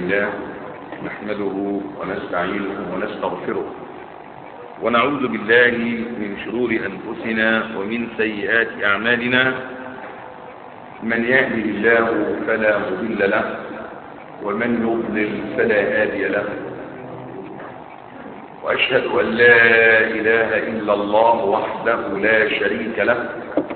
لله نحمده ونستعينه ونستغفره ونعوذ بالله من شرور أنفسنا ومن سيئات أعمالنا من يهده الله فلا مضل له ومن يضلل فلا هادي له وأشهد أن لا إله إلا الله وحده لا شريك له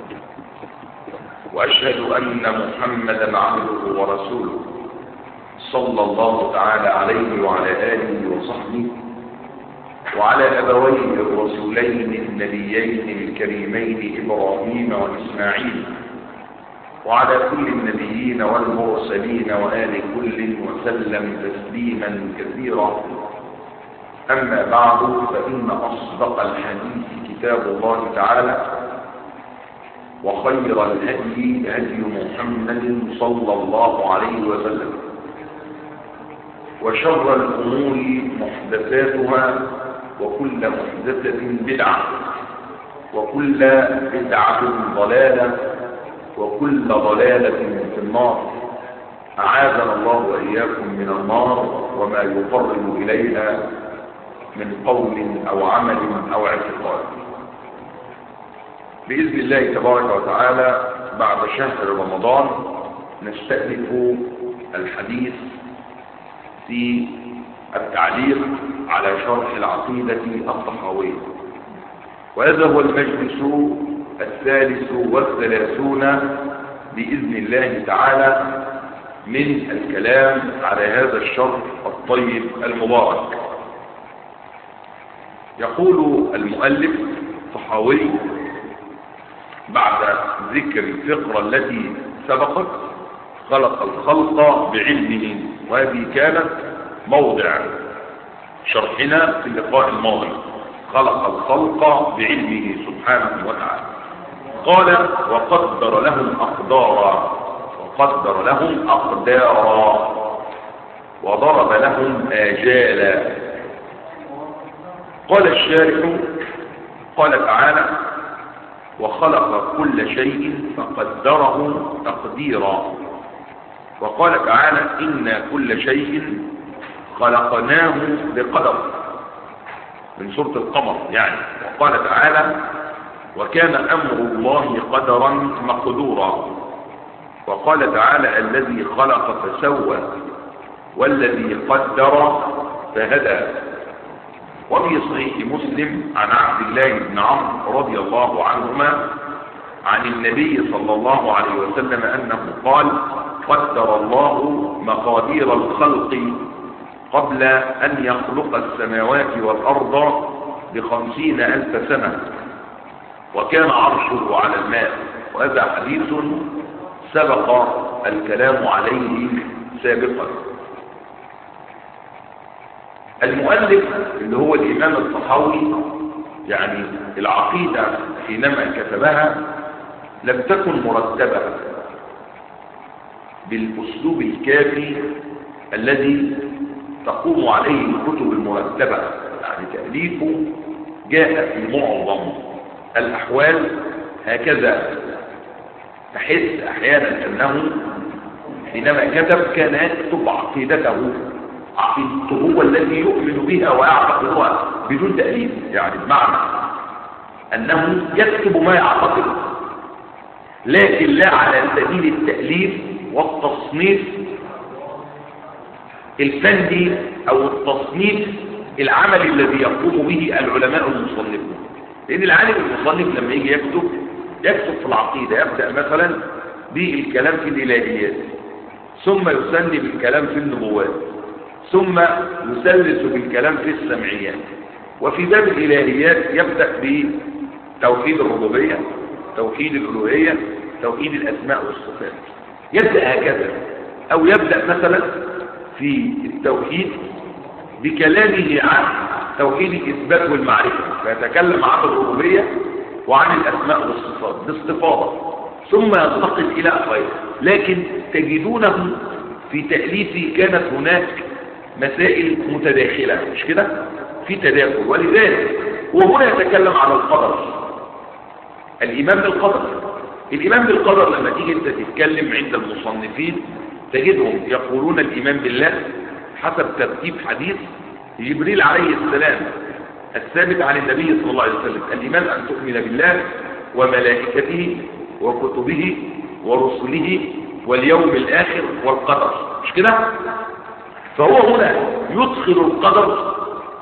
وأشهد أن محمدا عبده ورسوله صلى الله تعالى عليه وعلى آله وصحبه وعلى أبويه الرسولين النبيين الكريمين إبراهيم وإسماعيل وعلى كل النبيين والمرسلين وآل كل وسلم تسليما كثيرا أما بعد فإن أصدق الحديث كتاب الله تعالى وخير الهدي هدي محمد صلى الله عليه وسلم وشر الأمور محدثاتها وكل محدثة بدعة وكل بدعة ضلالة وكل ضلالة في النار أعاذنا الله وإياكم من النار وما يقرب إليها من قول أو عمل أو اعتقاد بإذن الله تبارك وتعالى بعد شهر رمضان نستأنف الحديث في التعليق على شرح العقيدة الطحاوية وهذا هو المجلس الثالث والثلاثون بإذن الله تعالى من الكلام على هذا الشرح الطيب المبارك يقول المؤلف الطحاوي بعد ذكر الفقرة التي سبقت خلق الخلق بعلمه وهذه كانت موضع شرحنا في اللقاء الماضي خلق الخلق بعلمه سبحانه وتعالى قال وقدر لهم أقدارا وقدر لهم أقدارا وضرب لهم آجالا قال الشارح قال تعالى وخلق كل شيء فقدره تقديرا وقال تعالى إنا كل شيء خلقناه بقدر من سورة القمر يعني وقال تعالى وكان أمر الله قدرا مقدورا وقال تعالى الذي خلق فسوى والذي قدر فهدى وفي صحيح مسلم عن عبد الله بن عمرو رضي الله عنهما عن النبي صلى الله عليه وسلم أنه قال قدر الله مقادير الخلق قبل أن يخلق السماوات والأرض بخمسين ألف سنة وكان عرشه على الماء وهذا حديث سبق الكلام عليه سابقا المؤلف اللي هو الإمام الطحاوي يعني العقيدة حينما كتبها لم تكن مرتبة بالأسلوب الكافي الذي تقوم عليه الكتب المرتبة يعني تأليفه جاء في معظم الأحوال هكذا تحس أحيانا أنه حينما كتب كان يكتب عقيدته عقيدته هو الذي يؤمن بها ويعتقدها بدون تأليف يعني بمعنى أنه يكتب ما يعتقد لكن لا على سبيل التأليف والتصنيف الفندي أو التصنيف العمل الذي يقوم به العلماء المصنفون لأن العالم المصنف لما يجي يكتب يكتب في العقيدة يبدأ مثلا بالكلام في الإلهيات ثم يسن بالكلام في النبوات ثم يسلس بالكلام في السمعيات وفي باب الإلهيات يبدأ بتوحيد الربوبية توحيد الألوهية توحيد الأسماء والصفات يبدأ هكذا أو يبدأ مثلا في التوحيد بكلامه عن توحيد الإثبات والمعرفة فيتكلم عن الربوبية وعن الأسماء والصفات باستفاضة ثم ينتقل إلى غيره لكن تجدونه في تأليفه كانت هناك مسائل متداخلة مش كده في تداخل ولذلك وهنا يتكلم عن القدر الإيمان بالقدر الإيمان بالقدر لما تيجي أنت تتكلم عند المصنفين تجدهم يقولون الإيمان بالله حسب ترتيب حديث جبريل عليه السلام الثابت عن النبي صلى الله عليه وسلم الإيمان أن تؤمن بالله وملائكته وكتبه ورسله واليوم الآخر والقدر مش كده فهو هنا يدخل القدر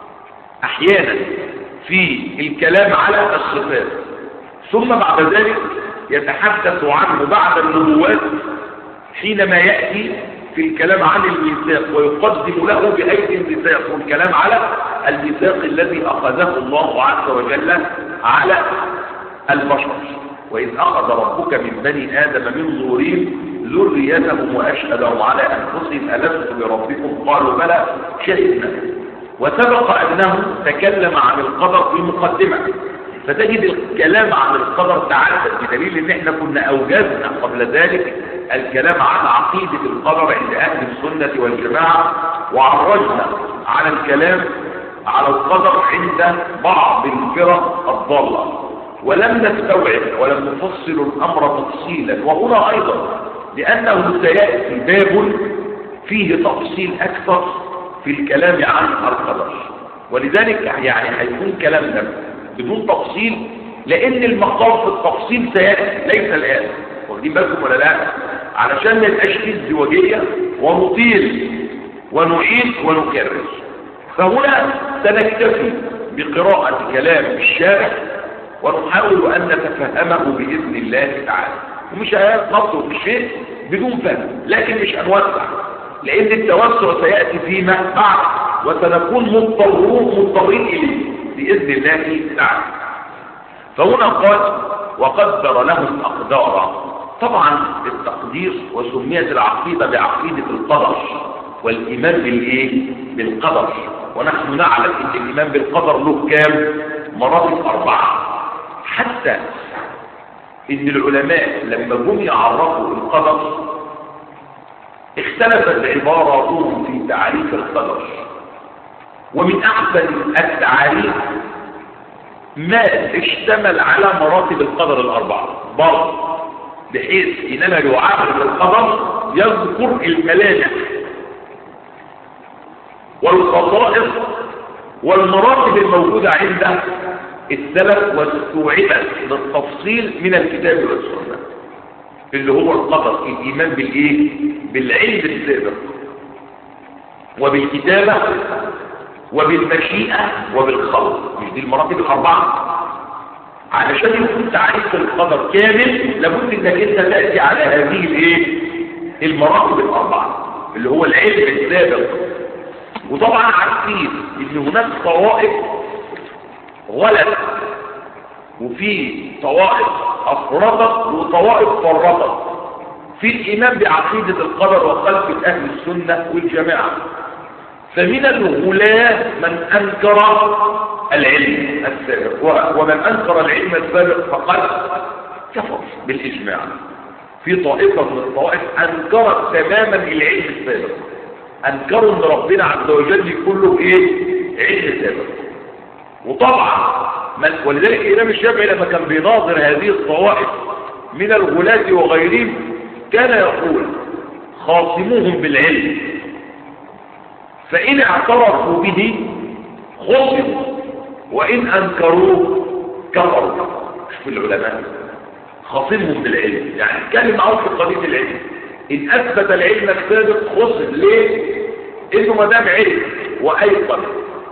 أحيانا في الكلام على الصفات ثم بعد ذلك يتحدث عنه بعد النبوات حينما يأتي في الكلام عن الميثاق ويقدم له بأيدي الميثاق والكلام على الميثاق الذي أخذه الله عز وجل على البشر وإذ أخذ ربك من بني آدم من ظهورهم ذريتهم وأشهدهم على أنفسهم ألست بربكم قالوا بلى شهدنا وسبق أنه تكلم عن القدر في مقدمة فتجد الكلام عن القدر تعدد بدليل ان احنا كنا اوجزنا قبل ذلك الكلام عن عقيدة القدر عند اهل السنة والجماعة وعرجنا على الكلام على القدر عند بعض الفرق الضالة ولم نستوعب ولم نفصل الامر تفصيلا وهنا ايضا لانه سيأتي باب فيه تفصيل اكثر في الكلام عن القدر ولذلك يعني هيكون كلامنا بدون تفصيل لان المقام في التفصيل سيأتي ليس الآن واخدين بالكم ولا لا علشان ما يبقاش فيه ازدواجية ونطيل ونعيد ونكرر فهنا سنكتفي بقراءة كلام الشارع ونحاول أن نتفهمه بإذن الله تعالى ومش هنطلق الشيء بدون فهم لكن مش هنوسع لأن التوسع سيأتي فيما بعد وسنكون مضطرون مضطرين إليه بإذن الله تعالى فهنا قال وقدر لهم أقدارا طبعا التقدير وسميت العقيدة بعقيدة القدر والإيمان بالإيه؟ بالقدر ونحن نعلم أن الإيمان بالقدر له كام؟ مراتب أربعة حتى ان العلماء لما جم يعرفوا القدر اختلفت عباراتهم في تعريف القدر ومن احسن التعاريف ما اشتمل على مراتب القدر الاربعه برضه بحيث انما يعرف القدر يذكر الملامح والخصائص والمراتب الموجوده عند السلف واستوعبت بالتفصيل من الكتاب والسنة اللي هو القدر الإيمان بالإيه؟ بالعلم السابق وبالكتابة وبالمشيئة وبالخلق مش دي المراتب الأربعة علشان يكون تعريف القدر كامل لابد انك انت تأتي على هذه الايه المراتب الأربعة اللي هو العلم السابق وطبعا عارفين ان هناك طوائف غلط وفي طوائف أفرطت وطوائف فرطت في الإيمان بعقيدة القدر وخلفة أهل السنة والجماعة فمن الغلاة من أنكر العلم السابق ومن أنكر العلم السابق فقد كفر بالإجماع في طائفة من الطوائف أنكرت تماما العلم السابق أنكروا أن ربنا عز وجل يكون له إيه؟ علم سابق وطبعا من ولذلك الإمام الشافعي لما كان بيناظر هذه الطوائف من الغلاة وغيرهم كان يقول خاصموهم بالعلم فإن اعترفوا به خصموا وإن أنكروه كفروا شوف العلماء خاصمهم بالعلم يعني اتكلم معاهم في قضية العلم إن أثبت العلم السابق خصم ليه؟ إنه ما دام علم وأيقن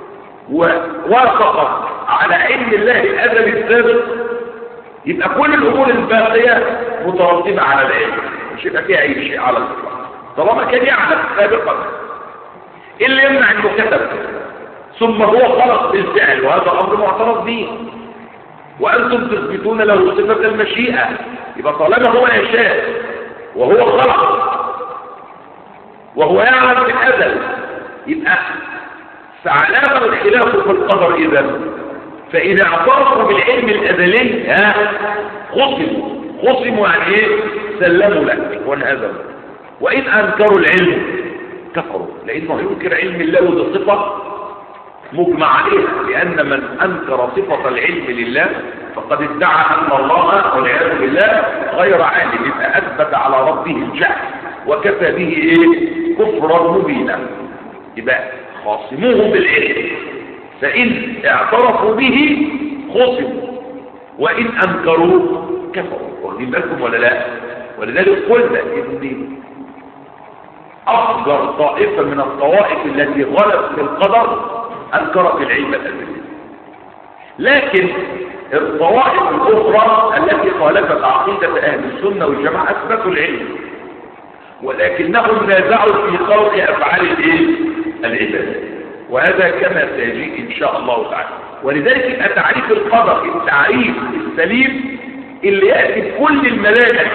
ووافق على علم الله الأزلي السابق يبقى كل الأمور الباقية مترتبة على العلم مش يبقى فيها أي شيء على الإطلاق طالما كان يعلم سابقا إيه اللي يمنع إنه كتب ثم هو خلق بالفعل وهذا أمر معترف به وأنتم تثبتون له صفة المشيئة يبقى طالما هو يشاء وهو خلق وهو يعلم في الأزل يبقى فعلامة الخلاف في القدر إذا فإذا اعترفوا بالعلم الأزلي ها خصموا خصموا يعني إيه سلموا لك وانهزموا وإن أنكروا العلم كفروا لأنه ينكر علم الله وده صفة مجمع عليها لأن من أنكر صفة العلم لله فقد ادعى أن الله والعياذ بالله غير عالم يبقى أثبت على ربه الجهل وكفى به إيه كفرا مبينا يبقى خاصموه بالعلم فإن اعترفوا به خصموا وإن أنكروا كفروا واخدين بالكم ولا لا ولذلك قلنا إن أفجر طائفة من الطوائف التي غلت في القدر أنكرت العلم الأزلي لكن الطوائف الأخرى التي خالفت عقيدة أهل السنة والجماعة أثبتوا العلم ولكنهم نازعوا في خلق أفعال الإيه؟ العباد وهذا كما سيجيء إن شاء الله تعالى ولذلك يبقى تعريف القدر التعريف السليم اللي يأتي بكل الملامح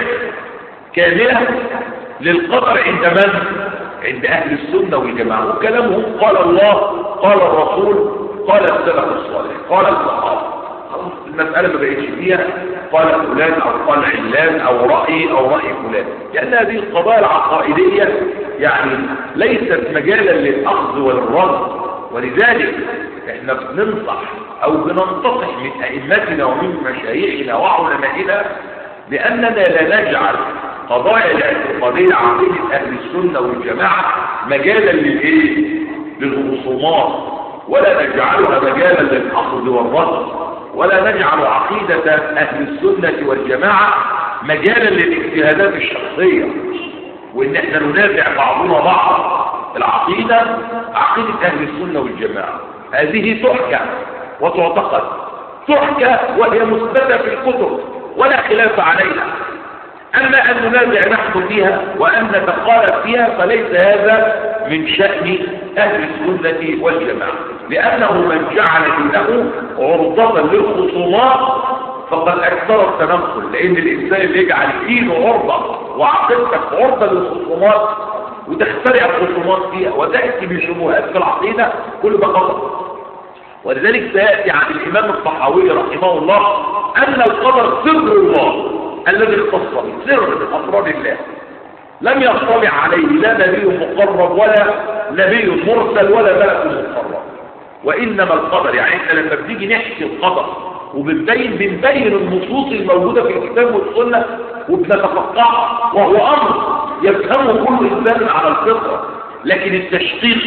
كاملة للقدر عند من؟ عند أهل السنة والجماعة وكلامهم قال الله قال الرسول قال السلف الصالح قال الصحابة خلاص المسألة ما بقتش فيها قال فلان أو قال علان أو رأي أو رأي فلان لأن هذه القضايا العقائدية يعني ليست مجالا للأخذ والرد ولذلك احنا بننصح أو بننتصح من أئمتنا ومن مشايخنا وعلمائنا بأننا لا نجعل قضايا الاعتقادية عقيدة أهل السنة والجماعة مجالا للإيه؟ للخصومات ولا نجعلها مجالا للأخذ والرد ولا نجعل عقيدة أهل السنة والجماعة مجالا للاجتهادات الشخصية وإن احنا ننازع بعضنا بعض العقيدة عقيدة أهل السنة والجماعة هذه تحكى وتعتقد تحكى وهي مثبتة في الكتب ولا خلاف عليها أما أن ننازع نحن فيها وأن نتقالب فيها فليس هذا من شأن أهل السنة والجماعة لأنه من جعل دينه عرضة للخصومات فقد أكثر التنقل لأن الإنسان اللي يجعل دينه عرضة وعقيدتك عرضة للخصومات وتخترع الخصومات فيها وتأتي بشبهات في العقيدة كل ده غلط ولذلك سيأتي عن الإمام الطحاوي رحمه الله أن القدر سر الله الذي اختص به سر من أسرار الله لم يطلع عليه لا نبي مقرب ولا نبي مرسل ولا ملك مقرب وإنما القدر يعني احنا لما بنيجي نحكي القدر وبنبين بنبين النصوص الموجودة في الكتاب والسنة وبنتفقعها وهو أمر يفهمه كل إنسان على الفطرة لكن التشقيق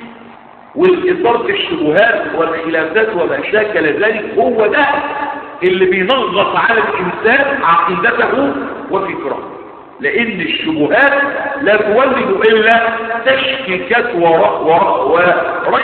والإثارة الشبهات والخلافات وما شاكل ذلك هو ده اللي بينغص على الإنسان عقيدته وفكره لأن الشبهات لا تولد إلا تشكيكات ورأي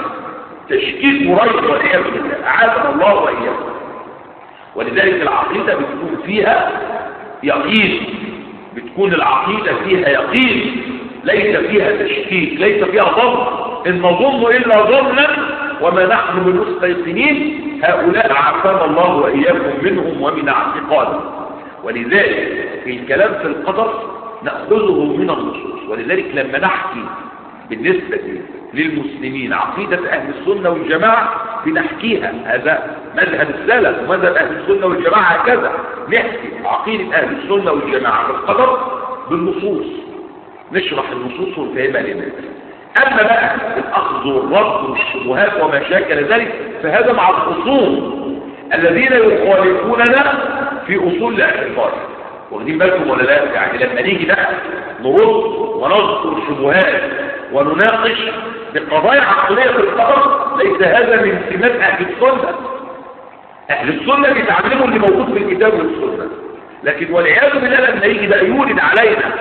تشكيك ورأي والعياذ بالله أعاذنا الله وإياكم ولذلك العقيدة بتكون فيها يقين بتكون العقيدة فيها يقين ليس فيها تشكيك ليس فيها ظن إن نظن إلا ظنا وما نحن بمستيقنين هؤلاء عافانا الله وإياكم منهم ومن اعتقادهم ولذلك في الكلام في القدر نأخذه من النصوص ولذلك لما نحكي بالنسبة للمسلمين عقيدة أهل السنة والجماعة بنحكيها هذا مذهب السلف ومذهب أهل السنة والجماعة هكذا نحكي عقيدة أهل السنة والجماعة في القدر بالنصوص نشرح النصوص ونفهمها للناس أما بقى الأخذ والرد والشبهات وما شاكل ذلك فهذا مع الخصوم الذين يخالفوننا في أصول الاعتقاد واخدين بالكم ولا لا يعني لما نيجي بقى نرد ونذكر الشبهات ونناقش بقضايا عقلية في القدر ليس هذا من سمات أهل السنة أهل السنة بيتعلموا اللي موجود في الكتاب والسنة لكن والعياذ بالله لما يجي بقى يولد علينا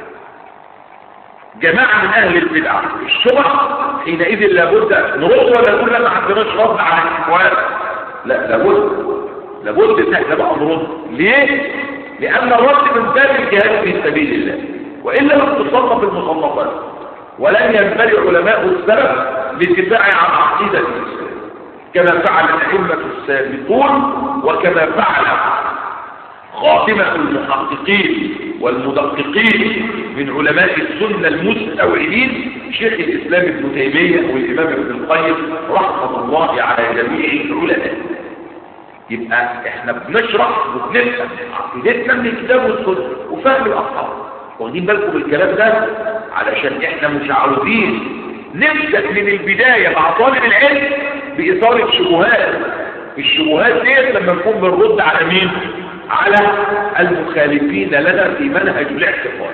جماعة من أهل البدع الشبه حينئذ لابد نرد ولا نقول لا ما عندناش رد على الشبهات لا لابد لابد ان احنا بقى نرد ليه؟ لأن الرد من باب الجهاد في سبيل الله وإلا لم تصنف المصنفات ولن ينبغي علماء السلف للدفاع عن عقيدة الإسلام كما فعل الأئمة السابقون وكما فعل خاتمة المحققين والمدققين من علماء السنة المستوعبين شيخ الإسلام ابن تيمية والإمام ابن القيم رحمة الله على جميع العلماء يبقى احنا بنشرح وبنفهم عقيدتنا من الكتاب والسنة وفهم الأصحاب واخدين بالكم بالكلام ده علشان احنا مش عاوزين نبدأ من البداية مع طالب العلم بإثارة شبهات الشبهات ديت لما نكون بنرد على مين؟ على المخالفين لنا في منهج الاعتقاد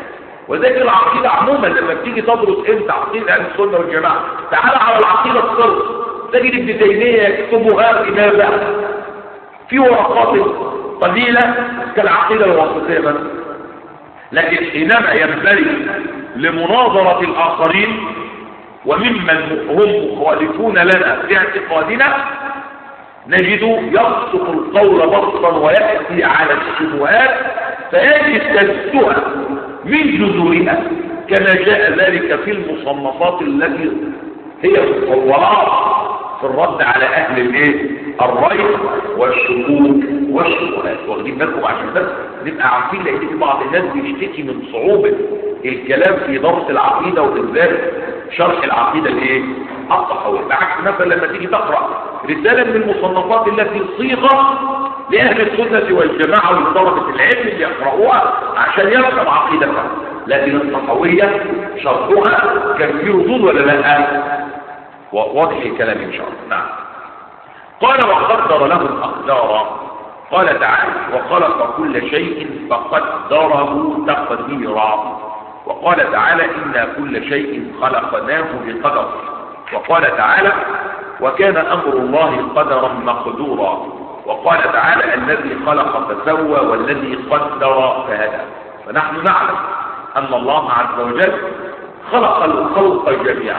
وذلك العقيدة عموما لما بتيجي تدرس انت عقيدة اهل السنة والجماعة تعال على العقيدة الصرف تجد ابن تيمية يكتبها إمامة في ورقات قليلة كالعقيدة الوسطية مثلا لكن حينما ينبغي لمناظرة الآخرين وممن هم مخالفون لنا في اعتقادنا نجد يبسط القول بسطا ويأتي على الشبهات فيجد تجدها من جذورها كما جاء ذلك في المصنفات التي هي مطورات في الرد على اهل الايه الري والشكوك والشبهات واخدين بالكم عشان بس نبقى عارفين لان في بعض الناس بيشتكي من صعوبه الكلام في درس العقيده وبالذات شرح العقيده الايه الصحويه بعكس مثلا لما تيجي تقرا رساله من المصنفات التي صيغه لاهل السنه والجماعه ولطلبه العلم اللي يقرأوها عشان يفهم عقيدتها لكن الصحويه شرحها كان فيه ردود ولا لا واضح الكلام ان شاء الله نعم قال وقدر لهم اقدارا قال تعالى وخلق كل شيء فقدره تقديرا وقال تعالى إنا كل شيء خلقناه بقدر وقال تعالى وكان أمر الله قدرا مقدورا وقال تعالى الذي خلق فسوى والذي قدر فهدى فنحن نعلم أن الله عز وجل خلق الخلق جميعا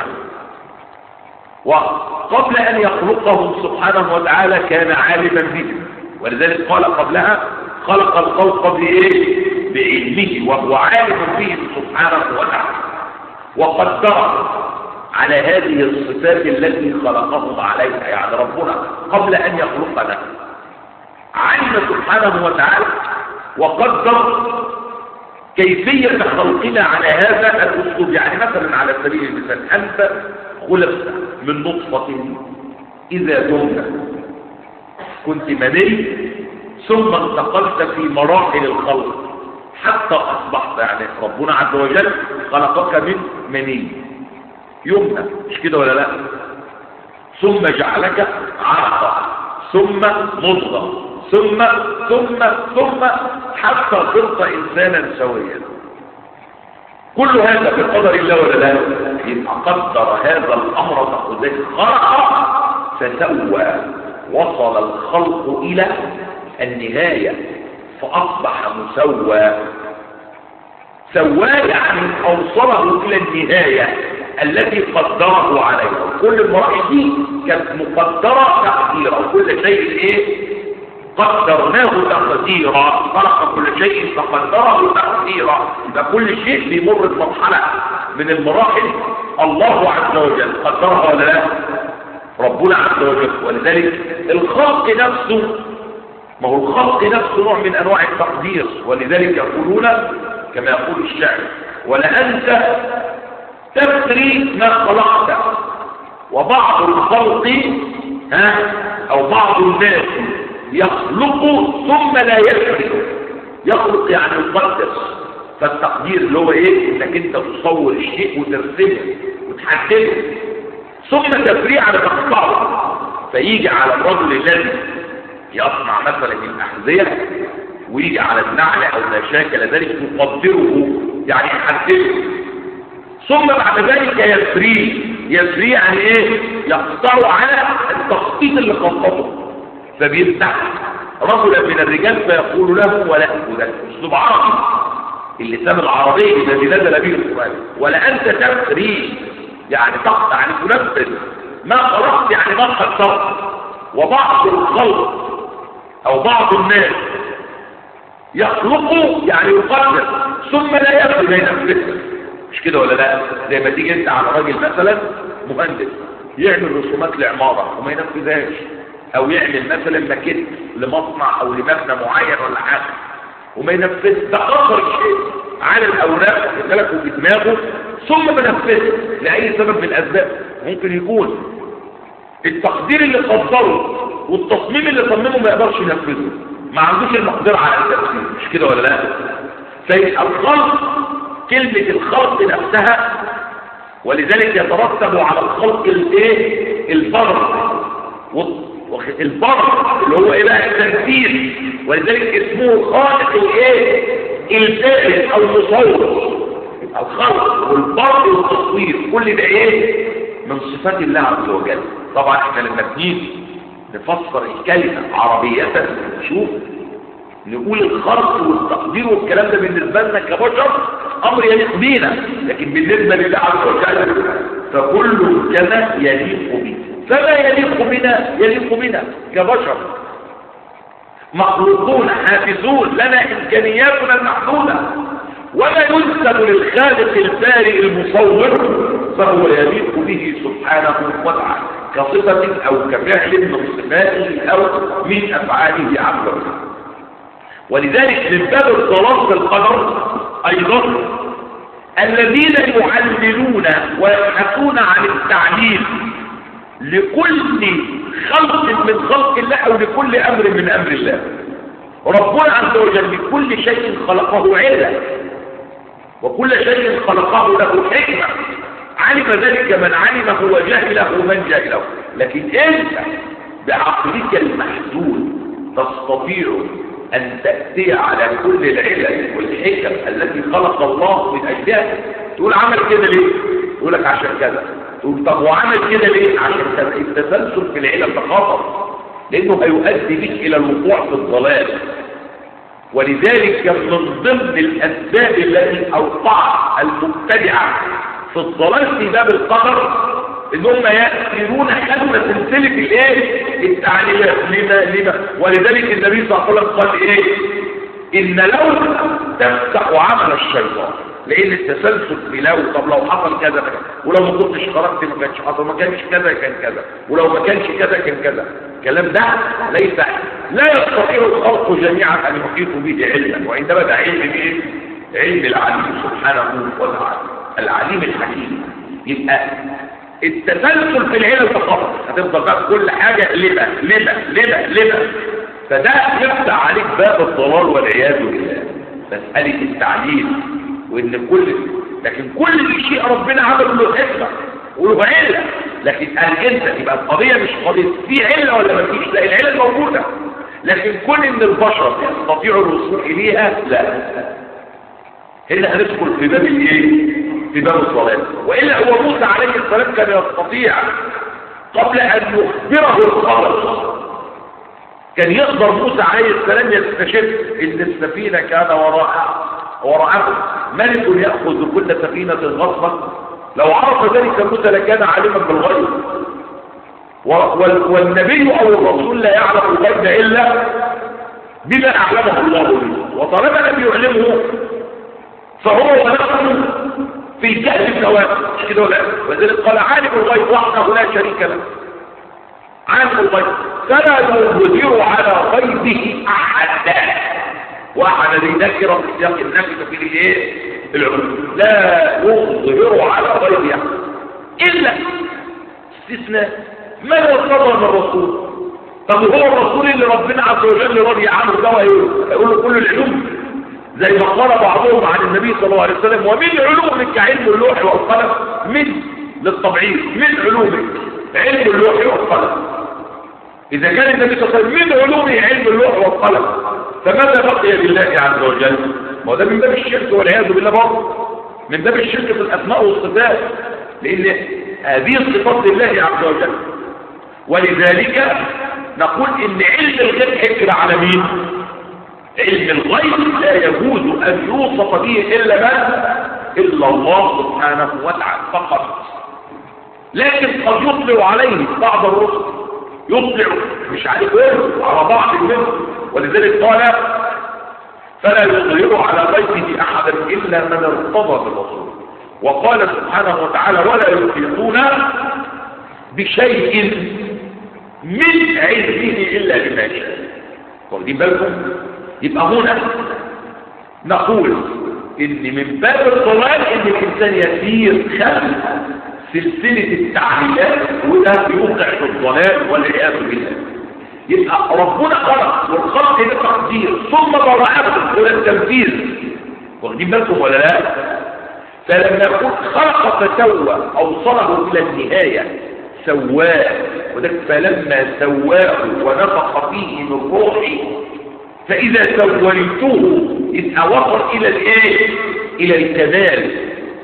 وقبل أن يخلقهم سبحانه وتعالى كان عالما بهم ولذلك قال قبلها خلق الخلق بإيه؟ بعلمه وهو عالم بهم سبحانه وتعالى وقدر على هذه الصفات التي خلقهم عليها يعني ربنا قبل أن يخلقنا علم سبحانه وتعالى وقدر كيفية خلقنا على هذا الأسلوب يعني مثلا على سبيل المثال أنت خلقت من نطفة إذا دمت كنت مني ثم انتقلت في مراحل الخلق حتى أصبحت يعني ربنا عز وجل خلقك من مني يمنى مش كده ولا لا ثم جعلك عرقا ثم مضغة ثم ثم ثم حتى صرت إنسانا سويا كل هذا بقدر الله ولا لا يبقى قدر هذا الأمر فقدر خلق فسوى وصل الخلق إلى النهاية فأصبح مسوى سوى يعني أوصله إلى النهاية التي قدره عليه كل المراحل دي كانت مقدرة تقديرا كل شيء ايه قدرناه تقديرا خلق كل شيء فقدره تقديرا يبقى كل شيء بيمر بمرحلة من المراحل الله عز وجل قدرها ولا لا ربنا عز وجل ولذلك الخلق نفسه ما هو الخلق نفسه نوع من انواع التقدير ولذلك يقولون كما يقول الشاعر ولأنت تفتري ما خلقت وبعض الخلق ها او بعض الناس يخلق ثم لا يفري يخلق يعني يقدس فالتقدير اللي هو ايه انك انت تصور الشيء وترسمه وتحدده ثم تفريع على تقطعه فيجي على الرجل الذي يصنع مثلا الأحذية ويجي على النعل أو ما شاكل ذلك يقدره يعني يحدده ثم بعد ذلك يسريه يسريه يعني ايه يقطع على التخطيط اللي خططه فبيفتح رجلا من الرجال فيقول له ولا وده اسلوب عربي اللسان العربي الذي نزل به القران ولا انت تسري يعني تقطع يعني تنفذ ما خلقت يعني ما خطرت وبعض الخلق او بعض الناس يخلق يعني يقدر ثم لا يقدر ما ينفذ مش كده ولا لا زي ما تيجي انت على راجل مثلا مهندس يعمل رسومات لعماره وما ينفذهاش او يعمل مثلا ماكيت لمصنع او لمبنى معين ولا حاجه وما ينفذ ده اخر شيء على الاوراق تلكوا في دماغه ثم ما نفذه لاي سبب من الاسباب ممكن يكون التقدير اللي قدره والتصميم اللي صممه ما يقدرش ينفذه ما عندوش المقدره على التنفيذ مش كده ولا لا فالخلق كلمة الخلق نفسها ولذلك يترتب على الخلق الايه البر البر اللي هو ايه بقى التنفيذ ولذلك اسمه خالق الايه الفاعل او المصور الخلق والبرد والتصوير كل ده ايه من صفات الله عز وجل طبعا احنا لما بنيجي نفسر الكلمة عربية نشوف نقول الخلق والتقدير والكلام ده بالنسبة لنا كبشر امر يليق بينا لكن بالنسبة لله عز وجل فكل كما يليق به فما يليق بنا يليق بنا كبشر مخلوقون حافظون لنا امكانياتنا المحدودة وما ينسب للخالق البارئ المصور فهو يليق به سبحانه وتعالى كصفة او كفعل من صفاته او من افعاله عز وجل ولذلك من باب الضلال في القدر ايضا الذين يعللون ويبحثون عن التعليل لكل خلق من خلق الله او لكل امر من امر الله ربنا عز وجل لكل شيء خلقه علة وكل شيء خلقه له حكمة علم ذلك من علمه وجهله من جهله لكن انت بعقلك المحدود تستطيع ان تأتي على كل العلل والحكم التي خلق الله من اجلها تقول عمل كده ليه يقول لك عشان كذا تقول طب وعمل كده ليه عشان كذا التسلسل في العلل ده خطر لانه هيؤدي بك الى الوقوع في الضلال ولذلك من ضمن الاسباب التي اوقع المبتدعه في الضلال في باب القدر ان هم يأثرون خلف سلسلة الايه التعليمات لما لما ولذلك النبي صلى الله عليه وسلم قال ايه ان لو تفتح عمل الشيطان لان التسلسل في لو طب لو حصل كذا كذا ولو ما كنتش خرجت ما كانش حصل ما كانش كذا كان كذا ولو ما كانش كذا كان كذا الكلام ده ليس لا يستطيع الخلق جميعا ان يحيطوا به علما وعندما ده علم بايه علم العليم سبحانه وتعالى العليم الحكيم يبقى التسلسل في العلم فقط هتفضل بقى كل حاجة لما لما لما لما فده يفتح عليك باب الضلال والعياذ بالله مسألة التعليل وان كل لكن كل شيء ربنا عمل له حكمة وله علة لكن قال انت يبقى القضية مش قضية في علة ولا ما فيش لا العلة موجودة لكن كل ان البشر يستطيعوا الوصول اليها لا هنا هندخل في باب الايه في باب الصلاة وإلا هو موسى عليه السلام كان يستطيع قبل أن يخبره الخالق كان يقدر موسى عليه السلام يستشف إن السفينة كان وراء وراءه ملك يأخذ كل سفينة غصبا لو عرف ذلك موسى لكان عالما بالغيب والنبي أو الرسول لا يعلم الغيب إلا بما أعلمه الله به وطالما لم يعلمه فهو ونفسه في كأس الثواب مش كده ولا وذلك قال عالم الغيب وحده لا شريك له عالم الغيب فلا يظهر على غيبه احدا واحد دي نكره في سياق النفي في الايه العلوم لا يظهر على غيبه الا استثناء من ارتضى من الرسول طب هو الرسول اللي ربنا عز وجل راضي عنه ده هيقول له كل العلوم زي ما قال بعضهم عن النبي صلى الله عليه وسلم ومن علومك علم اللوح والقلم من للطبعيد من علومك علم اللوح والقلم إذا كان النبي صلى الله عليه وسلم من علومه علم اللوح والقلم فماذا بقي لله عز وجل وده من باب الشرك والعياذ بالله برضه من باب الشرك في الأسماء والصفات لأن هذه الصفات لله عز وجل ولذلك نقول إن علم الغيب حكر على مين علم الغيب لا يجوز أن يوصف به إلا من إلا الله سبحانه وتعالى فقط لكن قد يطلع عليه بعض الرسل يطلع مش عليه غيره على بعض منه ولذلك قال فلا يظهر على غيبه أحدا إلا من ارتضى بالرسول وقال سبحانه وتعالى ولا يحيطون بشيء من علمه إلا بما شاء واخدين بالكم يبقى هنا نقول ان من باب الضلال ان الانسان يسير خلف سلسلة التعليلات وده يوقع في الضلال والعياذ بالله يبقى ربنا خلق والخلق ده تقدير ثم براءته ولا التنفيذ واخدين بالكم ولا لا فلما يقول خلق فسوى اوصله الى النهايه سواه وده فلما سواه ونفخ فيه من روحي فإذا سويته يبقى وصل إلى الإيه؟ إلى الكمال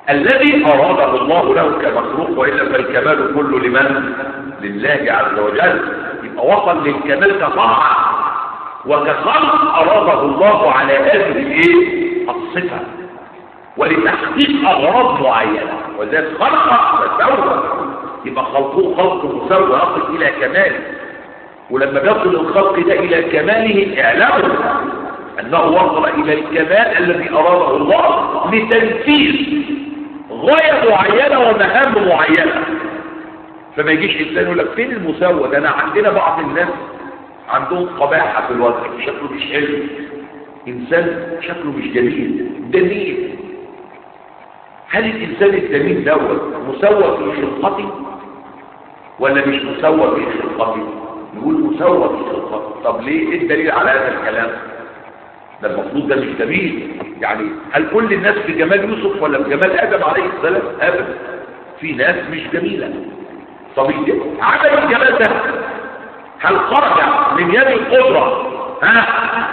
الذي أراده الله له كمخلوق وإلا فالكمال كله لمن؟ لله عز وجل يبقى وصل للكمال كطاعة وكخلق أراده الله على هذه الايه؟ الصفة ولتحقيق أغراض معينة وذلك خلق فسوى يبقى خلقه خلق مسوى يصل إلى كماله ولما بيصل الخلق ده إلى كماله اعلموا أنه وصل إلى الكمال الذي أراده الله لتنفيذ غاية معينة ومهام معينة فما يجيش إنسان يقول لك فين المساواة ده أنا عندنا بعض الناس عندهم قباحة في الوجه شكله مش حلو إنسان شكله مش جميل دميل هل الإنسان الدميل دوت مسوى في خلقته ولا مش مسوى في خلقته نقول مسوى في خلقته طب ليه ايه الدليل على هذا الكلام ده المفروض ده مش جميل يعني هل كل الناس في جمال يوسف ولا في جمال ادم عليه السلام ابدا في ناس مش جميله طب عدم الجمال ده هل خرج من يد القدره ها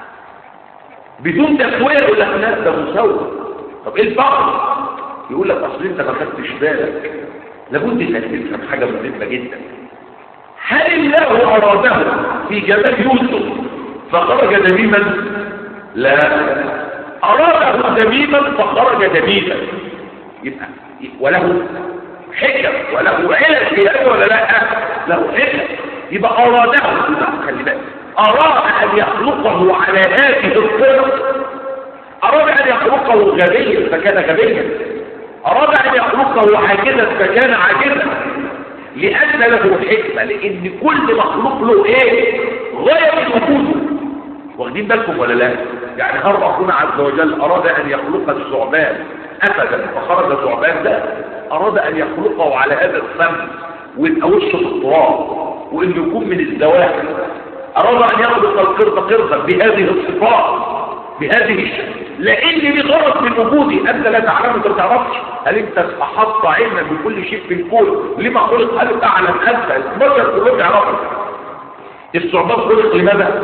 بدون تسويه ولا لا ده مسوى طب ايه الفرق يقول لك اصل انت ما خدتش بالك لابد انك تفهم حاجه مهمه جدا هل الله اراده في جمال يوسف فخرج دميما لا اراده دميما فخرج دميما يبقى وله حكم وله علم في هذا ولا لا له حكم يبقى اراده خلي بالك اراد ان يخلقه على هذه الصفه اراد ان يخلقه غبيا فكان غبيا أراد أن يخلقه عاجزا فكان عاجزا لأن له حكمة لأن كل مخلوق له إيه غاية وجوده واخدين بالكم ولا لا يعني هل ربنا عز وجل أراد أن يخلق الثعبان أبدا فخرج الثعبان ده أراد أن يخلقه على هذا الفم ويبقى وشه في التراب وإنه يكون من الزواحف أراد أن يخلق القرد قردا بهذه الصفات بهذه الشكل لان دي غرض من وجودي انت لا تعلم انت ما تعرفش هل انت احط علما بكل شيء في الكون لما خلق هل تعلم انت البشر كلهم يعرفوا الثعبان خلق لماذا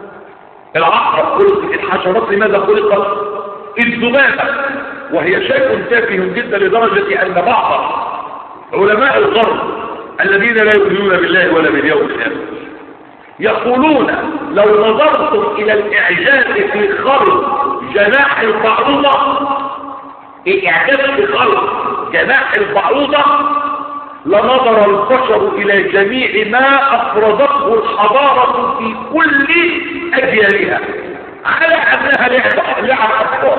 العقرب خلق الحشرات لماذا خلقت الذبابه وهي شيء تافه جدا لدرجه ان بعض علماء الغرب الذين لا يؤمنون بالله ولا باليوم الاخر يقولون لو نظرتم الى الاعجاز في خلق جناح البعوضة الاعجاز في خلق جناح البعوضة لنظر البشر الى جميع ما افرضته الحضارة في كل اجيالها على انها لعبة لعب اطفال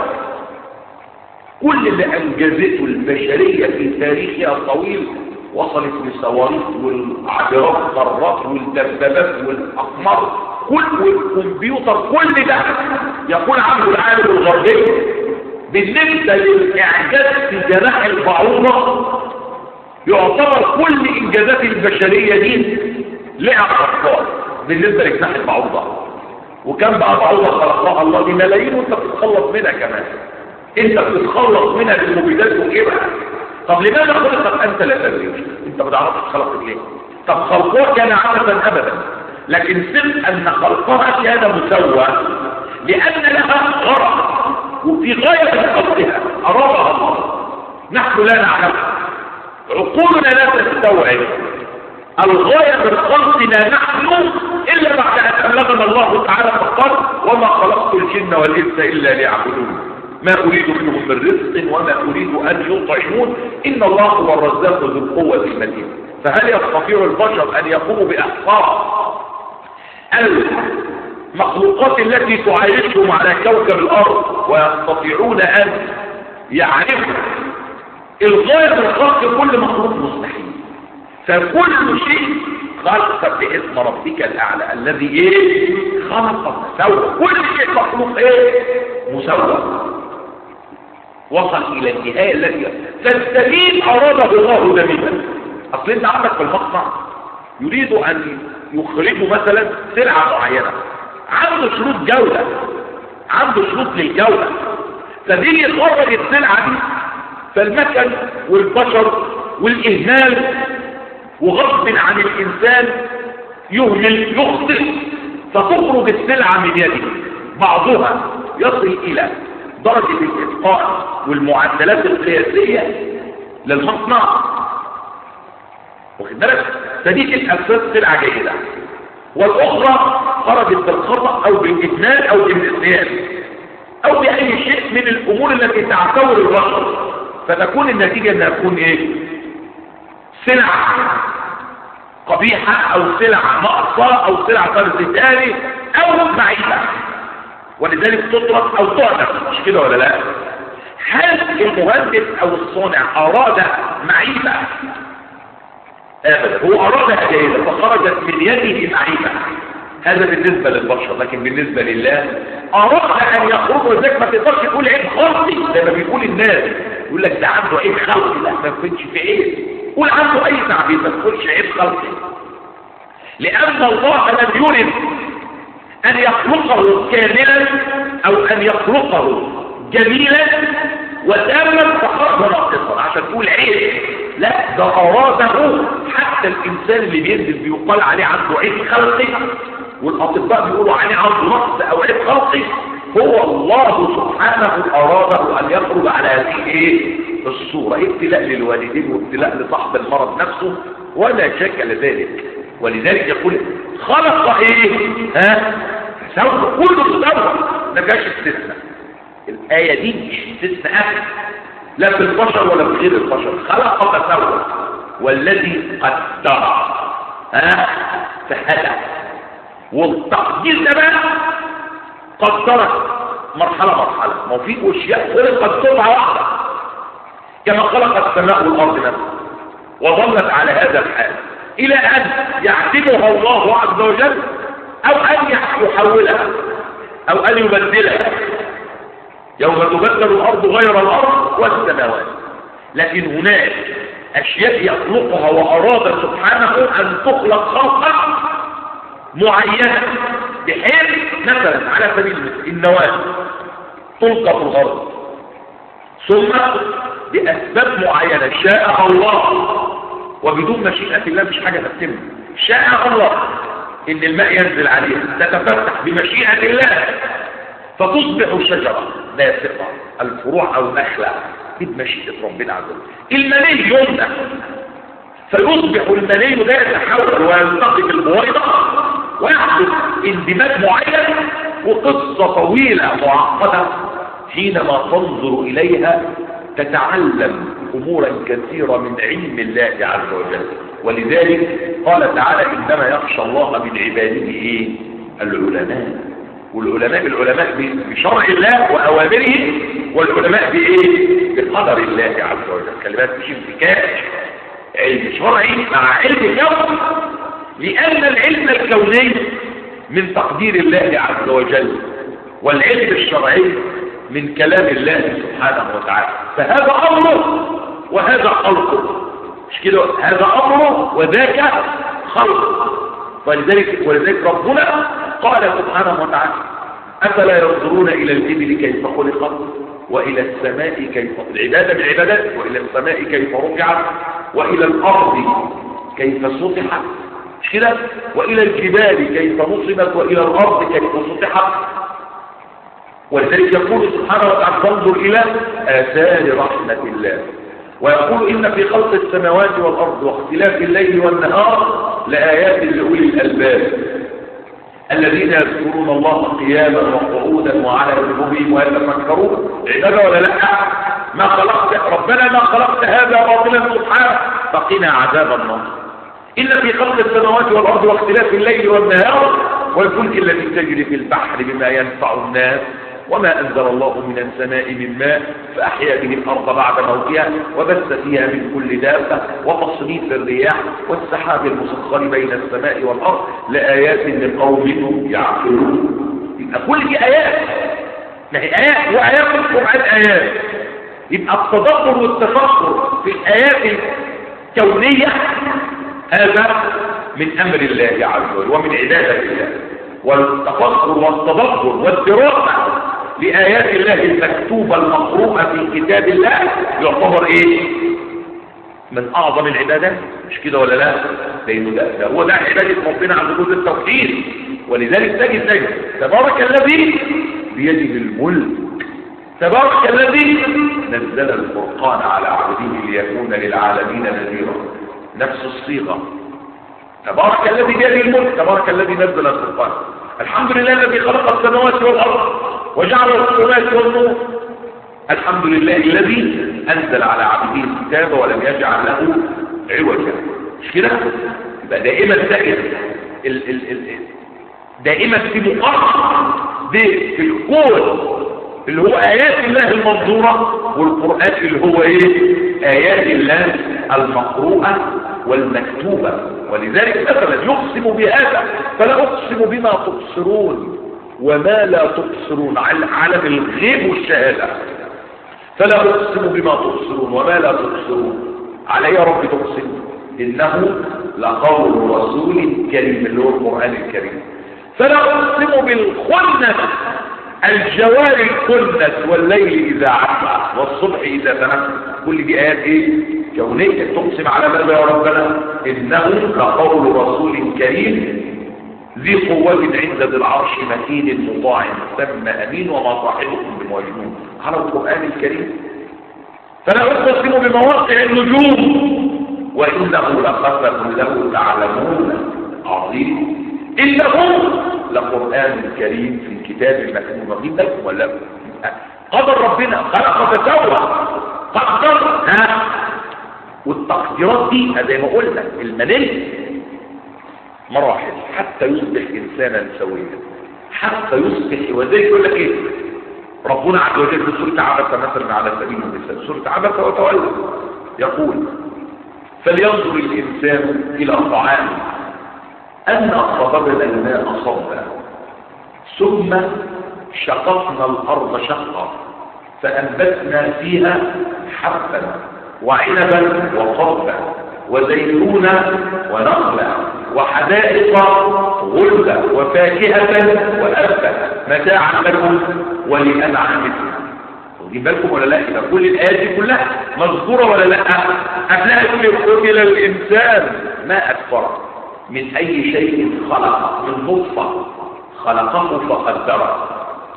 كل اللي انجزته البشرية في تاريخها الطويل وصلت للصواريخ والعبرات الذرات والدبابات والاقمار كل والكمبيوتر كل ده يقول عنه العالم الغربي بالنسبة للإعجاز في جناح البعوضة يعتبر كل إنجازات البشرية دي لعب أطفال بالنسبة لجناح البعوضة وكم بقى بعوضة خلقها الله بملايين وانت بتتخلص منها كمان انت بتتخلص منها بالمبيدات وكده طب لماذا خلقت انت لا تدري انت ما تعرفش خلقت ليه طب خلقها كان عبثا ابدا لكن ثق ان خلقها كان مسوى لان لها غرض وفي غايه خلقها ارادها الله نحن لا نعلم عقولنا لا تستوعب الغاية من خلقنا نحن إلا بعد أن أبلغنا الله تعالى فقال وما خلقت الجن والإنس إلا ليعبدون ما أريد منهم من رزق وما أريد أن يطعمون إن الله هو الرزاق ذو القوة المتين فهل يستطيع البشر أن يقوموا بإحصاء المخلوقات التي تعايشهم على كوكب الأرض ويستطيعون أن يعرفوا الغاية من خلق كل مخلوق مستحيل فكل شيء خلق باسم ربك الأعلى الذي ايه خلق مسوى كل شيء مخلوق ايه مسوى وصل الى النهاية التي فالسبيل اراده الله دميما اصل انت عندك في المقطع يريد ان يخرجوا مثلا سلعة معينة عنده شروط جودة عنده شروط للجودة فبيجي يخرج السلعة دي فالمكن والبشر والإهمال وغصب عن الإنسان يهمل يخطئ فتخرج السلعة من يده بعضها يصل إلى درجة الإتقان والمعدلات القياسية للمصنع واخد بالك فدي الأساس سلعة جيدة والأخرى خرجت بالخطأ أو بالإجمال أو بالنسيان أو بأي شيء من الأمور التي تعتبر البشر فتكون النتيجة أنها تكون إيه؟ سلعة قبيحة أو سلعة ناقصة أو سلعة فرز ثاني أو معيبة ولذلك تطرق أو تعدم مش كده ولا لا؟ هل المهندس أو الصانع أراد معيبة ابدا هو ارادها جيدة فخرجت من يده معيبة هذا بالنسبة للبشر لكن بالنسبة لله اراد ان يخرج وذلك ما تقدرش تقول عيب خلقي زي ما بيقول الناس يقول لك ده عنده عيب خلقي لا ما يكونش في عيب قول عنده اي تعبير ما تقولش عيب خلقي لان الله لم يرد ان يخلقه كاملا او ان يخلقه جميلا وتاما فخرج ناقصا عشان تقول عيب لا ده اراده حتى الانسان اللي بينزل بيقال عليه عنده عيب خلقي والاطباء بيقولوا عليه عنده نقص او عيب خلقي هو الله سبحانه اراده ان يخرج على هذه ايه الصوره ابتلاء للوالدين وابتلاء لصاحب المرض نفسه ولا شك لذلك ولذلك يقول خلق ايه ها سوى كله سوى ما جاش استثناء الايه دي مش استثناء لا في البشر ولا في غير البشر خلق فسوى والذي قدر ها فهدى والتقدير ده بقى قدرت مرحلة مرحلة ما في اشياء خلقت دفعة واحدة كما خلق السماء والارض نفسها وظلت على هذا الحال الى ان يعتبها الله عز وجل او ان يحولها او ان يبدلها يوم تبدل الارض غير الارض والسماوات لكن هناك اشياء يخلقها واراد سبحانه ان تخلق خلقا معينة بحيث مثلا على سبيل المثال النواة تلقى في الارض ثم باسباب معينة شاء الله وبدون مشيئة الله مش حاجة تتم شاء الله ان الماء ينزل عليها تتفتح بمشيئة الله فتصبح شجرة ناسقة الفروع او نخلة بمشيئة ربنا عز وجل المني يمنع فيصبح المني ده يتحول ويلتقي بالبويضة ويحدث اندماج معين وقصة طويلة معقدة حينما تنظر إليها تتعلم أمورا كثيرة من علم الله عز وجل ولذلك قال تعالى إنما يخشى الله من عباده إيه؟ العلماء والعلماء العلماء بشرع الله وأوامره والعلماء بإيه؟ بقدر الله عز وجل كلمات مش انفكاك علم شرعي مع علم كوني لأن العلم الكوني من تقدير الله عز وجل والعلم الشرعي من كلام الله سبحانه وتعالى فهذا أمره وهذا خلقه مش كده هذا أمره وذاك خلقه ولذلك, ولذلك ربنا قال سبحانه وتعالى أفلا ينظرون إلى الإبل كيف خلقت وإلى السماء كيف العبادة بالعبادات وإلى السماء كيف رفعت وإلى الأرض كيف سطحت مش كده وإلى الجبال كيف نصبت وإلى الأرض كيف سطحت ولذلك يقول سبحانه وتعالى فانظر إلى آثار رحمة الله ويقول إن في خلق السماوات والأرض واختلاف الليل والنهار لآيات لأولي الألباب الذين يذكرون الله قياما وقعودا وعلى جنوبهم ويتفكرون عباده ولا لا ما خلقت ربنا ما خلقت هذا باطلا سبحانه فقنا عذاب النار إن في خلق السماوات والأرض واختلاف الليل والنهار والفلك التي تجري في البحر بما ينفع الناس وما أنزل الله من السماء من ماء فأحيا به الأرض بعد موتها وبث فيها من كل دابة وتصريف الرياح والسحاب المسخر بين السماء والأرض لآيات لقوم يعقلون يبقى كل دي آيات ما هي آيات وآيات القرآن آيات يبقى التدبر والتفكر في الآيات الكونية هذا من أمر الله عز وجل ومن عبادة الله والتفكر والتدبر والدراسة لآيات الله المكتوبة المقروءة في كتاب الله يعتبر ايه من اعظم العبادات مش كده ولا لا لانه ده, ده هو ده عبادة ربنا عند وجود التوحيد ولذلك تجد تجد تبارك الذي بيده الملك تبارك الذي نزل الفرقان على عبده ليكون للعالمين نذيرا نفس الصيغة تبارك الذي بيده الملك تبارك الذي نزل الفرقان الحمد لله الذي خلق السماوات والأرض وجعل الظلمات والنور الحمد لله الذي أنزل على عبده الكتاب ولم يجعل له عوجا مش كده يبقى دائما دائما ال ال ال دائما في مقارنة في الكون اللي هو آيات الله المنظورة والقرآن اللي هو ايه آيات الله المقروءة والمكتوبة ولذلك مثلا يقسم بهذا فلا أقسم بما تبصرون وما لا تبصرون على عالم الغيب والشهادة فلا أقسم بما تبصرون وما لا تبصرون على يا رب تقسم إنه لقول رسول كريم اللي هو القرآن الكريم فلا أقسم بالخنس الجوار الكنس والليل إذا عسى والصبح إذا تنفس كل دي آيات إيه كونية تقسم على ماذا يا ربنا إنه لقول رسول كريم ذي قوة عند ذي العرش مكين مطاع ثم أمين وما صاحبكم بمجنون على القرآن الكريم فلا أقسم بمواقع النجوم وإنه لقسم له تعلمون عظيم إنه لقرآن كريم في كتاب مكتوب واخدين بالكم ولا قدر ربنا خلق فسوى قدر ها والتقديرات دي زي ما قلنا المنل مراحل حتى يصبح انسانا سويا حتى يصبح وذلك يقول لك ايه ربنا عز وجل في سوره عبس مثلا على سبيل المثال سوره عبس وتولى يقول فلينظر الانسان الى طعامه أن صببنا الماء صبا ثم شققنا الأرض شقا فأنبتنا فيها حبا وعنبا وقربا وزيتونا ونخلا وحدائق غلبا وفاكهة وأبا متاعا لكم ولأنعامكم واخدين بالكم ولا لا يبقى كل الآيات دي كلها مذكورة ولا لا قبلها يقول قتل الإنسان ما أكفره من أي شيء خلق من نطفة خلقه فقدره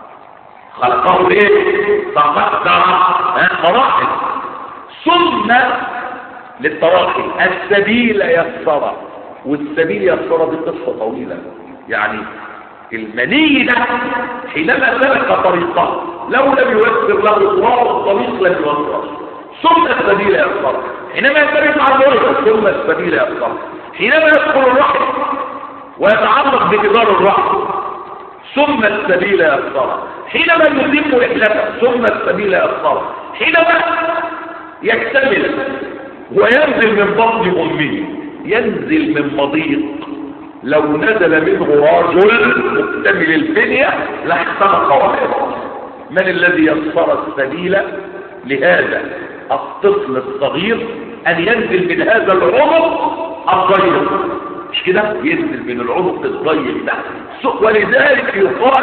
خلقه ايه فقدر مراحل ثم للتراخي السبيل يسر والسبيل يسر دي قصة طويلة يعني المني ده حينما سلك طريقه لو لم ييسر له الله الطريق لم يوصل ثم السبيل يسر حينما ينتبه مع الوحي ثم السبيل يسر حينما يدخل الرحم ويتعلق بجدار الرحم ثم السبيل يسر حينما يتم رحلته ثم السبيل يسر حينما يكتمل وينزل من بطن امه ينزل من مضيق لو نزل منه رجل مكتمل البنية لاحترق واحد من الذي يسر السبيل لهذا الطفل الصغير ان ينزل من هذا العنق الضيق مش كده ينزل من العنق الضيق ده ولذلك يقال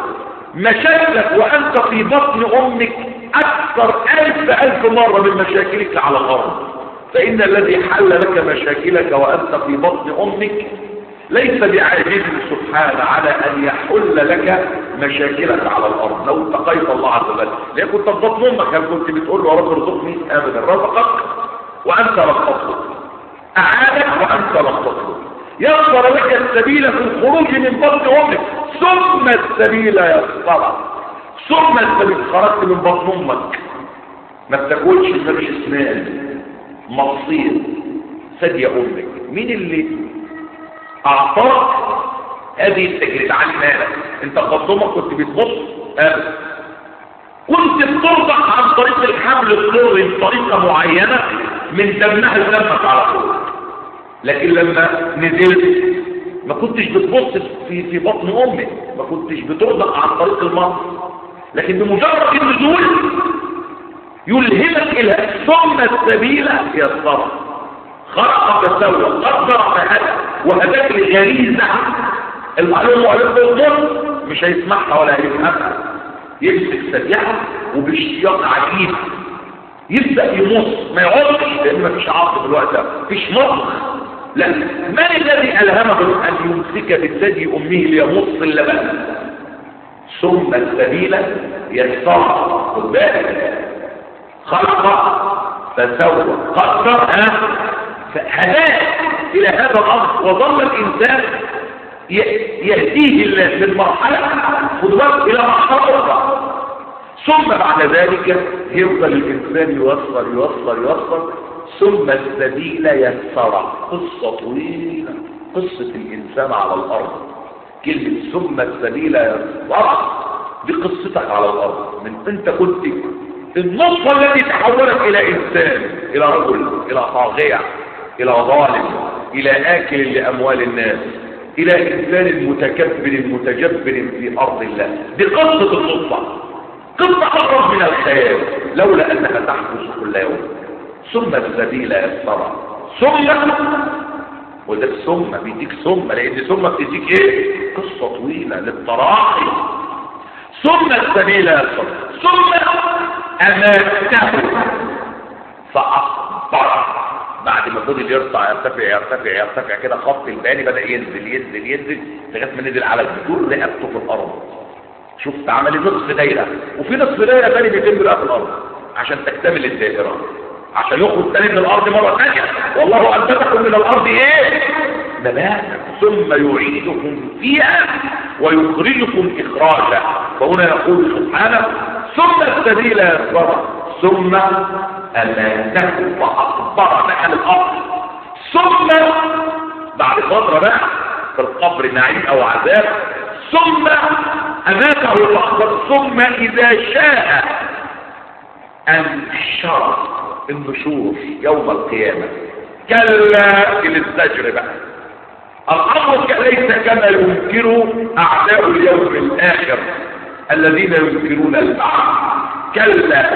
مشاكلك وانت في بطن امك اكثر الف الف مرة من مشاكلك على الارض فان الذي حل لك مشاكلك وانت في بطن امك ليس بعاجز سبحانه على ان يحل لك مشاكلك على الارض لو اتقيت الله عز وجل لان كنت في بطن امك هل كنت بتقول له يا رب ارزقني ابدا رزقك وانت لم تطلب اعانك وانت لم تطلب يسر لك السبيل في الخروج من بطن امك ثم السبيل يسر ثم السبيل خرجت من بطن امك ما بتاكلش ما مش اسنان مصير ثدي امك مين اللي اعطاك هذه التجربة عن مالك انت قدمك كنت بتبص ابدا كنت بترضع عن طريق الحمل الضري بطريقة معينة من دمها لدمك على طول لكن لما نزلت ما كنتش بتبص في في بطن امك ما كنتش بترضع عن طريق المصر لكن بمجرد النزول يلهمك الى ثم السبيل يسر خلق فسوى قدر فهدى وهداك الغريزة المعلومة عليك بالضبط مش هيسمعها ولا هيفهمها يمسك سريعة وباشتياق عجيب يبدأ يمص ما يقعدش لان مفيش عصر في الوقت ده مفيش مطبخ لا من الذي ألهمه أن يمسك بالثدي أمه ليمص اللبن ثم السبيل يسر خد بالك خلق فسوى قدر هداه الى هذا الامر وظل الانسان يهديه الله في المرحله خد بالك الى مرحله اخرى ثم بعد ذلك يفضل الانسان يوصل يوصل يوصل ثم السبيل يسر قصه طويله قصه الانسان على الارض كلمه ثم السبيل يسر دي قصتك على الارض من انت كنت النصف الذي تحولك الى انسان الى رجل الى طاغية الى ظالم الى اكل لاموال الناس الى انسان متكبر متجبر في ارض الله دي قصة النصفة قصة اقرب من الخيال لولا انها تحدث كل يوم ثم السبيل يسرى ثم وده الثم بيديك ثم لان ثم بتديك ايه قصة طويلة للتراخي ثم السبيل يسرى ثم اماته فاصبر بعد ما فضل يرفع يرتفع يرتفع يرتفع كده خط الباني بدا ينزل ينزل ينزل لغايه ما نزل على الجذور رقبته في الارض شفت عمل نصف دايره وفي نصف دايره ثاني بيتم بقى في الارض عشان تكتمل الدائره عشان يخرج تاني من الارض مره ثانيه والله انبتكم من الارض ايه نباتا ثم يعيدكم فيها ويخرجكم اخراجا فهنا يقول سبحانه ثم السبيل يسر ثم اماته واكبر نحن الارض ثم بعد فتره بقى في القبر نعيم او عذاب ثم اماته واكبر ثم اذا شاء انشر النشور يوم القيامه كلا للزجر بقى الامر ليس كما ينكر اعداء اليوم الاخر الذين ينكرون البعث كلا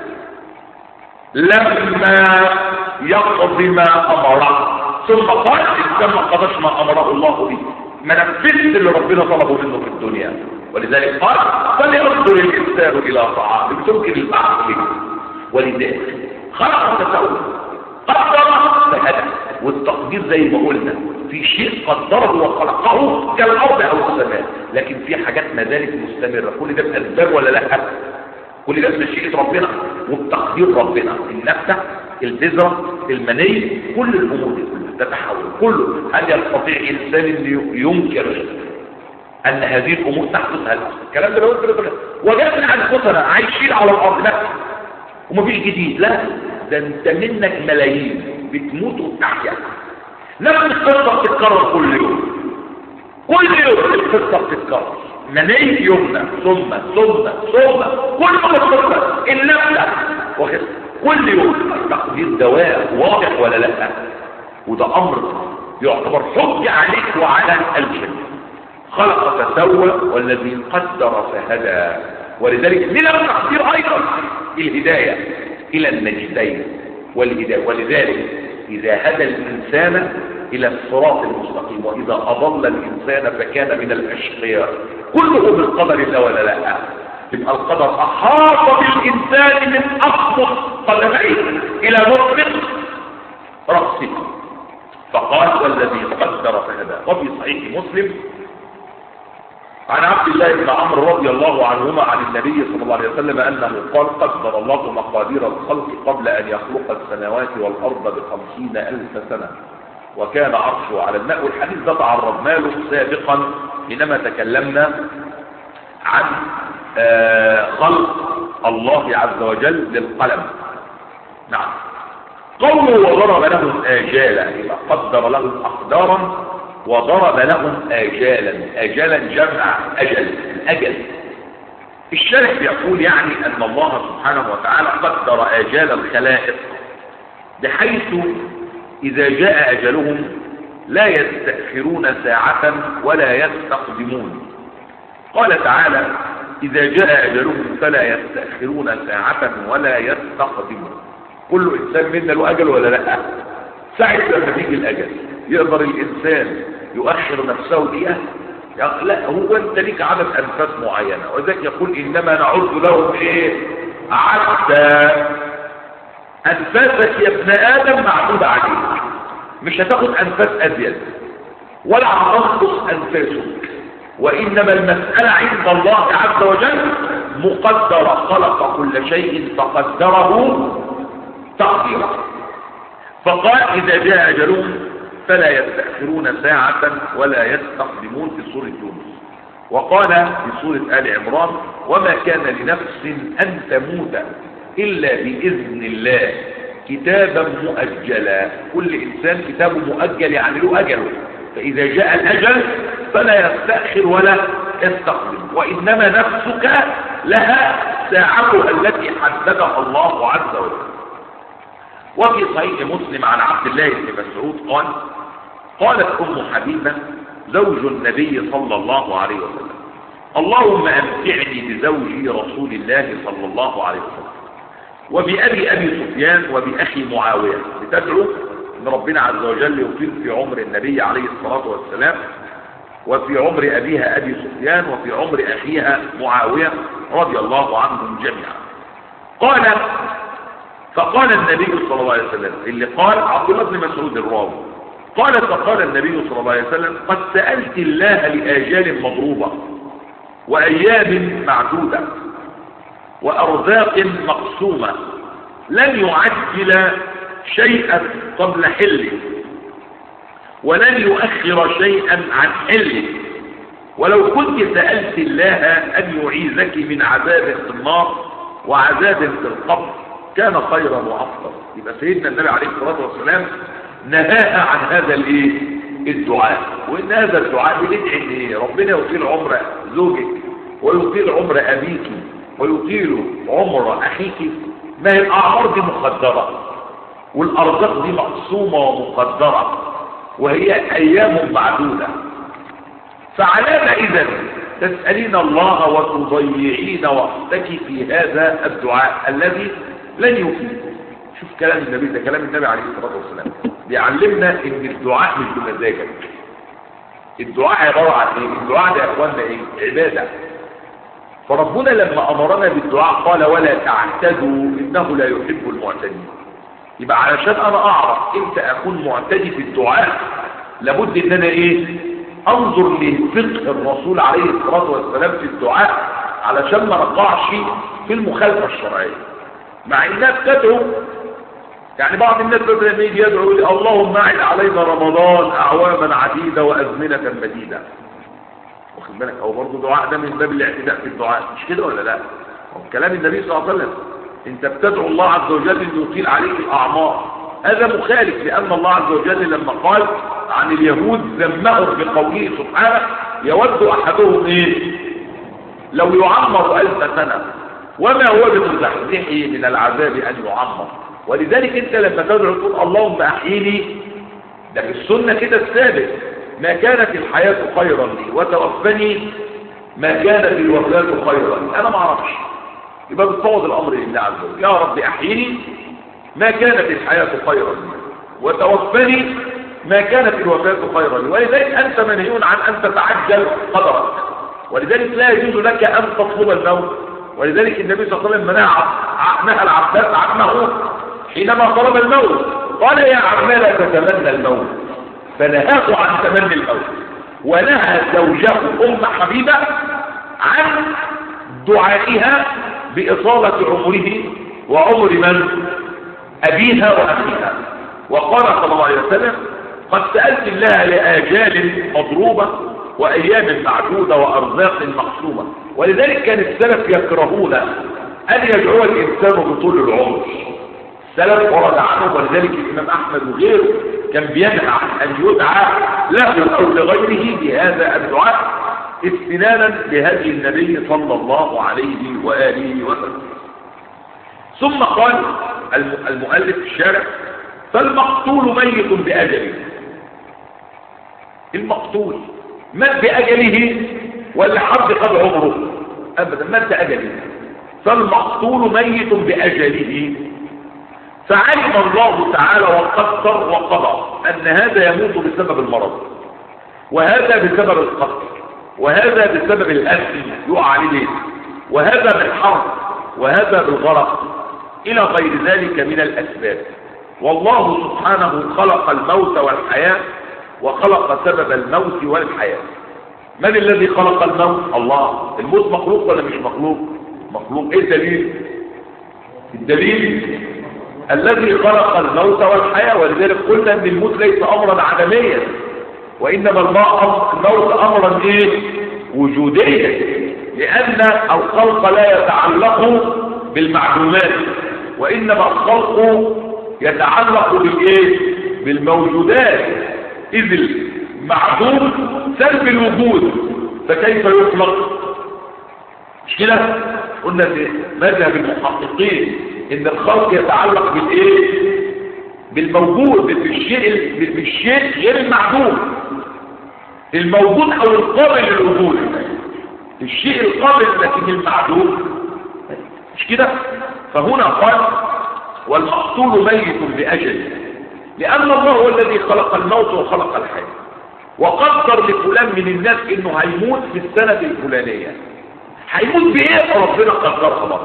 لما يقضي ما امره ثم قال ان ما قضاش ما امره الله به ما نفذت اللي ربنا طلبه منه في الدنيا ولذلك قال فلينظر الانسان الى طعامه تمكن البعث منه ولذلك خلق تسوى قدر فهدى والتقدير زي ما قلنا في شيء قدره وخلقه كالارض او السماء لكن في حاجات ما زالت مستمره كل ده باسباب ولا لا كل ده بمشيئه ربنا وبتقدير ربنا النفسه البذره المني كل الامور دي كلها تتحول كله هل يستطيع انسان ان ينكر ان هذه الامور تحدث هل الكلام ده لو قلت وجدنا انفسنا عايشين على الارض لا ومفيش جديد لا ده انت منك ملايين بتموت وبتحيا نفس القصه بتتكرر كل يوم كل يوم القصه بتتكرر مني يومنا ثم ثم ثم كل يوم القصه النفس واخد كل يوم تقدير دواء واضح ولا لا وده امر يعتبر حجه عليك وعلى الجن خلق فسوى والذي قدر فهدى ولذلك من التقدير ايضا الهدايه الى النجدين والهدايه ولذلك اذا هدى الانسان الى الصراط المستقيم واذا اضل الانسان فكان من الاشقياء كله بالقدر الله ولا لا يبقى القدر احاط بالانسان من اقصى قدميه الى مرفق راسه فقال والذي قدر فهدى وفي صحيح مسلم عن عبد الله بن عمرو رضي الله عنهما عن النبي صلى الله عليه وسلم انه قال قدر الله مقادير الخلق قبل ان يخلق السماوات والارض بخمسين الف سنه وكان عرشه على الماء والحديث ده تعرضنا له سابقا حينما تكلمنا عن خلق الله عز وجل للقلم نعم قوله وضرب لهم آجالا قدر لهم أقدارا وضرب لهم آجالا آجالا جمع أجل الأجل الشارح بيقول يعني أن الله سبحانه وتعالى قدر آجال الخلائق بحيث إذا جاء أجلهم لا يستأخرون ساعة ولا يستقدمون قال تعالى إذا جاء أجلهم فلا يستأخرون ساعة ولا يستقدمون كل إنسان منا له أجل ولا لا ساعة لما بيجي الأجل يقدر الإنسان يؤخر نفسه دقيقة لا هو أنت ليك عدد أنفاس معينة وذلك يقول إنما نعد لهم إيه عدى أنفاسك يا ابن آدم معدود عليك مش هتاخد أنفاس أزيد ولا هتنقص أنفاسك وإنما المسألة عند الله عز وجل مقدرة خلق كل شيء فقدره تقديرا فقال إذا جاء أجلهم فلا يستأخرون ساعة ولا يستقدمون في سورة يونس وقال في سورة آل عمران وما كان لنفس أن تموت إلا بإذن الله كتابا مؤجلا كل إنسان كتابه مؤجل يعني له أجله فإذا جاء الأجل فلا يستأخر ولا يستقدم وإنما نفسك لها ساعتها التي حددها الله عز وجل وفي صحيح مسلم عن عبد الله بن مسعود قال قالت أم حبيبة زوج النبي صلى الله عليه وسلم اللهم أمتعني بزوجي رسول الله صلى الله عليه وسلم وبأبي أبي سفيان وبأخي معاوية لتدعو أن ربنا عز وجل يطيل في عمر النبي عليه الصلاة والسلام وفي عمر أبيها أبي سفيان وفي عمر أخيها معاوية رضي الله عنهم جميعا قال فقال النبي صلى الله عليه وسلم اللي قال عبد الله بن مسعود الراوي قال فقال النبي صلى الله عليه وسلم قد سألت الله لآجال مضروبة وأيام معدودة وأرزاق مقسومة لن يعجل شيئا قبل حله ولن يؤخر شيئا عن حله ولو كنت سألت الله أن يعيذك من عذاب في النار وعذاب في القبر كان خيرا وأفضل يبقى سيدنا النبي عليه الصلاة والسلام نهاها عن هذا الايه الدعاء وان هذا الدعاء بندعي ان ايه ربنا يطيل عمر زوجك ويطيل عمر ابيك ويطيل عمر اخيك ما هي الاعمار دي مقدره والارزاق دي مقسومه ومقدره وهي ايام معدوده فعلام اذا تسالين الله وتضيعين وقتك في هذا الدعاء الذي لن يفيد شوف كلام النبي ده كلام النبي عليه الصلاه والسلام بيعلمنا ان الدعاء مش بمزاجك الدعاء عباره عن ايه الدعاء ده يا اخوانا ايه عباده فربنا لما امرنا بالدعاء قال ولا تعتدوا انه لا يحب المعتدين يبقى علشان انا اعرف امتى اكون معتدي في الدعاء لابد ان انا ايه انظر لفقه الرسول عليه الصلاه والسلام في الدعاء علشان ما نقعش في المخالفه الشرعيه مع انها بتدعو يعني بعض الناس بدل ما يجي يدعو يقول اللهم اعد علينا رمضان اعواما عديده وازمنه مديده واخد بالك هو برضه دعاء ده من باب الاعتداء في الدعاء مش كده ولا لا هو كلام النبي صلى الله عليه وسلم انت بتدعو الله عز وجل انه يطيل عليك الاعمار هذا مخالف لان الله عز وجل لما قال عن اليهود ذمهم بقوله سبحانه يود احدهم ايه لو يعمر الف سنه وما هو بمزحزحه من العذاب ان يعمر ولذلك انت لما تدعو تقول اللهم احيني ده في السنه كده الثابت ما كانت الحياه خيرا لي وتوفني ما كانت الوفاه خيرا لي انا ما اعرفش يبقى بتفوض الامر لله عز وجل يا رب احيني ما كانت الحياه خيرا لي وتوفني ما كانت الوفاه خيرا لي ولذلك انت منهي عن ان تتعجل قدرك ولذلك لا يجوز لك ان تطلب الموت ولذلك النبي صلى الله عليه وسلم نهى نهى العباس عمه حينما طلب الموت قال يا عم لا تتمنى الموت فنهاه عن تمني الموت ونهى زوجه ام حبيبه عن دعائها باطاله عمره وعمر من ابيها واخيها وقال صلى الله عليه وسلم قد سالت الله لاجال مضروبه وايام معدوده وارزاق مقسومه ولذلك كان السلف يكرهون ان يدعو الانسان بطول العمر السلف ورد عنه ولذلك الامام احمد وغيره كان بينهى عن ان يدعى له او لغيره بهذا الدعاء استنانا بهدي النبي صلى الله عليه واله وسلم ثم قال المؤلف الشارع فالمقتول ميت باجله المقتول مات باجله ولا حد قد عمره ابدا مات باجله فالمقتول ميت باجله فعلم الله تعالى وقدر وقضى ان هذا يموت بسبب المرض وهذا بسبب القتل وهذا بسبب الاسم يقع عليه وهذا بالحرب وهذا بالغرق الى غير ذلك من الاسباب والله سبحانه خلق الموت والحياه وخلق سبب الموت والحياه من الذي خلق الموت الله الموت مخلوق ولا مش مخلوق مخلوق ايه الدليل الدليل الذي خلق الموت والحياة ولذلك قلنا ان الموت ليس امرا عدميا وانما الموت امرا ايه وجوديا لان الخلق لا يتعلق بالمعلومات وانما الخلق يتعلق بالايه بالموجودات اذ المعدوم سلب الوجود فكيف يخلق مش كده قلنا في مذهب المحققين ان الخلق يتعلق بالايه بالموجود بالشيء بالشيء غير المعدوم الموجود او القابل للوجود الشيء القابل لكن المعدوم مش كده فهنا قال والمقتول ميت بأجل لأن الله هو الذي خلق الموت وخلق الحياة وقدر لفلان من الناس انه هيموت في السنة الفلانية هيموت بايه ربنا قدرها بقى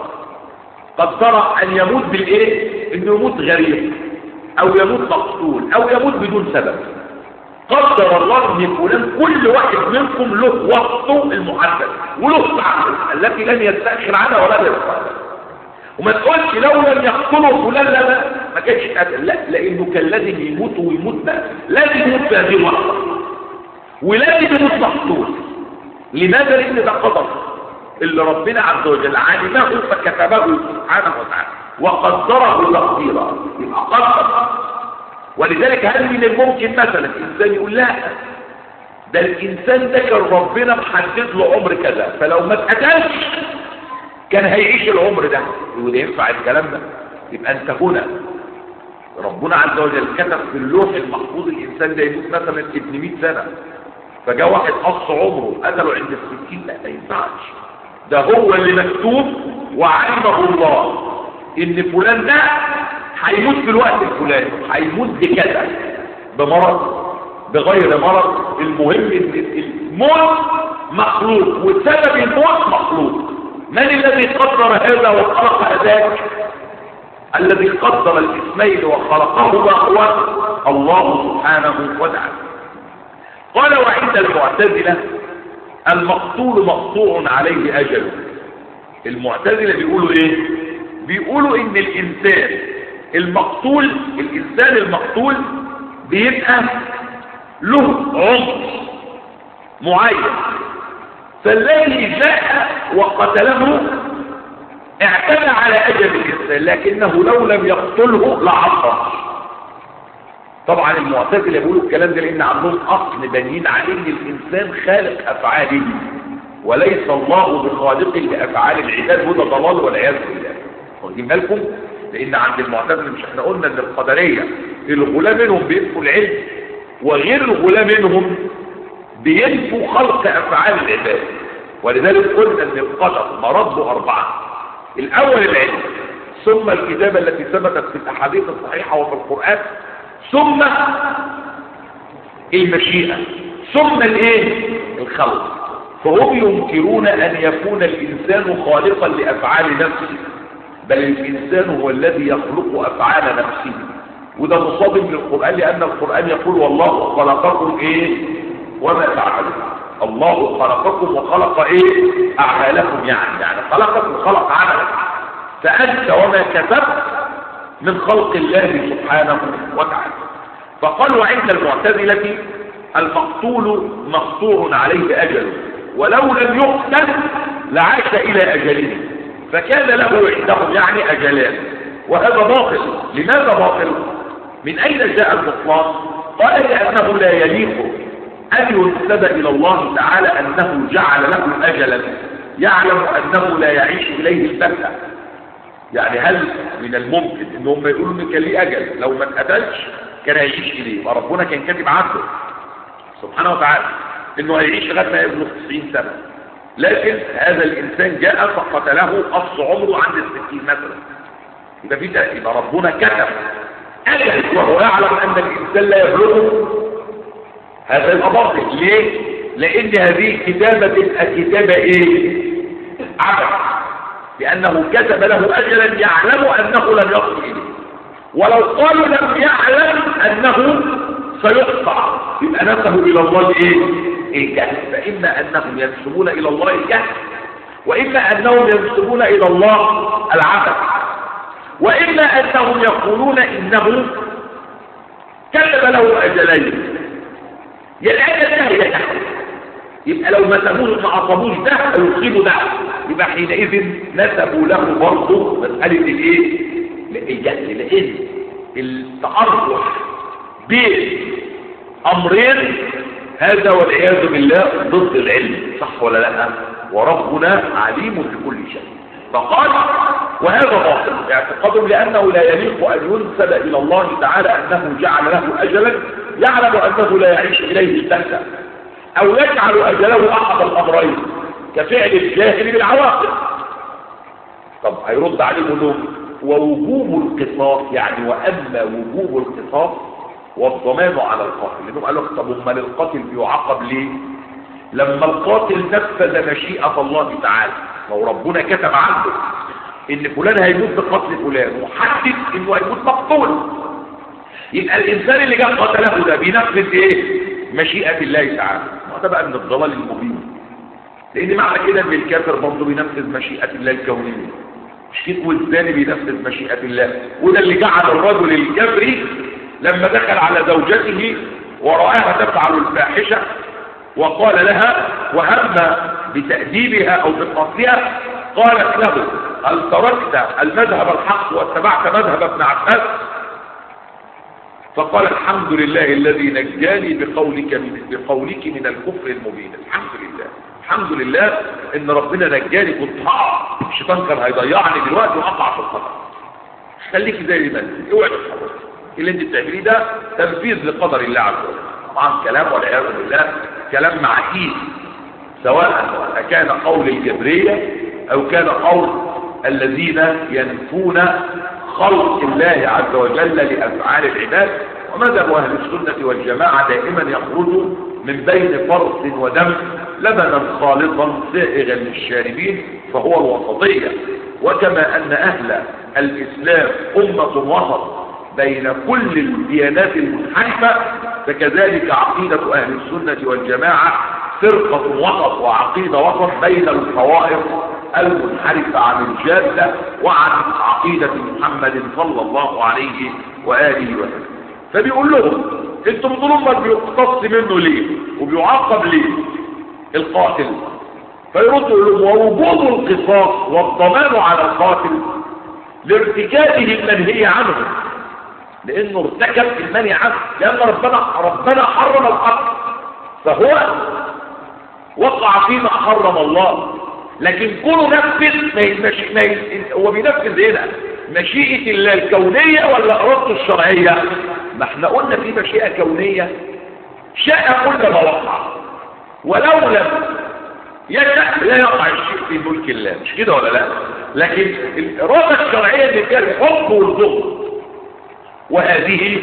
قدر ان يموت بالايه انه يموت غريب او يموت مقتول او يموت بدون سبب قدر الله ان فلان كل واحد منكم له وقته المحدد وله ساعته التي لن يستأخر عنها ولا يستأخر وما تقولش لو لم يقتله فلان لا لا ما كانش قتل لا لانه كان لازم يموت ويموت بقى لازم يموت في هذه اللحظه ولازم يموت مقتول لماذا لان ده قدر اللي ربنا عز وجل علمه فكتبه سبحانه وتعالى وقدره تقديرا يبقى قدر ولذلك هل من الممكن مثلا الانسان يقول لا ده الانسان ده كان ربنا محدد له عمر كذا فلو ما اتقتلش كان هيعيش العمر ده وده ينفع الكلام ده يبقى انت هنا ربنا عز وجل كتب في اللوح المحفوظ الانسان ده يموت مثلا ابن 100 سنه فجاء واحد قص عمره قتله عند الستين لا ما ينفعش ده هو اللي مكتوب وعلمه الله ان فلان ده هيموت في الوقت الفلاني هيموت بكذا بمرض بغير مرض المهم ان الموت مخلوق وسبب الموت مخلوق من الذي قدر هذا وخلق ذاك الذي قدر الاثنين وخلقهما هو الله سبحانه وتعالى قال وعند المعتزلة المقتول مقطوع عليه أجله المعتزلة بيقولوا ايه بيقولوا ان الانسان المقتول الانسان المقتول بيبقى له عمر معين فالذي جاء وقتله اعتدى على اجل الانسان لكنه لو لم يقتله لعصر طبعا المعتزله بيقولوا الكلام ده لان عندهم اصل بنين عليه ان الانسان خالق افعاله وليس الله بخالق لافعال العباد وده ضلال والعياذ بالله واخدين بالكم لان عند المعتزله مش احنا قلنا ان القدريه الغلاة منهم بينفوا العلم وغير الغلاة منهم بينفوا خلق افعال العباد ولذلك قلنا ان القدر مرضه اربعه الاول العلم ثم الكتابه التي ثبتت في الاحاديث الصحيحه وفي القران ثم المشيئه ثم الايه الخلق فهم ينكرون ان يكون الانسان خالقا لافعال نفسه بل الانسان هو الذي يخلق افعال نفسه وده مصادم للقران لان القران يقول والله خلقكم ايه وما تعملون الله خلقكم وخلق ايه اعمالكم يعني يعني خلقكم وخلق عملك فانت وما كتبت من خلق الله سبحانه وتعالى فقال وعند المعتزلة المقتول مقطوع عليه اجله ولو لم يقتل لعاش الى اجله فكان له عندهم يعني اجلان وهذا باطل لماذا باطل من اين جاء البطلان قال لانه لا يليق أن ينسب إلى الله تعالى أنه جعل له أجلا يعلم أنه لا يعيش إليه البتة يعني هل من الممكن ان هم يقولوا ان كان ليه اجل لو ما اتقتلش كان هيعيش اليه فربنا كان كاتب عنده سبحانه وتعالى انه هيعيش لغايه ما يبلغ 90 سنه لكن هذا الانسان جاء فقتله قص عمره عند الستين مثلا يبقى في ده يبقى ربنا كتب اجل وهو يعلم ان الانسان لا يبلغه هذا يبقى باطل ليه لان هذه كتابه تبقى كتابه ايه عبث لانه كتب له اجلا يعلم انه لم يصل اليه ولو قالوا لم يعلم انه سيقطع يبقى نسبه الى الله ايه الجهل فإما أنهم ينسبون إلى الله الجهل وإما أنهم ينسبون إلى الله العبث وإما أنهم يقولون إنه كتب له أجلين يا الأجل ده هي ده يبقى لو ما سابوش ما عصبوش ده فيصيبوا ده يبقى حينئذ نسبوا له برضه مسألة الايه؟ الجهل لأن التأرجح بين أمرين هذا والعياذ بالله ضد العلم صح ولا لا وربنا عليم بكل شيء فقال وهذا باطل اعتقادهم لأنه لا يليق أن ينسب إلى الله تعالى أنه جعل له أجلا يعلم أنه لا يعيش إليه الدهشة أو يجعل أجله أحد الأمرين كفعل الجاهل بالعواقب طب هيرد عليهم لهم ووجوب القصاص يعني وأما وجوب القصاص والضمان على القاتل لأنهم قالوا طب امال القاتل بيعاقب ليه لما القاتل نفذ مشيئة الله تعالى لو ربنا كتب عنده ان فلان هيموت بقتل فلان وحدد انه هيموت مقتول يبقى الانسان اللي جاب قتله ده بينفذ ايه مشيئة الله تعالى ما ده بقى من الضلال المبين لان معنى كده ان الكافر برضه بينفذ مشيئة الله الكونية الشيخ والثاني بينفذ مشيئة الله وده اللي جعل الرجل الكافري لما دخل على زوجته ورآها تفعل الفاحشة وقال لها وهم بتأديبها أو بقتلها قالت له هل تركت المذهب الحق واتبعت مذهب ابن عباس فقال الحمد لله الذي نجاني بقولك من بقولك من الكفر المبين الحمد لله الحمد لله ان ربنا نجاني كنت هقع الشيطان كان هيضيعني دلوقتي وهقع في الخطر خليك زي ما انت اوعي تتحرك اللي انت بتعمليه ده تنفيذ لقدر الله عز وجل طبعا كلام والعياذ بالله كلام معكيس سواء كان قول الجبريه او كان قول الذين ينفون خلق الله عز وجل لأفعال العباد ومذهب أهل السنة والجماعة دائما يخرج من بين فرث ودم لبنا خالصا سائغا للشاربين فهو الوسطية وكما أن أهل الإسلام أمة وسط بين كل الديانات المنحرفة فكذلك عقيدة أهل السنة والجماعة فرقة وسط وعقيدة وسط بين الطوائف المنحرفة عن الجادة وعن عقيدة محمد صلى الله عليه وآله وسلم فبيقول لهم انتم بتقولوا ما بيقتص منه ليه وبيعاقب ليه القاتل فيردوا لهم ووجود القصاص والضمان على القاتل لارتكابه المنهي عنه لانه ارتكب المنهي عنه لان ربنا ربنا حرم القتل فهو وقع فيما حرم الله لكن كونه نفذ ما يمش... ما ي... هو بينفذ هنا مشيئة الله الكونية ولا إرادته الشرعية ما احنا قلنا في مشيئة كونية شاء كل ما وقع ولو لم يشاء لا يقع الشيء في ملك الله مش كده ولا لا لكن الإرادة الشرعية اللي فيها الحب والظلم وهذه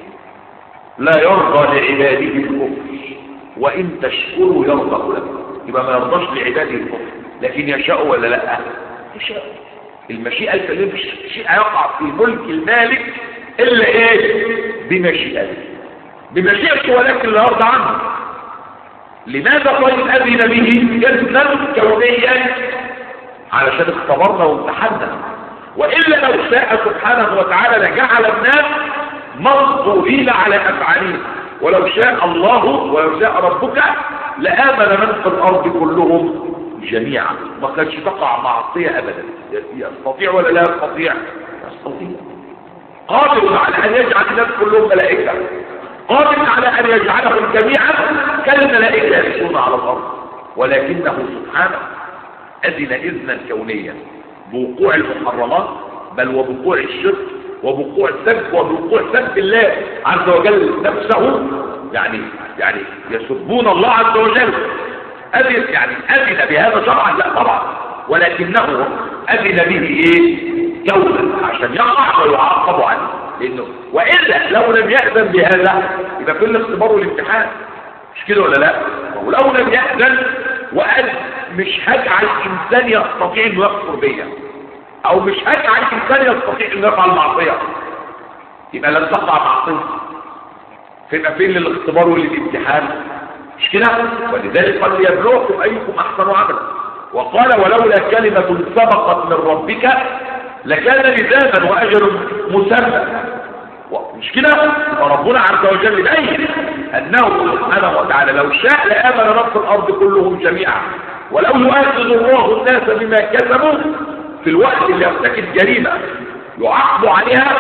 لا يرضى لعباده الكفر وإن تشكروا يرضى لكم يبقى ما يرضاش لعباده الكفر لكن يشاء ولا لا يشاء المشيئة الكريمة مش شيء يقع في ملك المالك إلا إيه بمشيئته بمشيئته ولكن لا يرضى عنه لماذا طيب أذن به إذنا كونيا علشان اختبرنا وامتحنا وإلا لو شاء سبحانه وتعالى لجعل الناس منظورين على أفعالهم ولو شاء الله ولو شاء ربك لآمن من في الأرض كلهم جميعا ما كانش تقع معصية أبدا يستطيع ولا لا يستطيع يستطيع قادر على أن يجعل الناس كلهم ملائكة قادر على أن يجعلهم جميعا كالملائكة يكون على الأرض ولكنه سبحانه أذن إذنا كونيا بوقوع المحرمات بل وبوقوع الشرك وبوقوع السب وبوقوع سب الله عز وجل نفسه يعني يعني يسبون الله عز وجل أذن يعني أذن بهذا شرعا لا طبعا ولكنه أذن به إيه كونا عشان يقع ويعاقب عنه لأنه وإلا لو لم يأذن بهذا يبقى كل اختبار والامتحان مش كده ولا لا ولو لم يأذن وقال مش هجعل إنسان يستطيع أنه يكفر بيا أو مش هجعل إنسان يستطيع أنه يفعل معصية يبقى لن تقع معصية فيبقى فين للاختبار والامتحان مش كده ولذلك قال ليبلوكم ايكم احسن عملا وقال ولولا كلمة سبقت من ربك لكان لزاما واجل مسمى مش كده وربنا عز وجل بين انه سبحانه وتعالى لو شاء لامن رب الارض كلهم جميعا ولو يؤاخذ الله الناس بما كسبوا في الوقت اللي يرتكب جريمه يعاقب عليها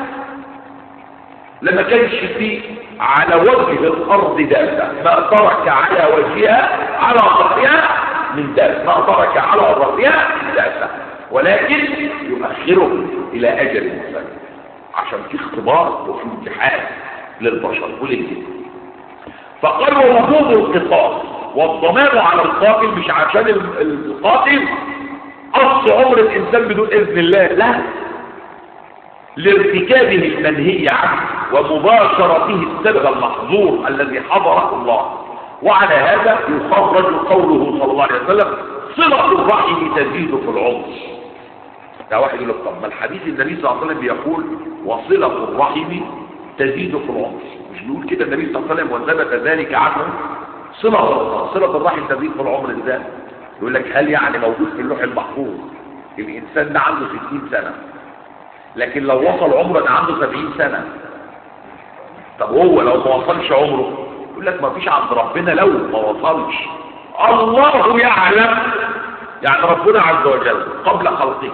لما كانش فيه على وجه الارض دابه ما ترك على وجهها على ظهرها من دابه ما ترك على ظهرها من دابه ولكن يؤخره الى اجل مسمى عشان في اختبار وفي امتحان للبشر وللجن فقالوا وجوب القصاص والضمان على القاتل مش عشان القاتل قص عمر الانسان بدون اذن الله لا لارتكابه المنهي عنه ومباشرته السبب المحظور الذي حضره الله وعلى هذا يخرج قوله صلى الله عليه وسلم صلة الرحم تزيد في العمر ده واحد يقول لك طب ما الحديث النبي صلى الله عليه وسلم بيقول وصلة الرحم تزيد في العمر مش بيقول كده النبي صلى الله عليه وسلم وثبت ذلك عنه صلة صلة الرحم تزيد في العمر ازاي يقول لك هل يعني موجود في اللوح المحفوظ الانسان ده عنده 60 سنة لكن لو وصل عمره ده عنده 70 سنة طب هو لو ما وصلش عمره يقول لك ما فيش عند ربنا لو ما وصلش الله يعلم يعني ربنا عز وجل قبل خلقه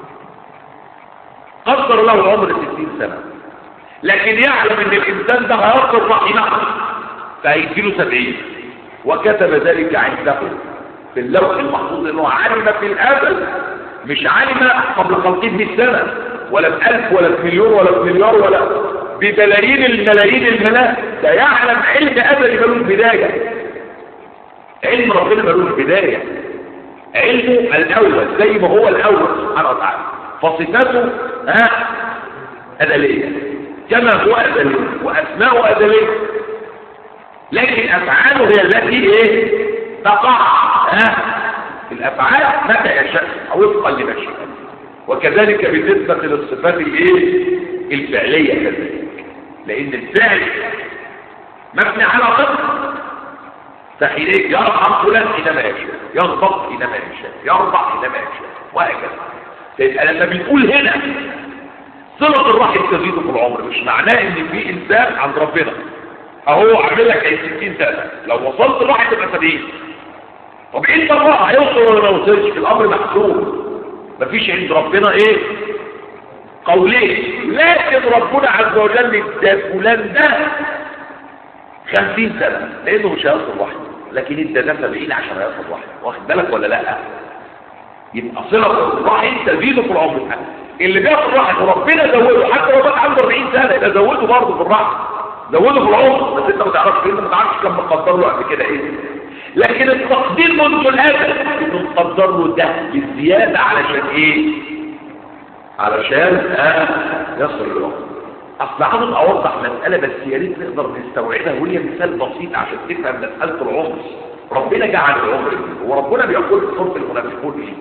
قدر له عمر 60 سنة لكن يعلم ان الانسان ده هيصل رحمه فهيديله 70 وكتب ذلك عنده في اللوح المحفوظ انه علم في الازل مش علم قبل خلقه 100 سنه ولا بألف ولا بمليون ولا بمليار ولا ببلايين الملايين الملايين ده يعلم علم أزلي ملوش بداية علم ربنا ملوش بداية علمه الأول زي ما هو الأول سبحانه وتعالى فصفاته ها أزلية كما هو أزلي وأسماءه أزلية لكن أفعاله هي التي إيه تقع ها الأفعال متى يشاء وفقا لمشيئته وكذلك بالنسبة للصفات الايه الفعلية كذلك لان الفعل مبني على قدر فحينئذ يرحم فلان حينما يشاء يغضب حينما يشاء يرضع حينما يشاء وهكذا فيبقى لما بنقول هنا صلة الرحم تزيد في العمر مش معناه ان في انسان عند ربنا اهو عامل لك 60 سنة لو وصلت الرحم تبقى 70 طب انت الله هيوصل ولا ما وصلش الامر محسوب مفيش عند ربنا ايه قولين لكن ربنا عز وجل ادى فلان ده خمسين سنة لانه مش هيصل واحد لكن ادى ده سبعين عشان هيصل واحد واخد بالك ولا لا يبقى صلة الرحم تزيد في العمر اللي بياخد رحم وربنا زوده حتى لو بقى عنده 40 سنة يبقى زوده برضه في الرحم زوده في العمر بس انت ما تعرفش انت ما تعرفش كم مقدر له قبل كده ايه لكن التقدير منذ الازل انه مقدر له ده بالزياده علشان ايه علشان آه يصل الوقت اصل عاوز اوضح مساله بس يا ريت نقدر نستوعبها وهي مثال بسيط عشان تفهم مساله العمر ربنا جعل العمر وربنا بيقول في سوره المنافقون ايه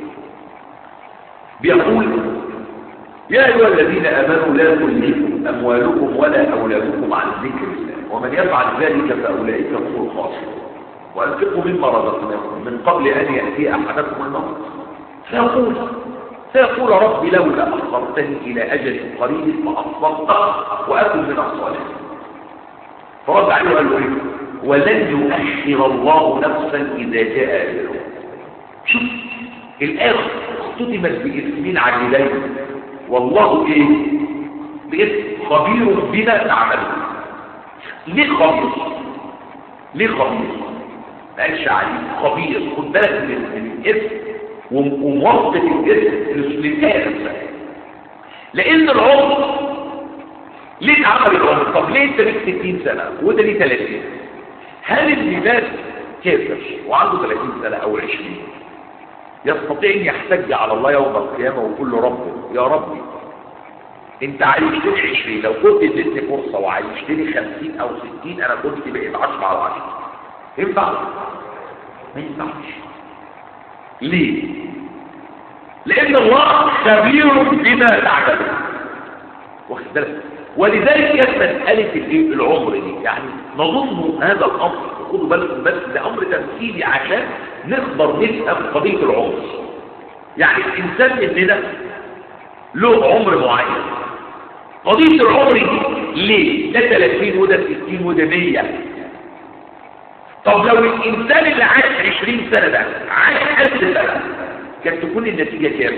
بيقول يا ايها الذين امنوا لا تلهكم اموالكم ولا اولادكم عن ذكر الله ومن يفعل ذلك فاولئك هم الخاسرون وأنفقوا مما رزقناكم من قبل أن يأتي أحدكم الموت فيقول فيقول ربي لولا أخرتني إلى أجل قريب فأصدقت وأكن من الصالحين فرد عليه وقال له إيه ولن يؤخر الله نفسا إذا جاء أجله شوف الآية اختتمت باسمين عجلين والله إيه باسم خبير بما تعملون ليه خبير ليه خبير ما قالش عليه خبير خد بالك من الاسم وموظف الاسم للآية نفسها لأن العمر ليه اتعمل العمر؟ طب ليه انت ليك 60 سنة وده ليه 30 هل اللي مات كافر وعنده 30 سنة أو 20 يستطيع ان يحتج على الله يوم القيامة ويقول له ربه يا ربي انت عايشتني 20 لو كنت اديتني فرصة وعايشتني 50 او 60 انا كنت بقيت 10 على 10 ينفع ما ينفعش ليه لان الله خبير بما تعمل واخد بالك ولذلك كانت مسألة الايه العمر دي يعني نظن هذا الأمر خدوا بالكم بس ده أمر تمثيلي عشان نقدر نفهم قضية العمر يعني الإنسان مننا له عمر معين قضية العمر دي ليه؟ ده 30 وده 60 وده 100 طب لو الإنسان اللي عاش 20 سنة ده عاش 1000 سنة كانت تكون النتيجة كام؟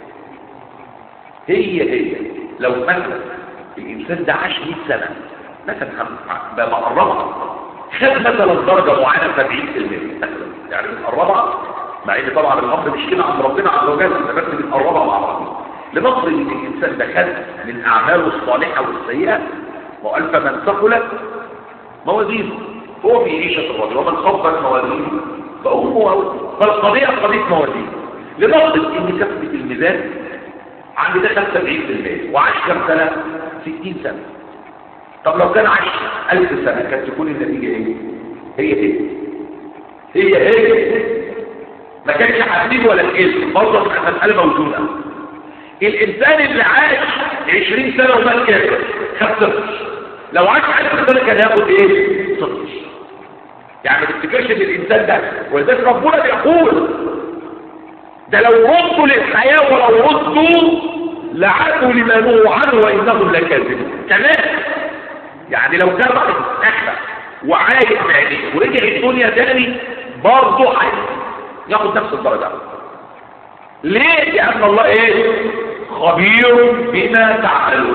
هي هي لو مثلا الإنسان ده عاش 100 سنة مثلا بقربها خد مثلا درجة معينة 70% مثلا يعني بنقربها مع ان طبعا الامر مش كده عند ربنا عز وجل بس بنقربها مع بعض لنفرض ان الانسان ده خد من اعماله الصالحه والسيئه والف من ثقلت موازينه هو في عيشه الرجل ومن خفت موازينه فامه فالقضيه قضيه موازين لنفرض ان كفه الميزان عند ده 75% وعاش كم سنه 60 سنه طب لو كان عاش 1000 سنه كانت تكون النتيجه ايه هي ايه هي هي ما كانش حبيب ولا تقل برضه مساله موجوده الانسان اللي عاش 20 سنه ومات كافر خد صفر لو عاش 1000 سنه كان هياخد ايه صفر يعني ما تفتكرش ان الانسان ده ولذلك ربنا بيقول ده لو ردوا للحياه ولو ردوا لعادوا لما نهوا عنه وانهم لكاذبون كمان يعني لو كان واحد اخر وعايش يعني ورجع الدنيا تاني برضه ياخد نفس الدرجه ليه لان الله ايه خبير بما تعملون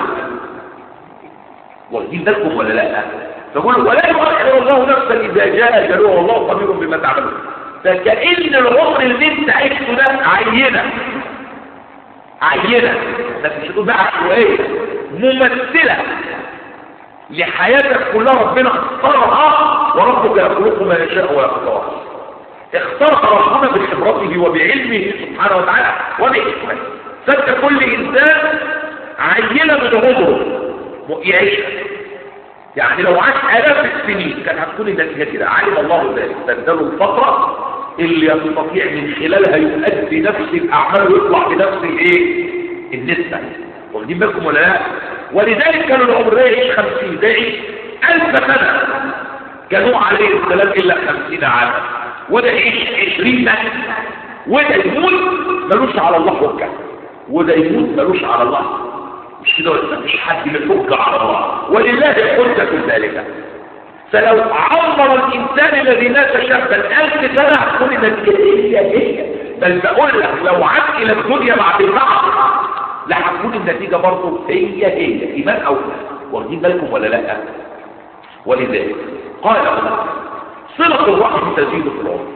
واخدين بالكم ولا لا فقول ولا يؤخر الله نفسا اذا جاء اجلها والله خبير بما تعملون فكأن العمر اللي انت عشته ده عينه عينه ده مش هتقول بقى عشوائيه ممثله لحياتك كلها ربنا اختارها وربك يخلق ما يشاء ويختار اختار ربنا بخبرته وبعلمه سبحانه وتعالى وبحكمته فانت كل انسان عينه من عمره يعيشها يعني لو عاش الاف السنين كان هتكون النتيجه كده علم الله ذلك بدله الفتره اللي يستطيع من خلالها يؤدي نفس الاعمال ويطلع بنفس الايه النسبه واخدين بالكم ولا لا ولذلك كانوا العمر ده يعيش 50 ده يعيش 1000 سنه كانوا عليه السلام الا 50 عاما وده يعيش 20 سنه وده يموت ملوش على الله حجه وده يموت ملوش على الله مش كده ولا مفيش حد يحج على الله ولله الحجه في ذلك فلو عمر الانسان الذي مات شابا ألف سنه هتكون النتيجه هي هي بل بقول لك لو عاد الى الدنيا بعد البعث لا هتكون النتيجه برضه هي هي ايمان او لا واخدين بالكم ولا لا ولذلك قال صله الرحم تزيد في العمر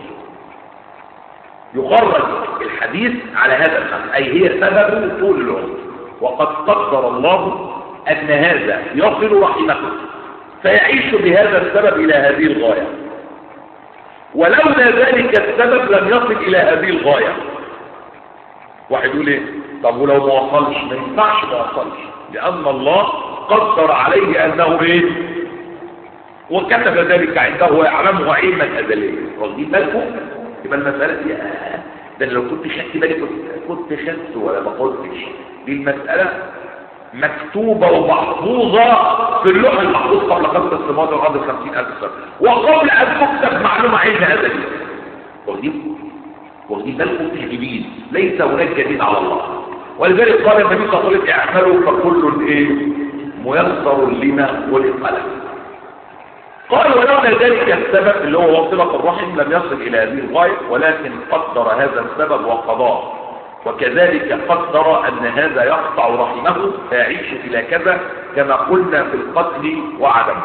يخرج الحديث على هذا الخمس اي هي سبب طول العمر وقد قدر الله ان هذا يصل رحمه فيعيش بهذا السبب الى هذه الغايه ولولا ذلك السبب لم يصل الى هذه الغايه واحد يقول ايه طب ولو ما وصلش ما ينفعش ما وصلش لان الله قدر عليه انه ايه وكتب ذلك عنده ويعلمه علما ازليا واخدين بالكم يبقى المساله دي آه ده لو كنت خدت بالي كنت كنت خدت ولا ما قلتش دي المساله مكتوبة ومحفوظة في اللوح المحفوظ قبل خمس السماوات والأرض خمسين ألف سنة وقبل أن تكتب معلومة علم هذا دي واخدين واخدين بالكم تهجبين ليس هناك جديد على الله ولذلك قال النبي صلى الله عليه وسلم اعملوا فكل ايه ميسر لما خلق له قال ولولا ذلك السبب اللي هو وصلة الرحم لم يصل إلى هذه الغاية ولكن قدر هذا السبب وقضاه وكذلك قدر أن هذا يقطع رحمه فيعيش إلى كذا كما قلنا في القتل وعدمه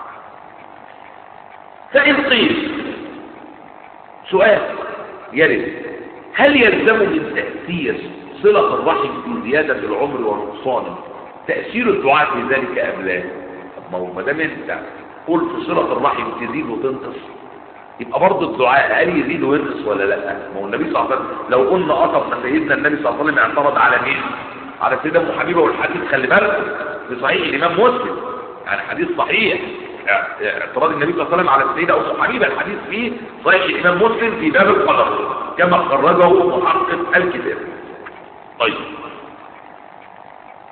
فإن قيل سؤال يرد هل يلزم من تأثير صلة الرحم في زيادة العمر ونقصانه تأثير الدعاء في ذلك أم لا؟ ما هو ما دام انت قلت صلة الرحم تزيد وتنقص يبقى برضه الدعاء هل يزيد وينقص ولا لا ما هو النبي صلى الله عليه وسلم لو قلنا قصد سيدنا النبي صلى الله عليه وسلم اعترض على مين على سيدنا ابو حبيبه والحديث خلي بالك في صحيح الامام مسلم يعني حديث صحيح اعتراض النبي صلى الله عليه وسلم على السيده ابو حبيبه الحديث فيه صحيح الامام مسلم في باب القدر كما خرجه محقق الكتاب طيب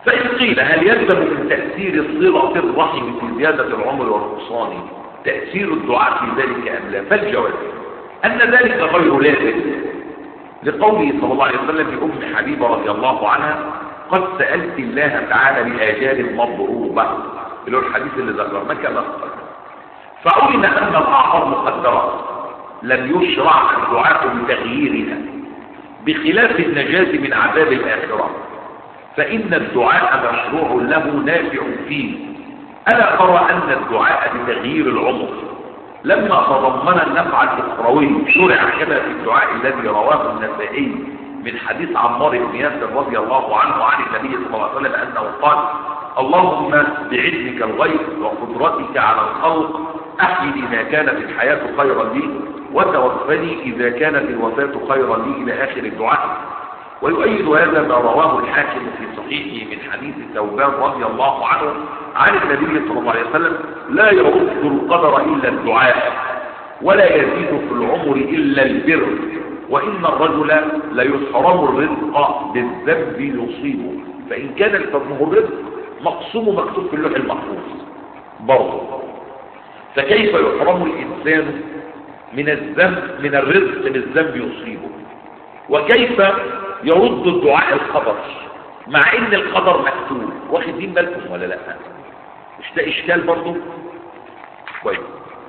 فإن قيل هل يلزم من تأثير صلة الرحم في زيادة العمر والنقصان تأثير الدعاء في ذلك أم لا فالجواب أن ذلك غير لازم لقوله صلى الله عليه وسلم لأم حبيبة رضي الله عنها قد سألت الله تعالى بآجال مضروبة اللي هو الحديث اللي ذكرناه كما فعلم أن الأعظم مقدرات لم يشرع الدعاء بتغييرها بخلاف النجاة من عذاب الآخرة فإن الدعاء مشروع له نافع فيه ألا أرى أن الدعاء بتغيير العمر لما تضمن النفع الأخروي شرع كما في الدعاء الذي رواه النسائي من حديث عمار بن ياسر رضي الله عنه عن النبي صلى الله عليه وسلم أنه قال اللهم بعلمك الغيب وقدرتك على الخلق أحيي ما كانت الحياة خيرا لي وتوفني إذا كانت الوفاة خيرا لي إلى آخر الدعاء ويؤيد هذا ما رواه الحاكم في صحيحه من حديث ثوبان رضي الله عنه عن النبي صلى الله عليه وسلم لا يرد القدر إلا الدعاء ولا يزيد في العمر إلا البر وإن الرجل ليحرم الرزق بالذنب يصيبه فإن كان الفضله الرزق مقسوم مكتوب في اللوح المحفوظ برضه فكيف يحرم الإنسان من الذنب من الرزق بالذنب يصيبه وكيف يرد الدعاء الخبر مع ان القدر مكتوب واخدين بالكم ولا لا مش ده اشكال برضه كويس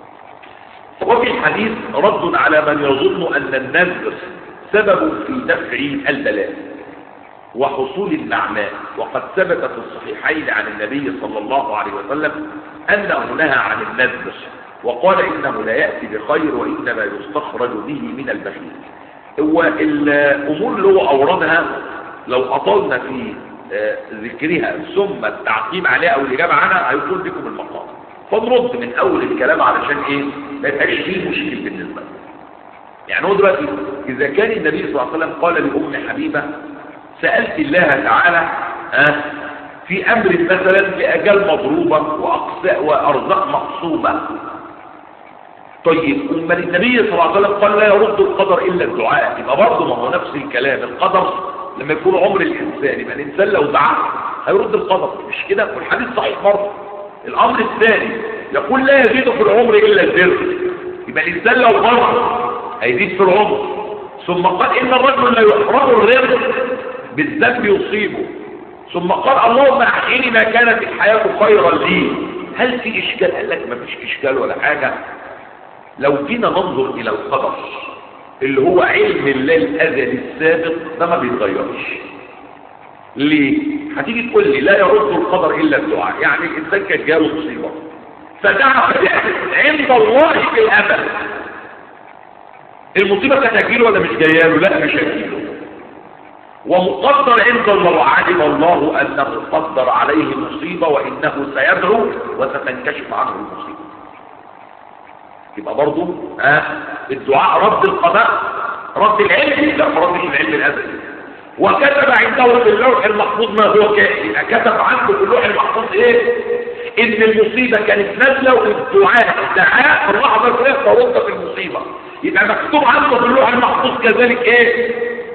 وفي الحديث رد على من يظن ان النذر سبب في دفع البلاء وحصول النعماء وقد ثبت في الصحيحين عن النبي صلى الله عليه وسلم انه نهى عن النذر وقال انه لا ياتي بخير وانما يستخرج به من البخيل هو الامور اللي هو اوردها لو اطلنا في ذكرها ثم التعقيب عليها او الاجابه عنها هيكون بكم المقام فنرد من اول الكلام علشان ايه ما يبقاش فيه مشكل بالنسبه لنا يعني هو دلوقتي اذا كان النبي صلى الله عليه وسلم قال لام حبيبه سالت الله تعالى أه في امر مثلا باجال مضروبه واقساء وارزاق مقصوبه طيب أما النبي صلى الله عليه وسلم قال لا يرد القدر إلا الدعاء يبقى برضه ما هو نفس الكلام القدر لما يكون عمر الإنسان يبقى الإنسان لو دعا هيرد القدر مش كده والحديث صحيح برضه الأمر الثاني يقول لا يزيد في العمر إلا البر يبقى الإنسان لو غلط هيزيد في العمر ثم قال إن الرجل لا يحرم الرزق بالذنب يصيبه ثم قال اللهم أحيني ما كانت الحياة خيرا لي هل في إشكال قال لك ما فيش إشكال ولا حاجة لو جينا ننظر الى القدر اللي هو علم الله الازلي السابق ده ما بيتغيرش ليه هتيجي تقول لي لا يرد القدر الا الدعاء يعني الانسان كان جاله مصيبه فدعا عند الله في الامل المصيبه كانت هتجيله ولا مش جايه له لا مش هتجيله ومقدر عند الله وعلم الله انه قدر عليه مصيبه وانه سيدعو وستنكشف عنه المصيبه يبقى برضه ها الدعاء رد القضاء رد العلم لا ما ردش العلم الازلي وكتب عنده في اللوح المحفوظ ما هو كائن يبقى كتب عنده في اللوح المحفوظ ايه ان المصيبه كانت نازله والدعاء دعاء في اللحظه الفلانيه فرد في المصيبه يبقى مكتوب عنده في اللوح المحفوظ كذلك ايه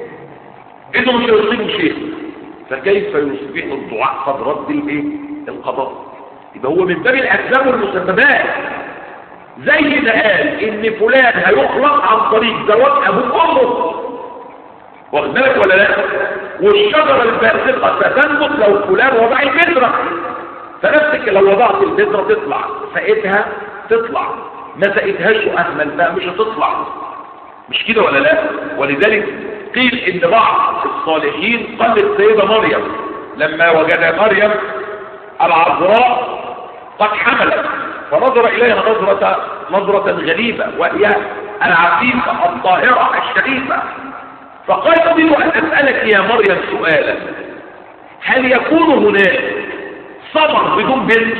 انه مش هيصيبه شيء فكيف يصبح الدعاء قد رد الايه القضاء يبقى هو من باب الاسباب والمسببات زي ما قال ان فلان هيخلق عن طريق زواج ابوك وامك واخد بالك ولا لا والشجره الباسقه ستنبت لو فلان وضع البذره فنفسك لو وضعت البذره تطلع سقيتها تطلع ما سقيتهاش واهمل بقى مش هتطلع مش كده ولا لا ولذلك قيل ان بعض الصالحين قال السيده مريم لما وجد مريم العذراء قد حملت فنظر إليها نظرة, نظرة غريبة وهي العفيفة الطاهرة الشريفة فقال أريد أن أسألك يا مريم سؤالا هل يكون هناك ثمر بدون بنت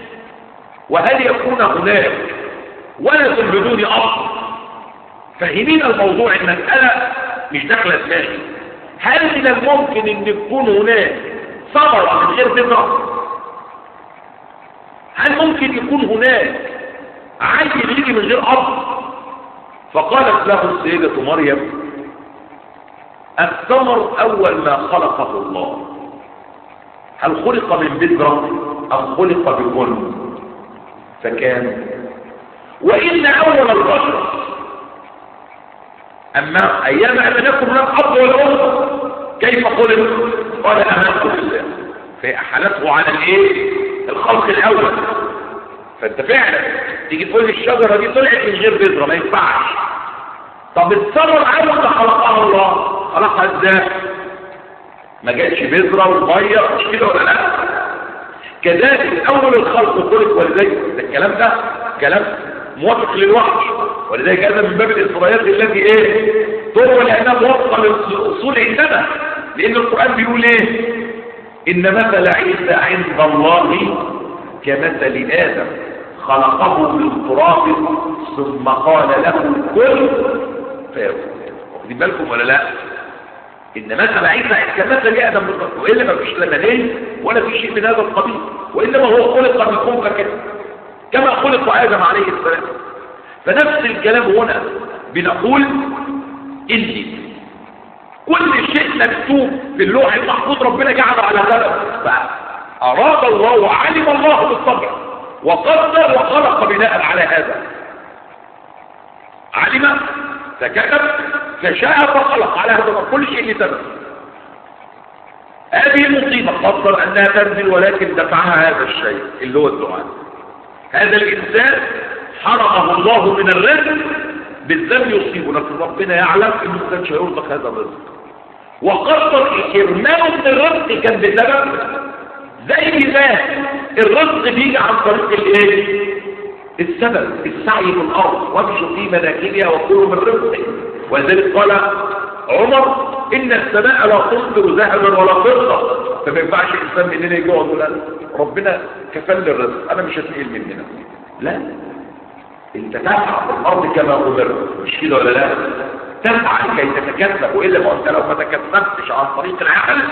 وهل يكون هناك ولد بدون أب فهمين الموضوع المسألة مش داخلة دماغي هل من الممكن أن يكون هناك ثمرة من غير بذرة هل ممكن يكون هناك عيل يجي من غير اب فقالت له السيدة مريم الثمر اول ما خلقه الله هل خلق من بذرة أم خلق بكل فكان وإن أول البشر أما أيام أن يكن هناك أب ولا أم كيف خلق قال أمامكم بالله فأحالته على الإيه الخلق الأول فأنت فعلا تيجي تقول الشجرة دي طلعت من غير بذرة ما ينفعش طب الثمرة الأول ده خلقها الله خلقها ازاي ما جاتش بذرة ومية مش كده ولا لا كذلك أول الخلق خلق ولذلك ده الكلام ده كلام موافق للوحي ولذلك هذا من باب الإسرائيات الذي ايه تروى لأنها موافقة للأصول عندنا لأن القرآن بيقول ايه إن مثل عيسى عند الله كمثل آدم خلقه من تراب ثم قال له كن فيكون واخدين بالكم ولا لا إن مثل عيسى كمثل آدم بالضبط وإلا ما فيش لمنين ولا في شيء من هذا القبيل وإنما هو خلق من خلقة كده كما خلق آدم عليه السلام فنفس الكلام هنا بنقول إني كل شيء مكتوب في اللوح المحفوظ ربنا جعله على سبب فأراد الله وعلم الله بالطبع وقدر وخلق بناء على هذا علم فكتب فشاء فخلق على هذا كل شيء لسبب هذه المصيبة قدر أنها تنزل ولكن دفعها هذا الشيء اللي هو الدعاء هذا الإنسان حرمه الله من الرزق بالذنب يصيبه لكن ربنا يعلم انه ما كانش هيرزق هذا الرزق وقدر حرمانه من الرزق كان بسبب زي ما الرزق بيجي عن طريق الايه السبب السعي في الارض وامشوا في مناكبها وكلوا من رزقه ولذلك قال عمر ان السماء لا تمطر ذهبا ولا فضه فما ينفعش الانسان مننا يجي يقعد يقول ربنا كفل الرزق انا مش هتقل مننا لا انت تسعى في الارض كما امرت مش كده ولا لا تسعى لكي تتكسب والا ما انت لو ما تكسبتش عن طريق العمل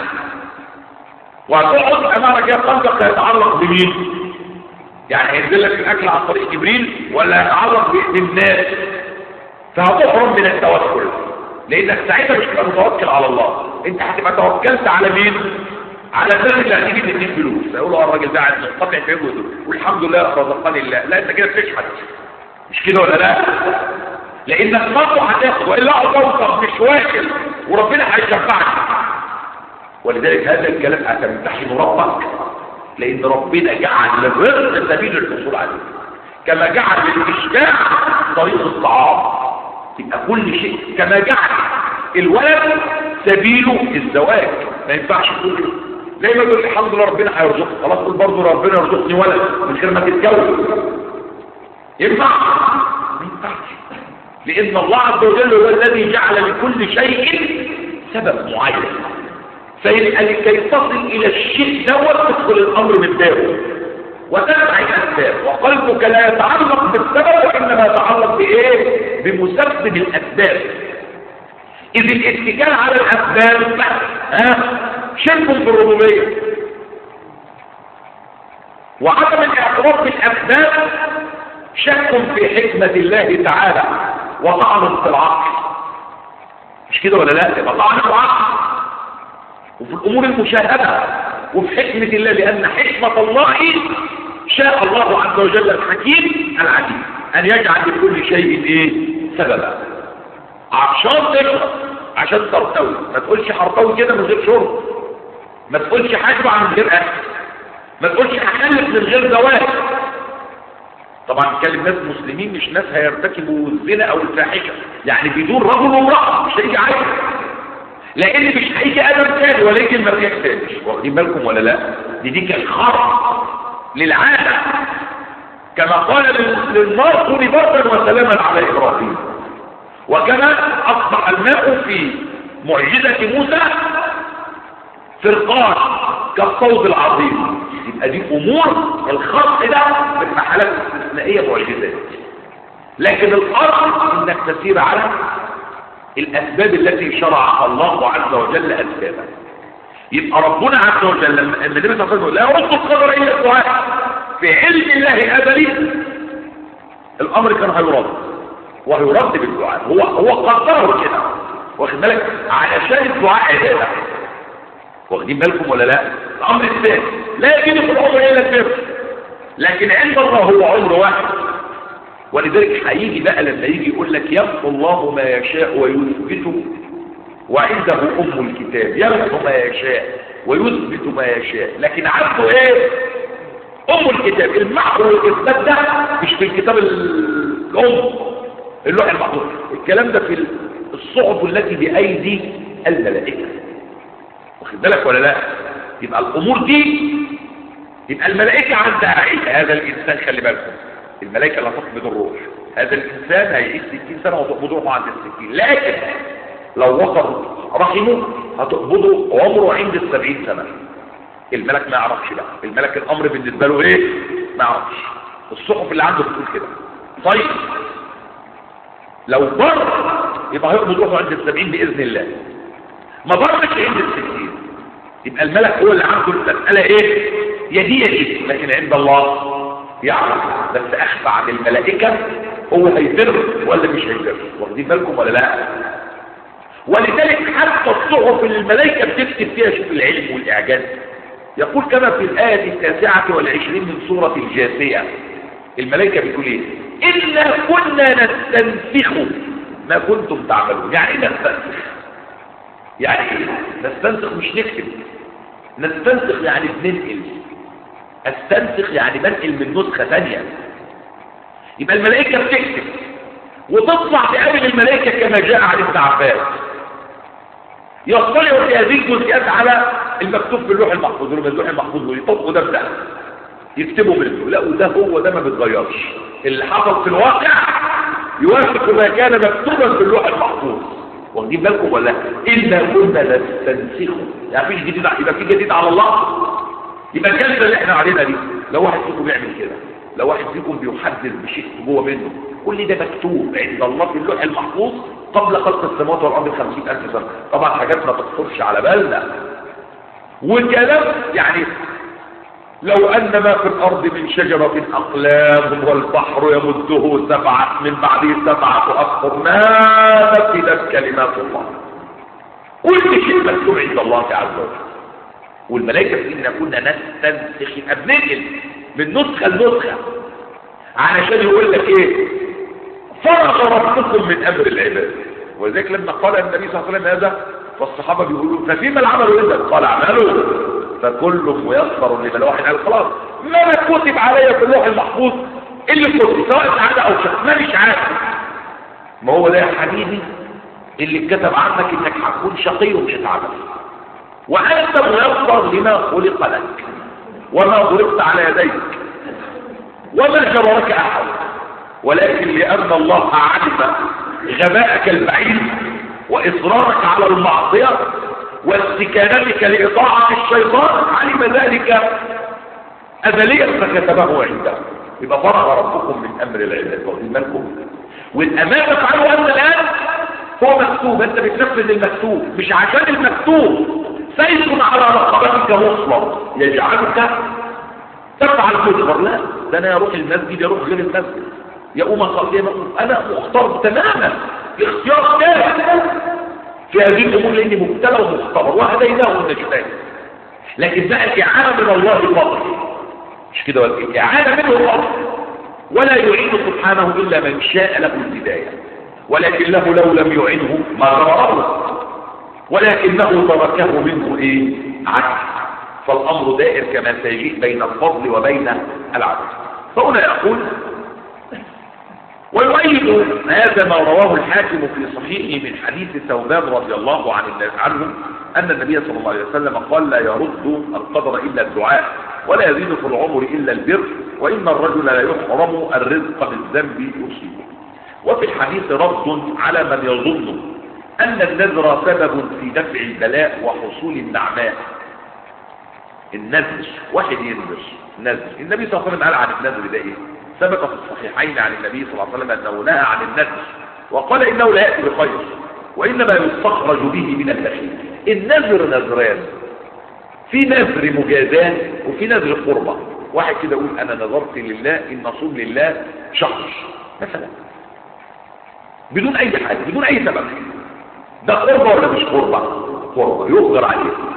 وهتقعد امامك يا قلبك هيتعلق بمين يعني هينزل لك الاكل عن طريق جبريل ولا هيتعلق بالناس فهتحرم من التوكل لانك ساعتها مش هتبقى متوكل على الله انت هتبقى توكلت على مين على الناس اللي هتيجي تديك فلوس فيقولوا الراجل ده قاعد منقطع في يده والحمد لله رزقني الله لا انت كده بتشحت مش كده ولا لا لانك برضه هتاخد والا هتوصل مش واكل وربنا هيشفعك ولذلك هذا الكلام هتمتحن ربك لان ربنا جعل للرزق سبيل الحصول عليه كما جعل للاشباع طريق الطعام يبقى كل شيء كما جعل الولد سبيله الزواج ما ينفعش تقول زي ما تقول الحمد لله ربنا هيرزقك خلاص قول برضه ربنا يرزقني ولد من غير ما تتجوز ينفع ما ينفعش لان الله عز وجل هو الذي جعل لكل شيء سبب معين فيبقى لكي تصل الى الشيء دوت تدخل الامر من بابه وتتبع الاسباب وقلبك لا يتعلق بالسبب وانما يتعلق بايه بمسبب الاسباب اذ الاتكال على الاسباب ها شرك في الربوبيه وعدم الاعتراف بالاسباب شك في حكمة الله تعالى وطعن في العقل مش كده ولا لا يبقى طعن في العقل وفي الامور المشاهدة وفي حكمة الله لان حكمة الله شاء الله عز وجل الحكيم العليم ان يجعل لكل شيء ايه سببا عشان تشرب عشان ترتوي ما تقولش هرتوي كده من غير شرب ما تقولش هشبع من غير اكل ما تقولش هخلف من غير زواج طبعا نتكلم ناس مسلمين مش ناس هيرتكبوا الزنا او الفاحشه يعني بدون رجل وامراه مش هيجي عايز لان مش هيجي ادم تاني ولا يجي المسيح تاني واخدين بالكم ولا لا دي دي كانت خرق للعاده كما قال للنار كوني بردا وسلاما على ابراهيم وكما اصبح الماء في معجزه موسى فرقان كالصوت العظيم يبقى دي امور الخط ده من حالات استثنائيه معجزات لكن الارض انك تسير على الاسباب التي شرعها الله عز وجل اسبابها يبقى ربنا عز وجل لما النبي صلى الله عليه وسلم لا يرد القدر الا الدعاء في علم الله ازلي الامر كان هيرد وهيرد بالدعاء هو هو قدره كده واخد بالك علشان الدعاء عباده واخدين بالكم ولا لا الامر الثاني لا يجد في العمر الا البر لكن عند الله هو عمر واحد ولذلك هيجي بقى لما يجي يقول لك يمحو الله ما يشاء ويثبت وعنده ام الكتاب يمحو ما يشاء ويثبت ما يشاء لكن عنده ايه ام الكتاب المحو والاثبات ده مش في الكتاب الام اللوح المحفوظ الكلام ده في الصحف التي بايدي الملائكه واخد بالك ولا لا يبقى الامور دي يبقى الملائكه عندها علم هذا الانسان خلي بالكم الملائكه اللي هتقبض الروح هذا الانسان هيعيش 60 سنه وتقبض روحه عند ال 60 لكن لو وصل رحمه هتقبضه عمره عند ال 70 سنه الملك ما يعرفش بقى الملك الامر بالنسبه له ايه ما يعرفش الصحف اللي عنده بتقول كده طيب لو بر يبقى هيقبض روحه عند ال 70 باذن الله ما برش عند ال 60 يبقى الملك هو اللي عنده المساله ايه يدي يدي لكن عند الله يعرف بس اخفى عن الملائكه هو هيبر ولا مش هيبر واخدين بالكم ولا لا ولذلك حتى الصحف اللي الملائكه بتكتب فيها شوف العلم والاعجاز يقول كما في الآية التاسعة والعشرين من سورة الجاثية الملائكة بتقول ايه إنا كنا نستنسخ ما كنتم تعملون يعني ايه نستنسخ يعني ايه نستنسخ مش نكتب نستنسخ يعني بننقل استنسخ يعني بنقل من نسخة ثانية يبقى الملائكة بتكتب وتطلع بقابل الملائكة كما جاء عن ابن عباس يطلعوا في هذه الجزئيات على المكتوب في اللوح المحفوظ اللي اللوح المحفوظ ويطبقوا ده بده يكتبوا منه لا وده هو ده ما بيتغيرش اللي حصل في الواقع يوافق ما كان مكتوبا في اللوح المحفوظ واخدين بالكم ولا الا كنا نستنسخه يعني مفيش جديد يبقى في جديد على الله يبقى الجلسه اللي احنا علينا دي لو واحد فيكم بيعمل كده لو واحد فيكم بيحدث بشيء جوه منه كل ده مكتوب عند الله في اللوح المحفوظ قبل خلق السماوات والارض بخمسين الف سنه طبعا حاجات ما تخطرش على بالنا وكلام يعني لو أن ما في الأرض من شجرة أقلام والبحر يمده سبعة من بعده سبعة أبحر ما نفذت كلمات الله كل شيء مكتوب عند الله عز وجل والملائكة إن كنا نستنسخ بننقل من نسخة لنسخة علشان يقول لك إيه فرغ ربكم من أمر العباد ولذلك لما قال النبي صلى الله عليه وسلم هذا فالصحابة بيقولوا ففيما العمل إذا قال اعملوا فكل ميسر لما واحد قال خلاص ما كتب عليا في اللوح المحفوظ اللي كتب سواء سعادة أو شك ما مش عارف ما هو ده يا حبيبي اللي اتكتب عنك انك هتكون شقي ومش هتعمل وانت ميسر لما خلق لك وما ضربت على يديك وما جبرك احد ولكن لان الله علم غباءك البعيد واصرارك على المعصيه واستكانتك لاطاعه الشيطان علم ذلك ازليا فكتبه عنده يبقى فرغ ربكم من امر العباد واخدين بالكم والامانه تفعلوا انت الان هو مكتوب انت بتنفذ المكتوب مش عشان المكتوب سيف على رقبتك مصلب يجعلك تفعل مجبر لا ده انا اروح المسجد يروح غير المسجد يقوم اصلي انا مختار تماما اختيار تام في هذه الامور لاني مبتلى ومختبر وهديناه النجدان لكن بقى الاعانه من الله فضل مش كده ولا ايه اعانه منه فضل ولا يعين سبحانه الا من شاء له الهدايه ولكن له لو لم يعنه ما غفره ولكنه تركه منه ايه عدل فالامر دائر كما سيجيء بين الفضل وبين العدل فهنا يقول ويؤيد هذا ما رواه الحاكم في صحيحه من حديث ثوبان رضي الله عن عنه أن النبي صلى الله عليه وسلم قال لا يرد القدر إلا الدعاء ولا يزيد في العمر إلا البر وإن الرجل لا يحرم الرزق بالذنب يصيبه وفي الحديث رد على من يظن أن النذر سبب في دفع البلاء وحصول النعماء النذر واحد ينذر نذر النبي صلى الله عليه وسلم قال عن النذر ده ايه ثبت في الصحيحين عن النبي صلى الله عليه وسلم انه نهى عن النذر وقال انه لا ياتي بخير وانما يستخرج به من البخيل النذر نذران في نذر مجازاه وفي نذر قربه واحد كده يقول انا نذرت لله ان اصوم لله شهر مثلا بدون اي حاجه بدون اي سبب ده قربه ولا مش قربه قربه يغفر عليه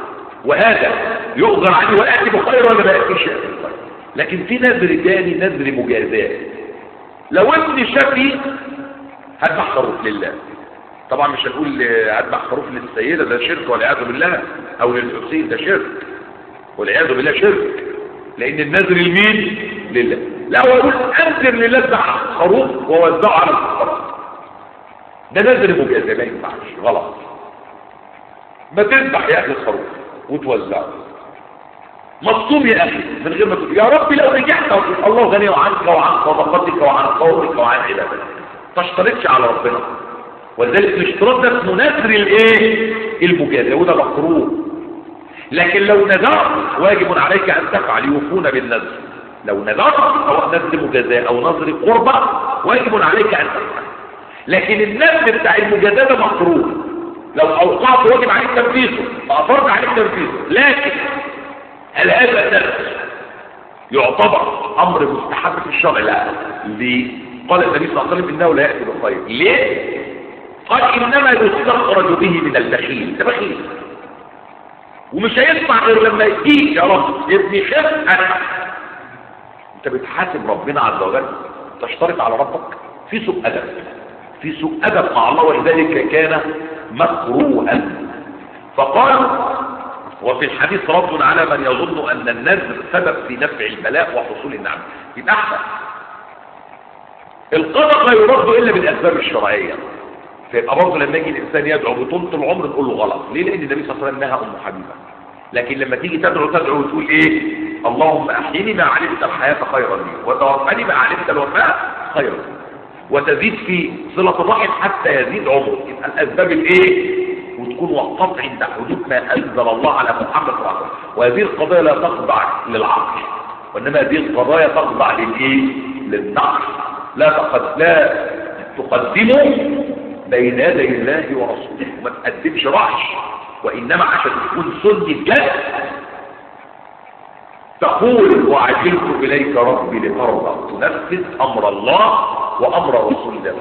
وهذا يؤجر عليه ويأتي بخير ولا ما يأتيش بخير لكن في نذر تاني نذر مجازات لو ابن شافي هذبح خروف لله طبعا مش هنقول هذبح خروف للسيدة ده شرك والعياذ بالله او للحسين ده شرك والعياذ بالله شرك لان النذر لمين لله لا هو يقول انذر لله اذبح خروف ووزعه على الفقراء ده نذر مجازة ما ينفعش غلط ما تذبح يا اخي الخروف وتوزعه مصوم يا اخي من غير ما تقول يا رب لو نجحت الله غني عنك وعن صدقتك وعن قولك وعن عبادتك تشترطش على ربنا ولذلك الاشتراط ده اسمه نذر الايه المجازة وده مكروه لكن لو نذرت واجب عليك ان تفعل يوفون بالنذر لو نذرت سواء نذر مجازاة او نذر قربة واجب عليك ان تفعل لكن النذر بتاع المجازاة ده مكروه لو اوقعت واجب عليك تنفيذه فاثرت عليك تنفيذه لكن هل هذا النذر يعتبر امر مستحب في الشرع لا ليه قال النبي صلى الله عليه وسلم انه لا ياتي بالخير ليه قال انما يستخرج به من البخيل ده بخيل ومش هيسمع غير لما يجيك يا رب ابني خف انا انت بتحاسب ربنا عز وجل تشترط على ربك في سوء ادب في سوء ادب مع الله ولذلك كان مكروها فقال وفي الحديث رد على من يظن ان النذر سبب في نفع البلاء وحصول النعم يبقى احسن القدر لا يرد الا بالاسباب الشرعيه فيبقى برضه لما يجي الانسان يدعو بطولة العمر نقول له غلط ليه لان النبي صلى الله عليه وسلم نهى ام حبيبه لكن لما تيجي تدعو تدعو وتقول ايه اللهم احيني ما علمت الحياه خيرا لي وتوفني ما علمت الوفاه خيرا لي وتزيد في صله الرحم حتى يزيد عمرك يبقى الاسباب الايه وتكون وقفت عند حدود ما انزل الله على محمد صلى الله عليه وسلم وهذه القضايا لا تخضع للعقل وانما هذه القضايا تخضع للايه للنقل لا تقد لا تقدموا بين يدي الله ورسوله وما تقدمش رعش وانما عشان تكون سنة جد تقول وعجلت اليك ربي لترضى تنفذ امر الله وامر رسول الله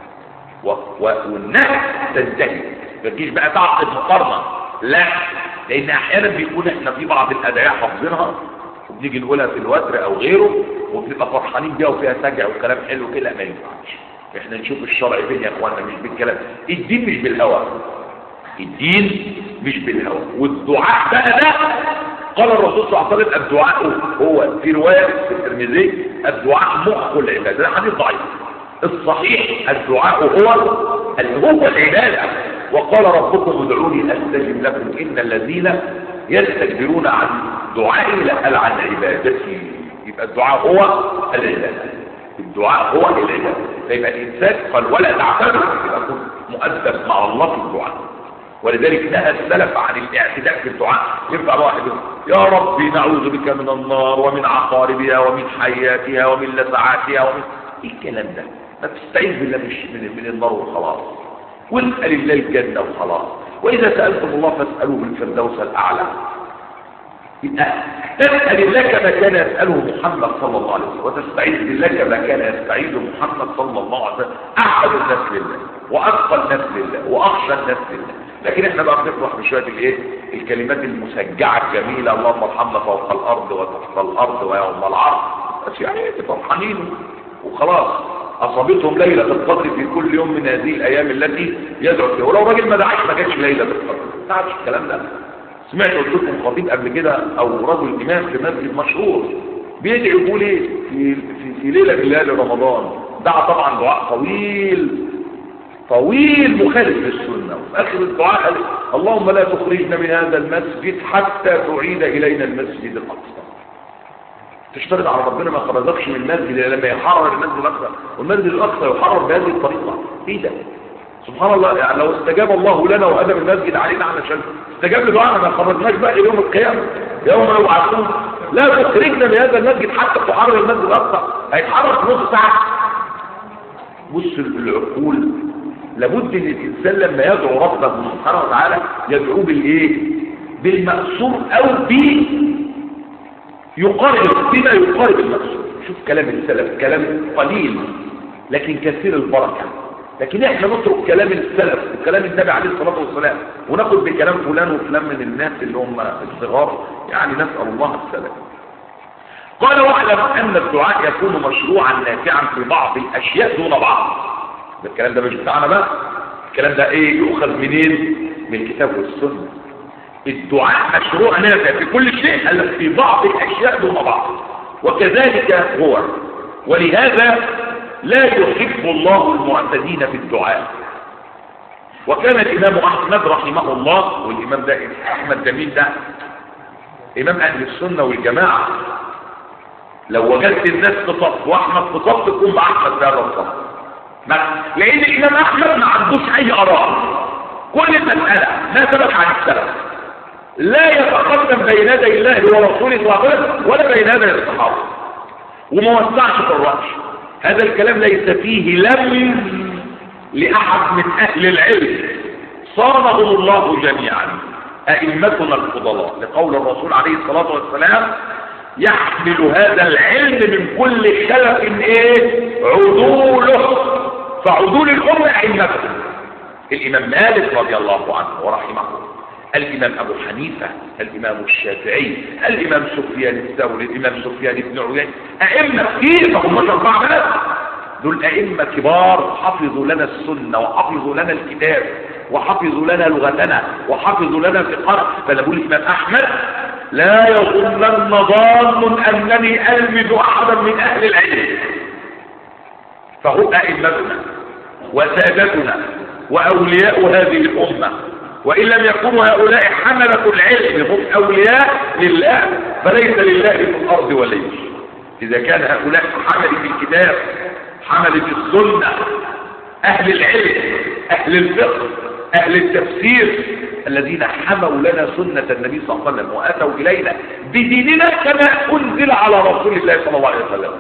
والنهي تنتهي ما تجيش بقى تعقد مقارنه لا لان احيانا بيكون احنا في بعض الادعيه حافظينها وبنيجي نقولها في الوتر او غيره وبنبقى فرحانين بيها وفيها سجع وكلام حلو كده ما ينفعش احنا نشوف الشرع فين يا اخوانا مش بالكلام الدين مش بالهوى الدين مش بالهوى والدعاء بقى ده قال الرسول صلى الله عليه وسلم الدعاء هو في روايه في الترمذي الدعاء مخ العباده ده حديث ضعيف الصحيح الدعاء هو هو العباده وقال ربكم ادعوني استجب لكم ان الذين يستكبرون عن دعائي لا عن عبادتي يبقى الدعاء هو العباده الدعاء هو العباده فيبقى الانسان قال ولا تعتذر يبقى يكون مؤدب مع الله في الدعاء ولذلك نهى السلف عن الاعتداء في الدعاء ينفع واحد يا ربي نعوذ بك من النار ومن عقاربها ومن حياتها ومن لسعاتها ومن ايه الكلام ده ما تستعيذ بالله من, من النار وخلاص واسال الله الجنه وخلاص واذا سالتم الله فاسالوه بالفردوس الاعلى يبقى تسأل الله كما كان يسأله محمد صلى الله عليه وسلم وتستعيذ بالله كما كان يستعيذ محمد صلى الله عليه وسلم أعبد الناس لله وأتقى الناس لله وأخشى الناس لله لكن احنا بقى بنفرح بشوية الايه الكلمات المسجعة الجميلة اللهم ارحمنا فوق الأرض وتحت الأرض ويوم العرض بس يعني فرحانين وخلاص أصابتهم ليلة القدر في كل يوم من هذه الأيام التي يدعو فيها ولو راجل ما دعاش ما جاتش ليلة القدر ما تعرفش الكلام ده سمعت قلت لكم خطيب قبل كده او رجل امام في مسجد مشهور بيدعي يقول ايه في في, في ليله من ليالي رمضان دعا طبعا دعاء طويل طويل مخالف للسنه وفي اخر الدعاء قال اللهم لا تخرجنا من هذا المسجد حتى تعيد الينا المسجد الاقصى تشترط على ربنا ما خرجكش من المسجد الا لما يحرر المسجد الاقصى والمسجد الاقصى يحرر بهذه الطريقه ايه ده سبحان الله يعني لو استجاب الله لنا وأدم المسجد علينا علشان استجاب لدعانا ما خرجناش بقى يوم القيامة يوم يبعثون لا تخرجنا من هذا المسجد حتى تحرر المسجد الأقصى هيتحرك في نص ساعة بص العقول لابد ان الانسان لما يدعو ربه سبحانه وتعالى يدعوه بالايه بالمأسور او ب يقارب بما يقارب المأسور شوف كلام السلف كلام قليل لكن كثير البركه لكن احنا نترك كلام السلف وكلام النبي عليه الصلاة والسلام وناخد بكلام فلان وفلان من الناس اللي هم الصغار يعني نسأل الله السلام قال واعلم ان الدعاء يكون مشروعا نافعا في بعض الاشياء دون بعض ده الكلام ده مش بتاعنا بقى الكلام ده ايه يؤخذ منين من الكتاب والسنه الدعاء مشروع نافع في كل شيء الا في بعض الاشياء دون بعض وكذلك هو ولهذا لا يحب الله المعتدين في الدعاء وكان الامام احمد رحمه الله والامام ده احمد جميل ده امام اهل السنه والجماعه لو وجدت الناس في صف واحمد في صف تكون مع احمد في هذا الصف لان الامام احمد ما عندوش اي اراء كل المساله ما ثبت عن السلف لا يتقدم بين يدي الله ورسوله صلى الله عليه وسلم ولا بين يدي الصحابه وما وسعش في الراي هذا الكلام ليس فيه لم لاحد من اهل العلم صانهم الله جميعا ائمتنا الفضلاء لقول الرسول عليه الصلاه والسلام يحمل هذا العلم من كل خلف ايه عدوله فعدول الامه ائمتهم الامام مالك رضي الله عنه ورحمه الامام ابو حنيفه الامام الشافعي الامام سفيان الثوري الامام سفيان بن عيينه ائمه كثير فهم مش اربعه بس دول ائمه كبار حفظوا لنا السنه وحفظوا لنا الكتاب وحفظوا لنا لغتنا وحفظوا لنا فقهنا فانا بقول الامام احمد لا يظنن ظان انني المد احدا من اهل العلم فهم ائمتنا وسادتنا واولياء هذه الامه وان لم يكونوا هؤلاء حمله العلم هم اولياء لله فليس لله في الارض ولي اذا كان هؤلاء حمل في الكتاب حمل في السنه اهل العلم اهل الفقه اهل التفسير الذين حموا لنا سنة النبي صلى الله عليه وسلم واتوا الينا بديننا كما انزل على رسول الله صلى الله عليه وسلم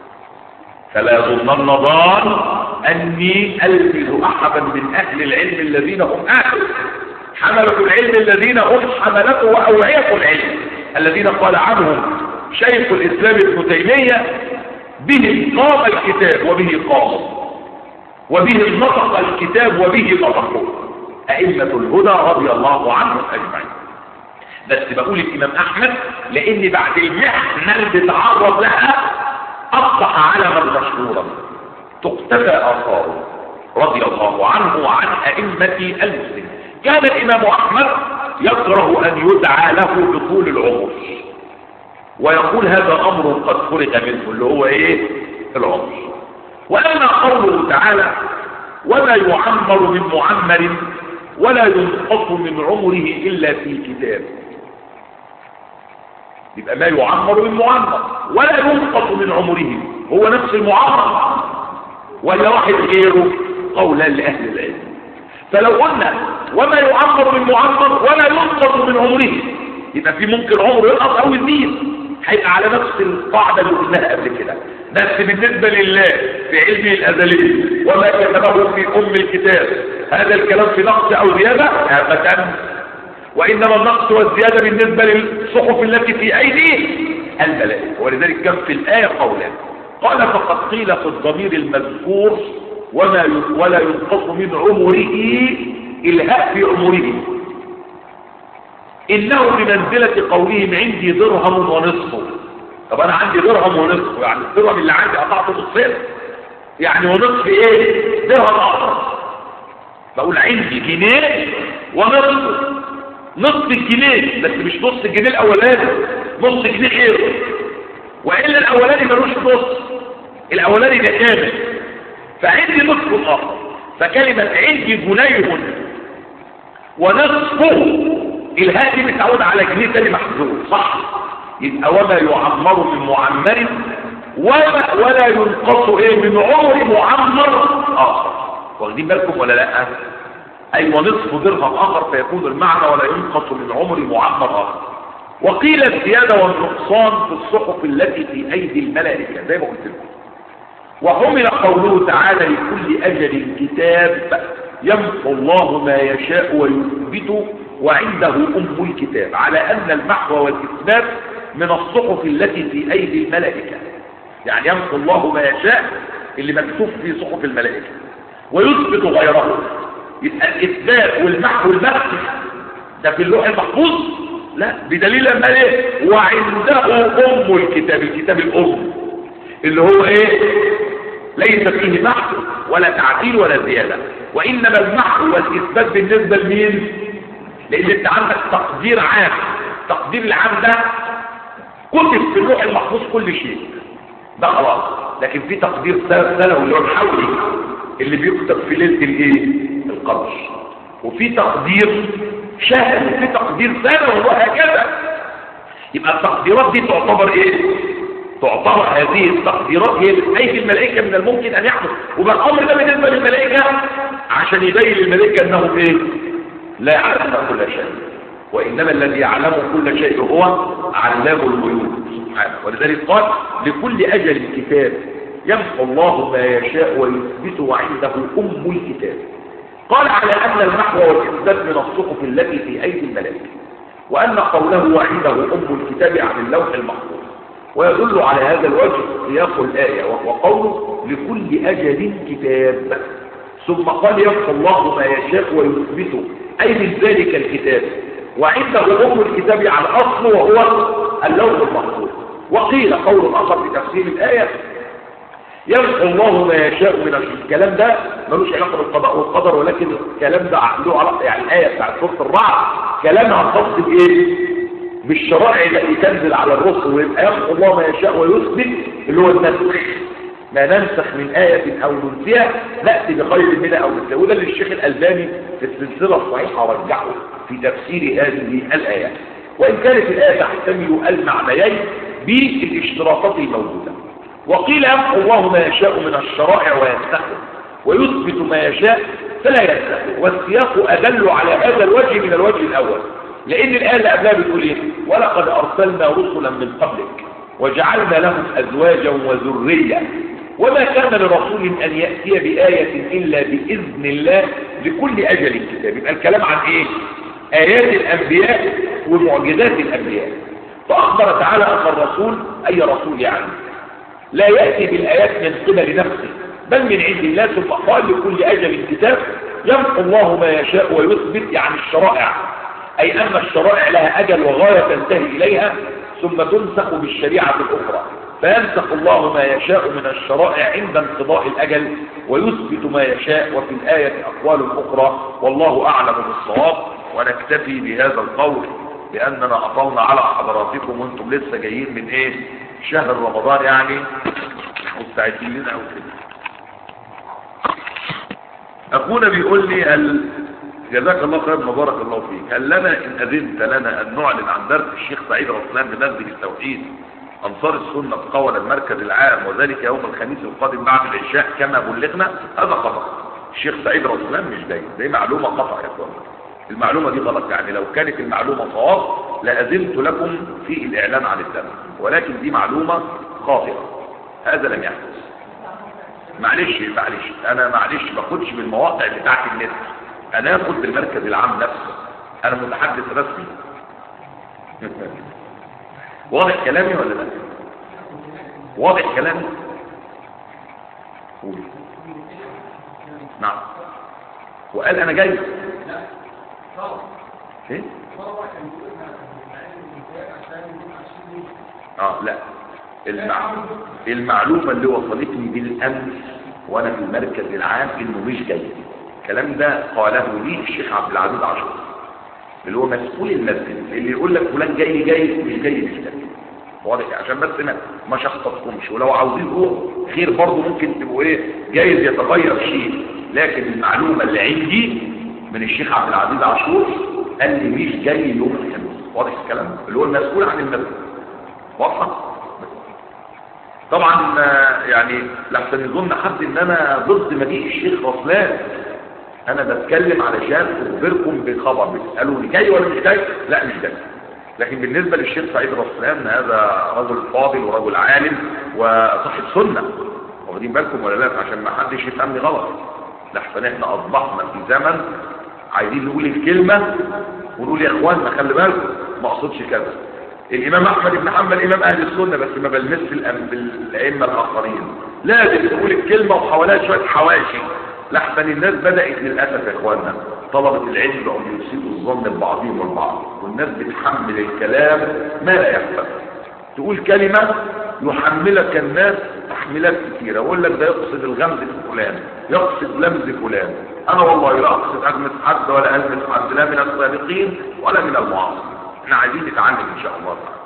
فلا يظنن ظان اني الفظ احدا من اهل العلم الذين هم اهل حملة العلم الذين هم حملته واوعية العلم الذين قال عنهم شيخ الاسلام ابن تيمية به قام الكتاب وبه قام وبه نطق الكتاب وبه نطقوا ائمة الهدى رضي الله عنهم اجمعين بس بقول الامام احمد لان بعد المحنة اللي بيتعرض لها اصبح علما مشهورا تقتفى اثاره رضي الله عنه وعن ائمة المسلمين كان الامام احمد يكره ان يدعى له بطول العمر ويقول هذا امر قد فرغ منه اللي هو ايه العمر واما قوله تعالى ولا يعمر من معمر ولا ينقص من عمره الا في كتاب يبقى ما يعمر من معمر ولا ينقص من عمره هو نفس المعمر ولا واحد غيره قولا لاهل العلم فلو قلنا وما يعمر من معمر ولا ينقص من عمره يبقى في ممكن عمره ينقص او يزيد هيبقى على نفس القاعده اللي قلناها قبل كده بس بالنسبه لله في علمه الازلي وما كتبه في ام الكتاب هذا الكلام في نقص او زياده ابدا وانما النقص والزياده بالنسبه للصحف التي في ايدي الملائكه ولذلك كان في الايه قولان قال فقد قيل في الضمير المذكور وما ولا ينقص من عمره الهاء في عمره انه بمنزله قولهم عندي درهم ونصف طب انا عندي درهم ونصف يعني الدرهم اللي عندي قطعته نصين يعني ونصف ايه درهم اخر بقول عندي جنيه ونصف نصف الجنيه بس مش نص الجنيه الاولاني نص جنيه غيره والا الاولاني ملوش نص الاولاني ده كامل فعندي نصف اخر فكلمه عندي جنيه ونصفه الهاء دي متعود على جنيه تاني محذوف صح يبقى وما يعمر من معمر ولا ولا ينقص ايه من عمر معمر اخر واخدين بالكم ولا لا ايوه نصف درهم اخر فيكون المعنى ولا ينقص من عمر معمر اخر وقيل الزياده والنقصان في الصحف التي في ايدي الملائكه زي ما قلت لكم وحمل قوله تعالى لكل اجل كتاب يمحو الله ما يشاء ويثبت وعنده ام الكتاب على ان المحو والاثبات من الصحف التي في ايدي الملائكه يعني يمحو الله ما يشاء اللي مكتوب في صحف الملائكه ويثبت غيره يبقى الإثبات والمحو والمسح ده في اللوح المحفوظ لا بدليل أما ايه وعنده أم الكتاب الكتاب الأم اللي هو ايه ليس فيه محو ولا تعديل ولا زيادة وإنما المحو والإثبات بالنسبة لمين لأن انت عندك تقدير عام تقدير العام ده كتب في اللوح المحفوظ كل شيء ده خلاص لكن في تقدير سنوي اللي هو الحولي اللي بيكتب في ليله الايه القدر وفي تقدير شهري وفي تقدير سنوي وهكذا يبقى التقديرات دي تعتبر ايه تعتبر هذه التقديرات هي اي في الملائكه من الممكن ان يحدث وبقى الامر ده بالنسبه للملائكه عشان يبين للملائكه انهم ايه لا يعلمون كل شيء وإنما الذي يعلم كل شيء هو علام الغيوب سبحانه ولذلك قال لكل أجل كتاب يمحو الله ما يشاء ويثبت وعنده أم الكتاب قال على أن المحو والإثبات من الصحف التي في أيدي الملائكة وأن قوله وعنده أم الكتاب عن اللوح المحفوظ ويدل على هذا الوجه سياق الآية وهو قوله لكل أجل كتاب ثم قال يمحو الله ما يشاء ويثبت أي من ذلك الكتاب وعنده أم الكتاب على الأصل وهو اللوح المحفوظ وقيل قول آخر في تفسير الآية يمحو الله ما يشاء من الكلام ده ملوش علاقة بالقضاء والقدر ولكن الكلام ده له علاقة يعني الآية بتاعت سورة الرعد كلامها خاص بإيه؟ بالشرائع التي تنزل على الرسل ويبقى يمحو الله ما يشاء ويثبت اللي هو النسخ ما ننسخ من آية أو ننسيها نأتي بخير منها أو ننسيها وده اللي الشيخ الألباني في السلسلة الصحيحة رجعه في تفسير هذه الآيات وإن كانت الآية تحتمل المعنيين بالاشتراطات الموجودة وقيل يمحو الله ما يشاء من الشرائع وينسخه ويثبت ما يشاء فلا ينسخه والسياق أدل على هذا الوجه من الوجه الأول لأن الآية اللي قبلها بتقول إيه ولقد أرسلنا رسلا من قبلك وجعلنا لهم أزواجا وذرية وما كان لرسول أن يأتي بآية إلا بإذن الله لكل أجل كتاب يبقى الكلام عن إيه آيات الأنبياء ومعجزات الأنبياء فأخبر تعالى أن الرسول أي رسول يعني لا يأتي بالآيات من قبل نفسه بل من عند الله ثم قال لكل أجل كتاب يمحو الله ما يشاء ويثبت يعني الشرائع أي أن الشرائع لها أجل وغاية تنتهي إليها ثم تنسخ بالشريعة الأخرى فينسخ الله ما يشاء من الشرائع عند انقضاء الأجل ويثبت ما يشاء وفي الآية أقوال أخرى والله أعلم بالصواب ونكتفي بهذا القول لأننا أطلنا على حضراتكم وانتم لسه جايين من إيه شهر رمضان يعني مستعدين لنا أو كده أخونا بيقول لي هل جزاك الله خير مبارك الله فيك هل لنا إن أذنت لنا أن نعلن عن درس الشيخ سعيد رسلان بمسجد التوحيد أنصار السنة قول المركز العام وذلك يوم الخميس القادم بعد العشاء كما بلغنا هذا خطأ الشيخ سعيد رسلان مش جاي دي معلومة خطأ يا اخوان المعلومة دي غلط يعني لو كانت المعلومة صواب لأذنت لكم في الإعلان عن الدرس ولكن دي معلومة خاطئة هذا لم يحدث معلش معلش انا معلش باخدش من المواقع بتاعت النت انا اخد بالمركز العام نفسه انا متحدث رسمي واضح كلامي ولا لا واضح كلامي قول نعم وقال انا جاي ايه اه لا المع... المعلومة اللي وصلتني بالامس وانا في المركز العام انه مش جاي الكلام ده قاله لي الشيخ عبد العزيز عاشور اللي هو مسؤول المسجد اللي يقول لك فلان جاي جاي مش جاي مش جاي واضح عشان بس ما ما شخصتكمش ولو عاوزين روح خير برضه ممكن تبقوا ايه جايز يتغير شيء لكن المعلومه اللي عندي من الشيخ عبد العزيز عاشور قال لي مش جاي يوم الخميس واضح الكلام اللي هو المسؤول عن المسجد واضحه طبعا يعني لحسن يظن حد ان انا ضد مجيء الشيخ رسلان انا بتكلم علشان اخبركم بخبر بتسالوا لي جاي ولا مش جاي لا مش جاي لكن بالنسبه للشيخ سعيد رسلان هذا رجل فاضل ورجل عالم وصاحب سنه واخدين بالكم ولا لا عشان ما حدش يفهمني غلط لحسن احنا اصبحنا في زمن عايزين نقول الكلمه ونقول يا اخواننا خلي بالكم ما اقصدش كذا الامام احمد بن حنبل امام اهل السنه بس ما بلمسش الائمه الاخرين لازم تقول الكلمه وحواليها شويه حواشي لحسن الناس بدأت للأسف يا إخواننا طلبة العلم بقوا يسيئوا الظن ببعضهم البعض والناس بتحمل الكلام ما لا يحفظ تقول كلمة يحملك الناس تحميلات كثيرة يقول لك ده يقصد الغمز في فلان يقصد لمز فلان أنا والله لا أقصد أغمز حد ولا ألمس حد لا من السابقين ولا من المعاصرين احنا عايزين نتعلم إن شاء الله تعالى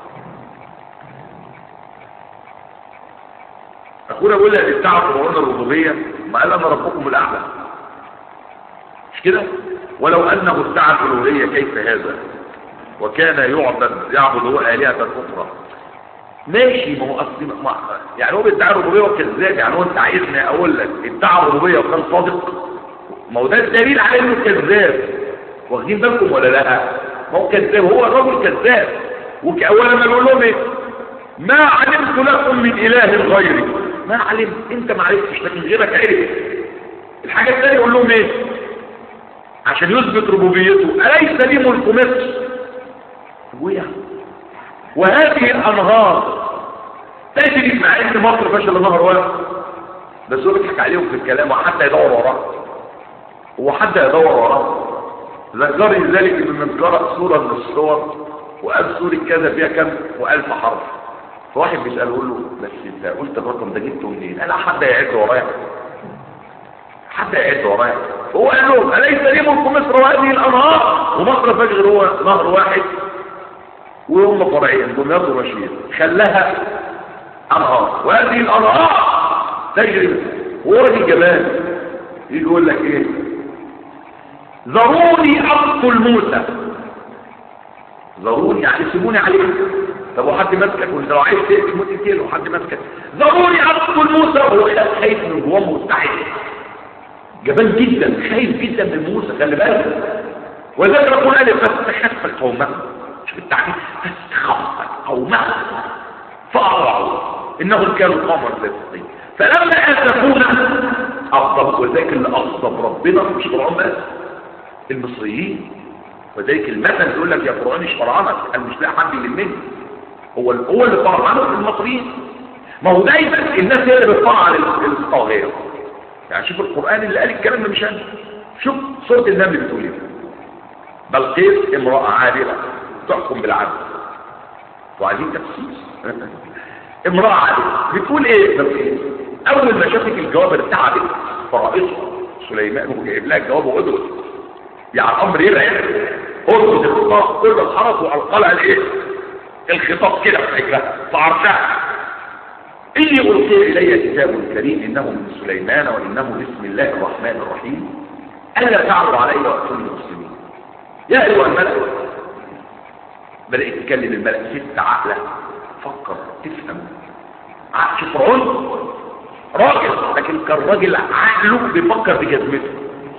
أخونا بيقول لك ادعى فرعون الربوبية ما قال أنا ربكم الأعلى مش كده ولو أنه ادعى الألوهية كيف هذا وكان يعبد يعبد هو آلهة أخرى ماشي ما هو أصلي ما يعني هو بيدعي الربوبية وكذاب يعني هو أنت عايزني أقول لك ادعى الربوبية وكان صادق ما هو ده الدليل على إنه كذاب واخدين بالكم ولا لا ما هو كذاب هو الرجل كذاب وأولا ما بيقول لهم إيه ما علمت لكم من إله غيري ما علمت انت ما عرفتش لكن غيرك عرف الحاجة الثانية يقول لهم ايه عشان يثبت ربوبيته أليس لي ملك مصر ابويا وهذه الأنهار تجري مع ان مصر فشل نهر واحد بس هو بيضحك عليهم في الكلام وحتى يدور وراه هو حد يدور وراه ذكرني ذلك من قرأ سورة من الصور وقال سورة كذا فيها كم وألف حرف فواحد بيسأله له بس انت قلت الرقم ده جبته منين قال حد يعد ورايا حد يعد ورايا هو قال لهم أليس لي ملك مصر وهذه الأنهار ومصر فجر هو نهر واحد وهم فرعين دمياط ورشيد خلاها أنهار وهذه الأنهار تجري هو راجل جبان يجي يقول لك ايه ذروني أقتل موسى ذروني يعني سيبوني عليه طب وحد ماسكك وانت لو عايز تقتل موت تقتله وحد ماسكك ضروري اقتل موسى وهو خايف من جواه مستحيل جبان جدا خايف جدا من موسى خلي بالك وذكر القران فاستخف قومه شوف التعبير فاستخف قومه فأرعوا انهم كانوا قوما فاسقين فلما اسفونا اغضب وذاك اللي اغضب ربنا مش فرعون بس المصريين وذلك المثل يقول لك يا فرعون اشفرعنك انا مش لاقي حد يلمني هو هو اللي طلع عنه المصريين ما هو دايما الناس هي اللي بتطلع على الطاغيه يعني شوف القران اللي قال الكلام ده مش انا شوف سوره النمل بتقول ايه بلقيس امراه عادله تحكم بالعدل وعايزين تفسير امراه عادله بتقول ايه بلقيس اول ما شافت الجواب ارتعبت فرائصها سليمان وجايب لها الجواب وقدرت يعني الامر يبعد اربط الخطاب كل الحرس والقى لها الايه الخطاب كده في حجرها فعرشها إني ألقي إلي كتاب كريم إنه من سليمان وإنه بسم الله الرحمن الرحيم ألا تعرض علي وأتوني المسلمين يا أيها الملأ بدأ يتكلم الملأ ست عقلة فكر تفهم عقل فرعون راجل لكن كان راجل عقله بيفكر بجزمته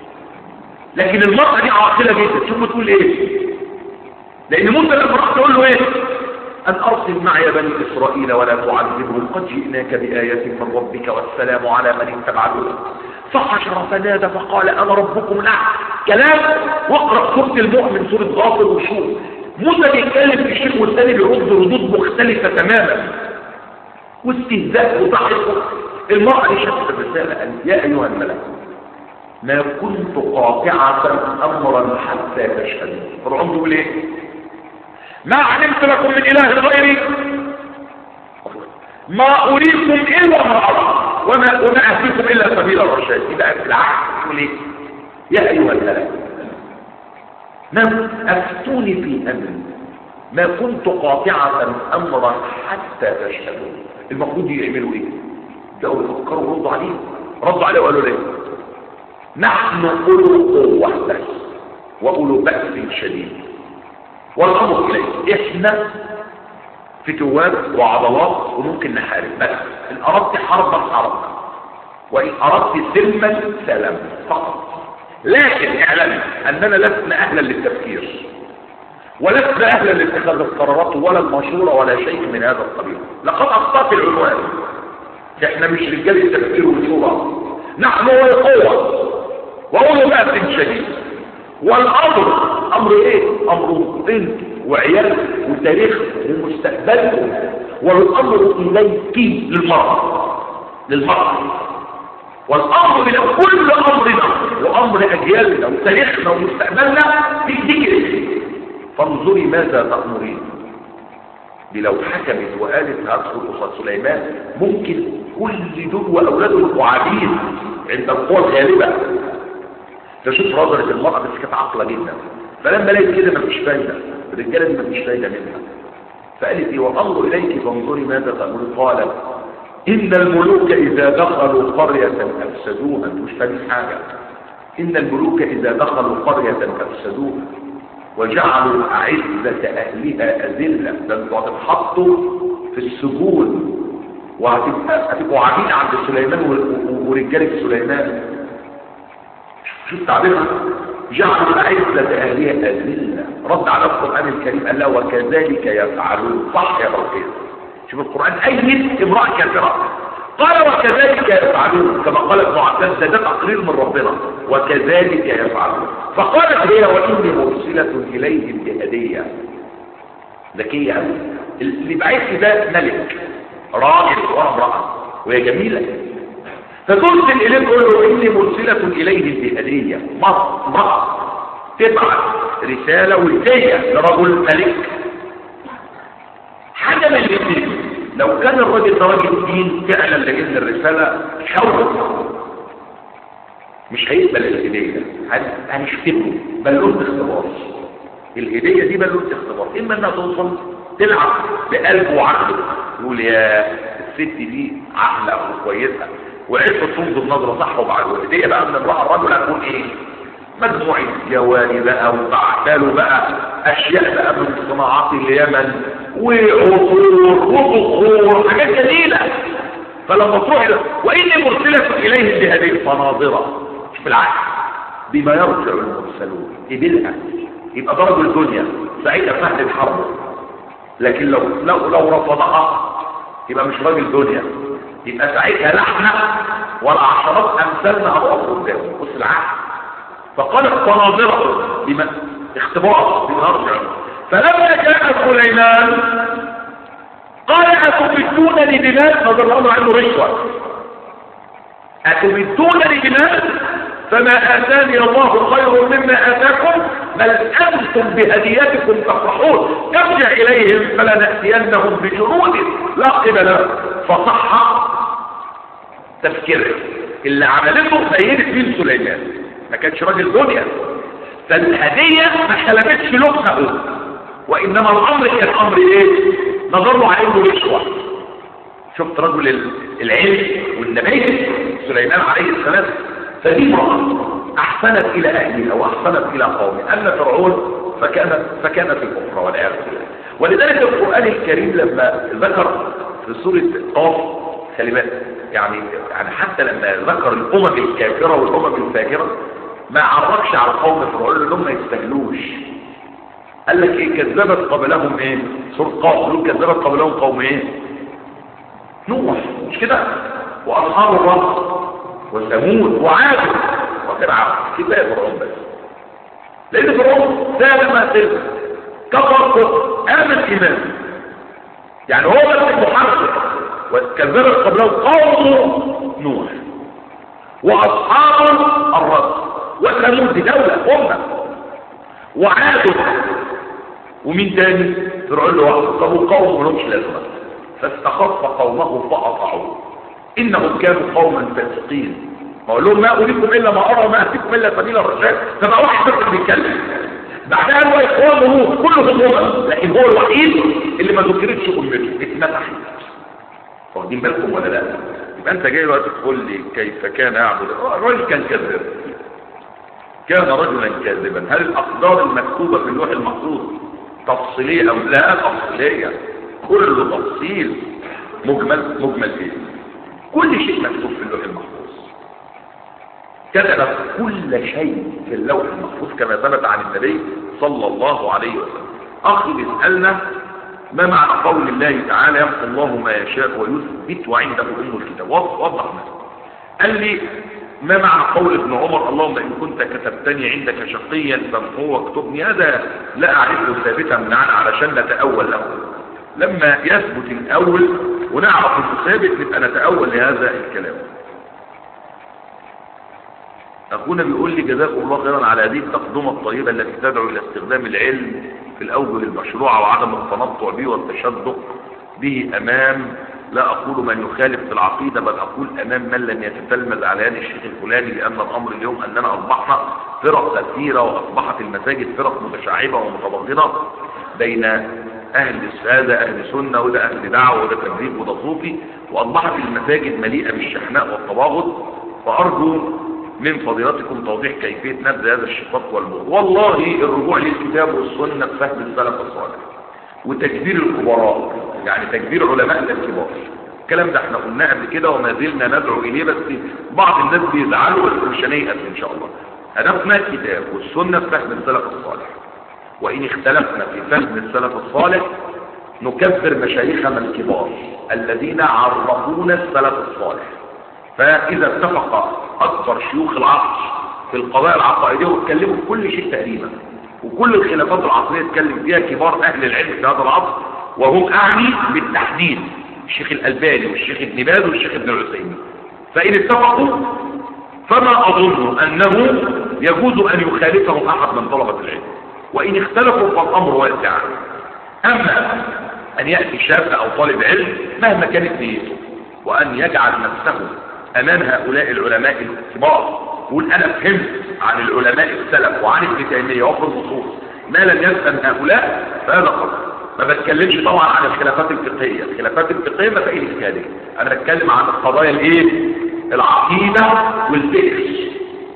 لكن المرأة دي عاقلة جدا شوف بتقول ايه لان موسى لما راح تقول له ايه أن أرسل معي بني إسرائيل ولا تعذبهم قد جئناك بآية من ربك والسلام على من اتبع الهدى فحشر فنادى فقال أنا ربكم الأعلى كلام واقرأ سورة المؤمن سورة غافر وشوف موسى بيتكلم في شيء والثاني بيرد ردود مختلفة تماما واستهزاء وضحك المرأة دي شافت الرسالة قال يا أيها الملك ما كنت قاطعة أمرا حتى تشهدوا فرعون بيقول ايه ما علمت لكم من اله غيري ما اريكم الا ما ارى وما, وما اهديكم الا سبيل الرشاد يبقى في العهد يقول ايه يا ايها الملك ما افتوني في امري ما كنت قاطعة امرا حتى تشهدوا المفروض يعملوا ايه بقوا يفكروا وردوا عليه ردوا عليه وقالوا ليه نحن اولو قوة بس واولو بأس شديد والامر اليه احنا فتوات وعضلات وممكن نحارب بس ان اردت حربا حربا وان اردت سلما سلم فقط لكن اعلم اننا لسنا اهلا للتفكير ولسنا اهلا لاتخاذ القرارات ولا المشورة ولا شيء من هذا القبيل لقد اخطأت العنوان احنا مش رجال التفكير والشورى نحن قوة وأولو بأس شديد والأمر أمر إيه؟ أمر بنت وعيال وتاريخ ومستقبلكم والأمر إليك للمرأة للمرأة والامر الى كل امرنا وامر اجيالنا وتاريخنا ومستقبلنا في ذكر فانظري ماذا تامرين دي لو حكمت وقالت هدخل قصاد سليمان ممكن كل دول واولاده يبقوا عبيد عند القوى الغالبه تشوف نظره المراه بس كانت عاقله جدا فلما لقيت كده مفيش فايده الرجاله دي مفيش فايده منها فقالت ايه وانظر اليك فانظري ماذا تامرين قالت إن الملوك إذا دخلوا قرية أفسدوها مش فاهم حاجة إن الملوك إذا دخلوا قرية أفسدوها وجعلوا أعزة أهلها أذلة ده انتوا هتتحطوا في السجون وهتبقوا عبيد عند سليمان ورجالة سليمان شوف تعبيرها جعلوا أعزة أهلها أذلة رد على القرآن الكريم قال له وكذلك يفعلون صح يا رب شوف القرآن أيد امرأة كافرة قال وكذلك يفعلون كما قال ابن عباس ده تقرير من ربنا وكذلك يفعلون فقالت هي وإني مرسلة إليهم بهدية ذكية اللي بعث ده ملك راجل وامرأة وهي جميلة فترسل إليه تقول له إني مرسلة إليهم بهدية امرأة تبعث رسالة وهدية لرجل ملك حاجة من الاثنين لو كان الراجل ده راجل دين فعلا لان الرسالة خوف مش هيقبل الهدية هنشتمه بلوت اختبار الهدية دي بلوت اختبار اما انها توصل تلعب بقلبه وعقله يقول يا الست دي عقلة وكويسة وعرفت تنظر نظرة صح وبعد الهدية بقى من امرأة الرجل هتكون ايه مجموعة جواري بقى وبعتاله بقى اشياء بقى من صناعات اليمن وعطور وبخور حاجات جميلة فلما تروح له وإني مرسلة إليهم بهذه الفناظرة مش بالعكس بما يرجع المرسلون قبلها يبقى ضرب الدنيا سعيدة فهد الحرب لكن لو لو لو رفضها يبقى مش راجل دنيا يبقى ساعتها لحنة ولا عشرات أمثالنا هتقف قدامه بص العكس فقالت فناظرة بما اختبار بما يرجع فلما جاء سليمان قال أتمدونني بمال نظر الله عنه رشوة أتمدونني بمال فما آتاني الله خير مما آتاكم بل أنتم بهديتكم تفرحون ارجع إليهم فلنأتينهم بجنود لا قبل له فصح تفكيره اللي عملته سيدة بن سليمان ما كانش راجل دنيا فالهدية ما خلفتش لقمه وإنما الأمر كان أمر إيه نظر له عليه رشوة شفت رجل العلم والنبي سليمان عليه السلام فدي امرأة أحسنت إلى أهلها وأحسنت إلى قومها أما فرعون فكانت فكانت الكفر والعياذ بالله ولذلك القرآن الكريم لما ذكر في سورة قاف كلمات يعني يعني حتى لما ذكر الأمم الكافرة والأمم الفاجرة ما عرفش على القوم فرعون لأنهم ما يستجلوش قال لك ايه كذبت قبلهم ايه سورة قاف يقول كذبت قبلهم قوم ايه نوح مش كده واصحاب الرس وثمود وعاد وفرعون كفايه فرعون بس لان فرعون سال ما سلم كفر امن ايمان يعني هو بس المحرك وكذبت قبلهم قوم نوح واصحاب الرس وثمود دي دوله امه وعاد ومين تاني فرعون له واحد طب وقوم ملهمش لازمه فاستخف قومه فاطاعوه انهم كانوا قوما فاسقين ما اقول لهم ما اريكم الا ما ارى ما اتيكم الا سبيل الرشاد فبقى واحد بس بيتكلم بعدها هو اخوانه كلهم هم لكن هو الوحيد اللي ما ذكرتش امته اتمسحت واخدين بالكم ولا لا يبقى انت جاي دلوقتي تقول لي كيف كان يعبد الراجل كان كذاب كان رجلا كاذبا هل الاقدار المكتوبه في اللوح المحفوظ تفصيليه او لا تفصيليه كل تفصيل مجمل مجمل ايه كل شيء مكتوب في اللوح المحفوظ كتب كل شيء في اللوح المحفوظ كما ثبت عن النبي صلى الله عليه وسلم اخي بيسالنا ما معنى قول الله تعالى يمحو الله ما يشاء ويثبت وعنده ام الكتاب وضح مثلا قال لي ما معنى قول ابن عمر اللهم إن كنت كتبتني عندك شقيا فمحو واكتبني هذا لا أعرفه ثابتا من عنه علشان نتأول له لما يثبت الأول ونعرف انه ثابت نبقى نتأول لهذا الكلام أخونا بيقول لي جزاكم الله خيرا على هذه التقدمة الطيبة التي تدعو إلى استخدام العلم في الأوجه المشروعة وعدم التنطع به والتشدق به أمام لا أقول من يخالف في العقيدة بل أقول أمام من لم يتتلمذ على يد الشيخ الفلاني لأن الأمر اليوم أننا أصبحنا فرق كثيرة وأصبحت المساجد فرق متشعبة ومتبغضة بين أهل السادة أهل سنة وده أهل دعوة وده تبريد وده صوفي وأصبحت المساجد مليئة بالشحناء والتباغض فأرجو من فضيلتكم توضيح كيفية نبذ هذا الشقاق والبغض والله الرجوع للكتاب والسنة بفهم السلف الصالح وتكبير الكبراء يعني تكبير علمائنا الكبار الكلام ده احنا قلناه قبل كده وما زلنا ندعو اليه بس بعض الناس بيزعلوا بس مش هنيأس ان شاء الله هدفنا الكتاب والسنة بفهم السلف الصالح وإن اختلفنا في فهم السلف الصالح نكبر مشايخنا الكبار الذين عرفونا السلف الصالح فإذا اتفق أكثر شيوخ العصر في القضايا العقائدية واتكلموا في كل شيء تقريبا وكل الخلافات العصرية اتكلم فيها كبار أهل العلم في هذا العصر وهم أعني بالتحديد الشيخ الألباني والشيخ ابن باز والشيخ ابن العثيمين فإن اتفقوا فما أظن أنه يجوز أن يخالفهم أحد من طلبة العلم وإن اختلفوا فالأمر واسع أما أن يأتي شاب أو طالب علم مهما كانت نيته وأن يجعل نفسه أمام هؤلاء العلماء الكبار يقول أنا فهمت عن العلماء السلف وعن ابن تيمية وفي النصوص ما لم يفهم هؤلاء فهذا قصد ما بتكلمش طبعا عن الخلافات الفقهية الخلافات الفقهية مسائل اجتهادية أنا بتكلم عن القضايا الإيه العقيدة والفكر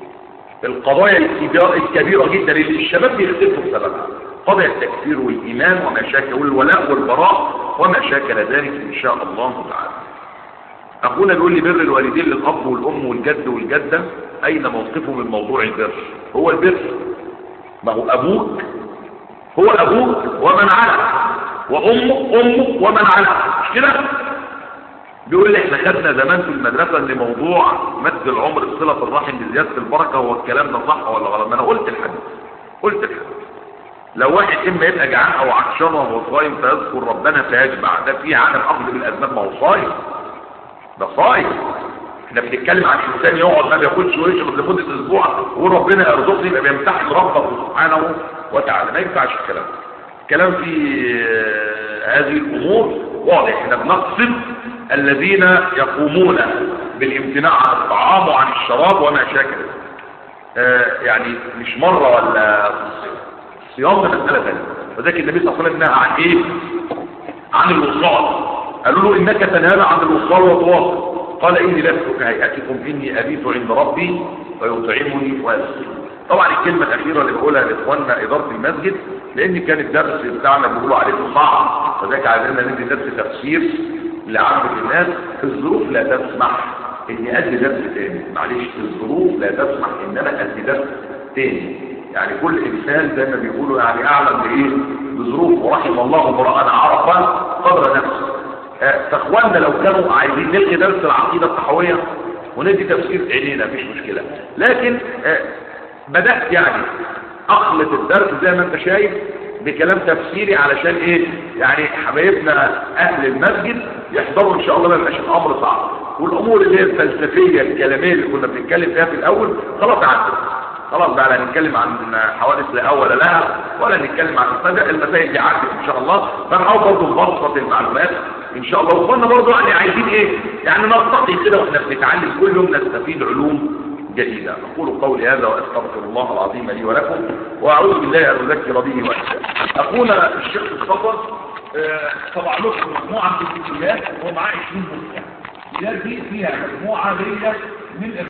القضايا الكبيرة جدا اللي الشباب بيختلفوا بسببها قضايا التكفير والإيمان وما شاكل والولاء والبراء وما شاكل ذلك إن شاء الله تعالى أخونا بيقول لي بر الوالدين للأب والأم والجد والجدة أين موقفه من موضوع البر هو البر ما هو أبوك هو أبوك ومن على وأمك أمك ومن على مش كده بيقول لي احنا خدنا زمان في المدرسة ان موضوع مد العمر الصلة الرحم بزيادة البركة هو الكلام ده صح ولا غلط ما انا قلت الحديث قلت الحديث لو واحد اما يبقى جعان او عطشان وهو صايم فيذكر ربنا فيشبع ده فيه عدم اخذ بالاسباب ما هو صايم ده صايم احنا بنتكلم عن انسان يقعد ما بياكلش ويشرب لمده اسبوع وربنا يرزقني يبقى بيمتحن ربه سبحانه وتعالى ما ينفعش الكلام الكلام في هذه الامور واضح احنا بنقصد الذين يقومون بالامتناع عن الطعام وعن الشراب وما شاكل آه يعني مش مرة ولا صيام ده مسألة ثانية وذلك النبي صلى الله عليه وسلم نهى عن ايه عن الوصال قالوا له انك تنهى عن الوصال والتواصل قال اني لست كهيئتكم اني ابيت عند ربي فيطعمني ويسقيني طبعا الكلمة الأخيرة اللي بقولها لإخواننا إدارة المسجد لأن كان الدرس بتاعنا بيقولوا عليه صعب فذلك عايزيننا ندي درس تفسير لعامة الناس الظروف لا تسمح اني ادي درس تاني معلش الظروف لا تسمح ان انا ادي درس تاني يعني كل انسان زي ما بيقولوا يعني اعلم بايه بظروف ورحم الله امرأ عرف قدر نفسه فاخواننا لو كانوا عايزين نلغي درس العقيدة الصحوية وندي تفسير عينينا مفيش مشكلة لكن بدأت يعني اخلط الدرس زي ما انت شايف بكلام تفسيري علشان ايه يعني حبايبنا اهل المسجد يحضروا ان شاء الله ما يبقاش الامر صعب والامور اللي هي الفلسفيه الكلاميه اللي كنا بنتكلم فيها في الاول خلاص عدت خلاص بقى لا نتكلم عن حوادث لا اول لها ولا نتكلم عن المسائل المسائل دي عدت ان شاء الله فنحاول برضه نبسط المعلومات ان شاء الله واخوانا برضه يعني عايزين ايه يعني نرتقي كده واحنا بنتعلم كل يوم نستفيد علوم جديدة أقول قولي هذا وأستغفر الله العظيم لي ولكم وأعوذ بالله أن أذكر به وأحسن أخونا الشيخ الصفر طبع لكم مجموعة من الكتابات وهو معاه 20 مجموعة دي فيها مجموعة دي من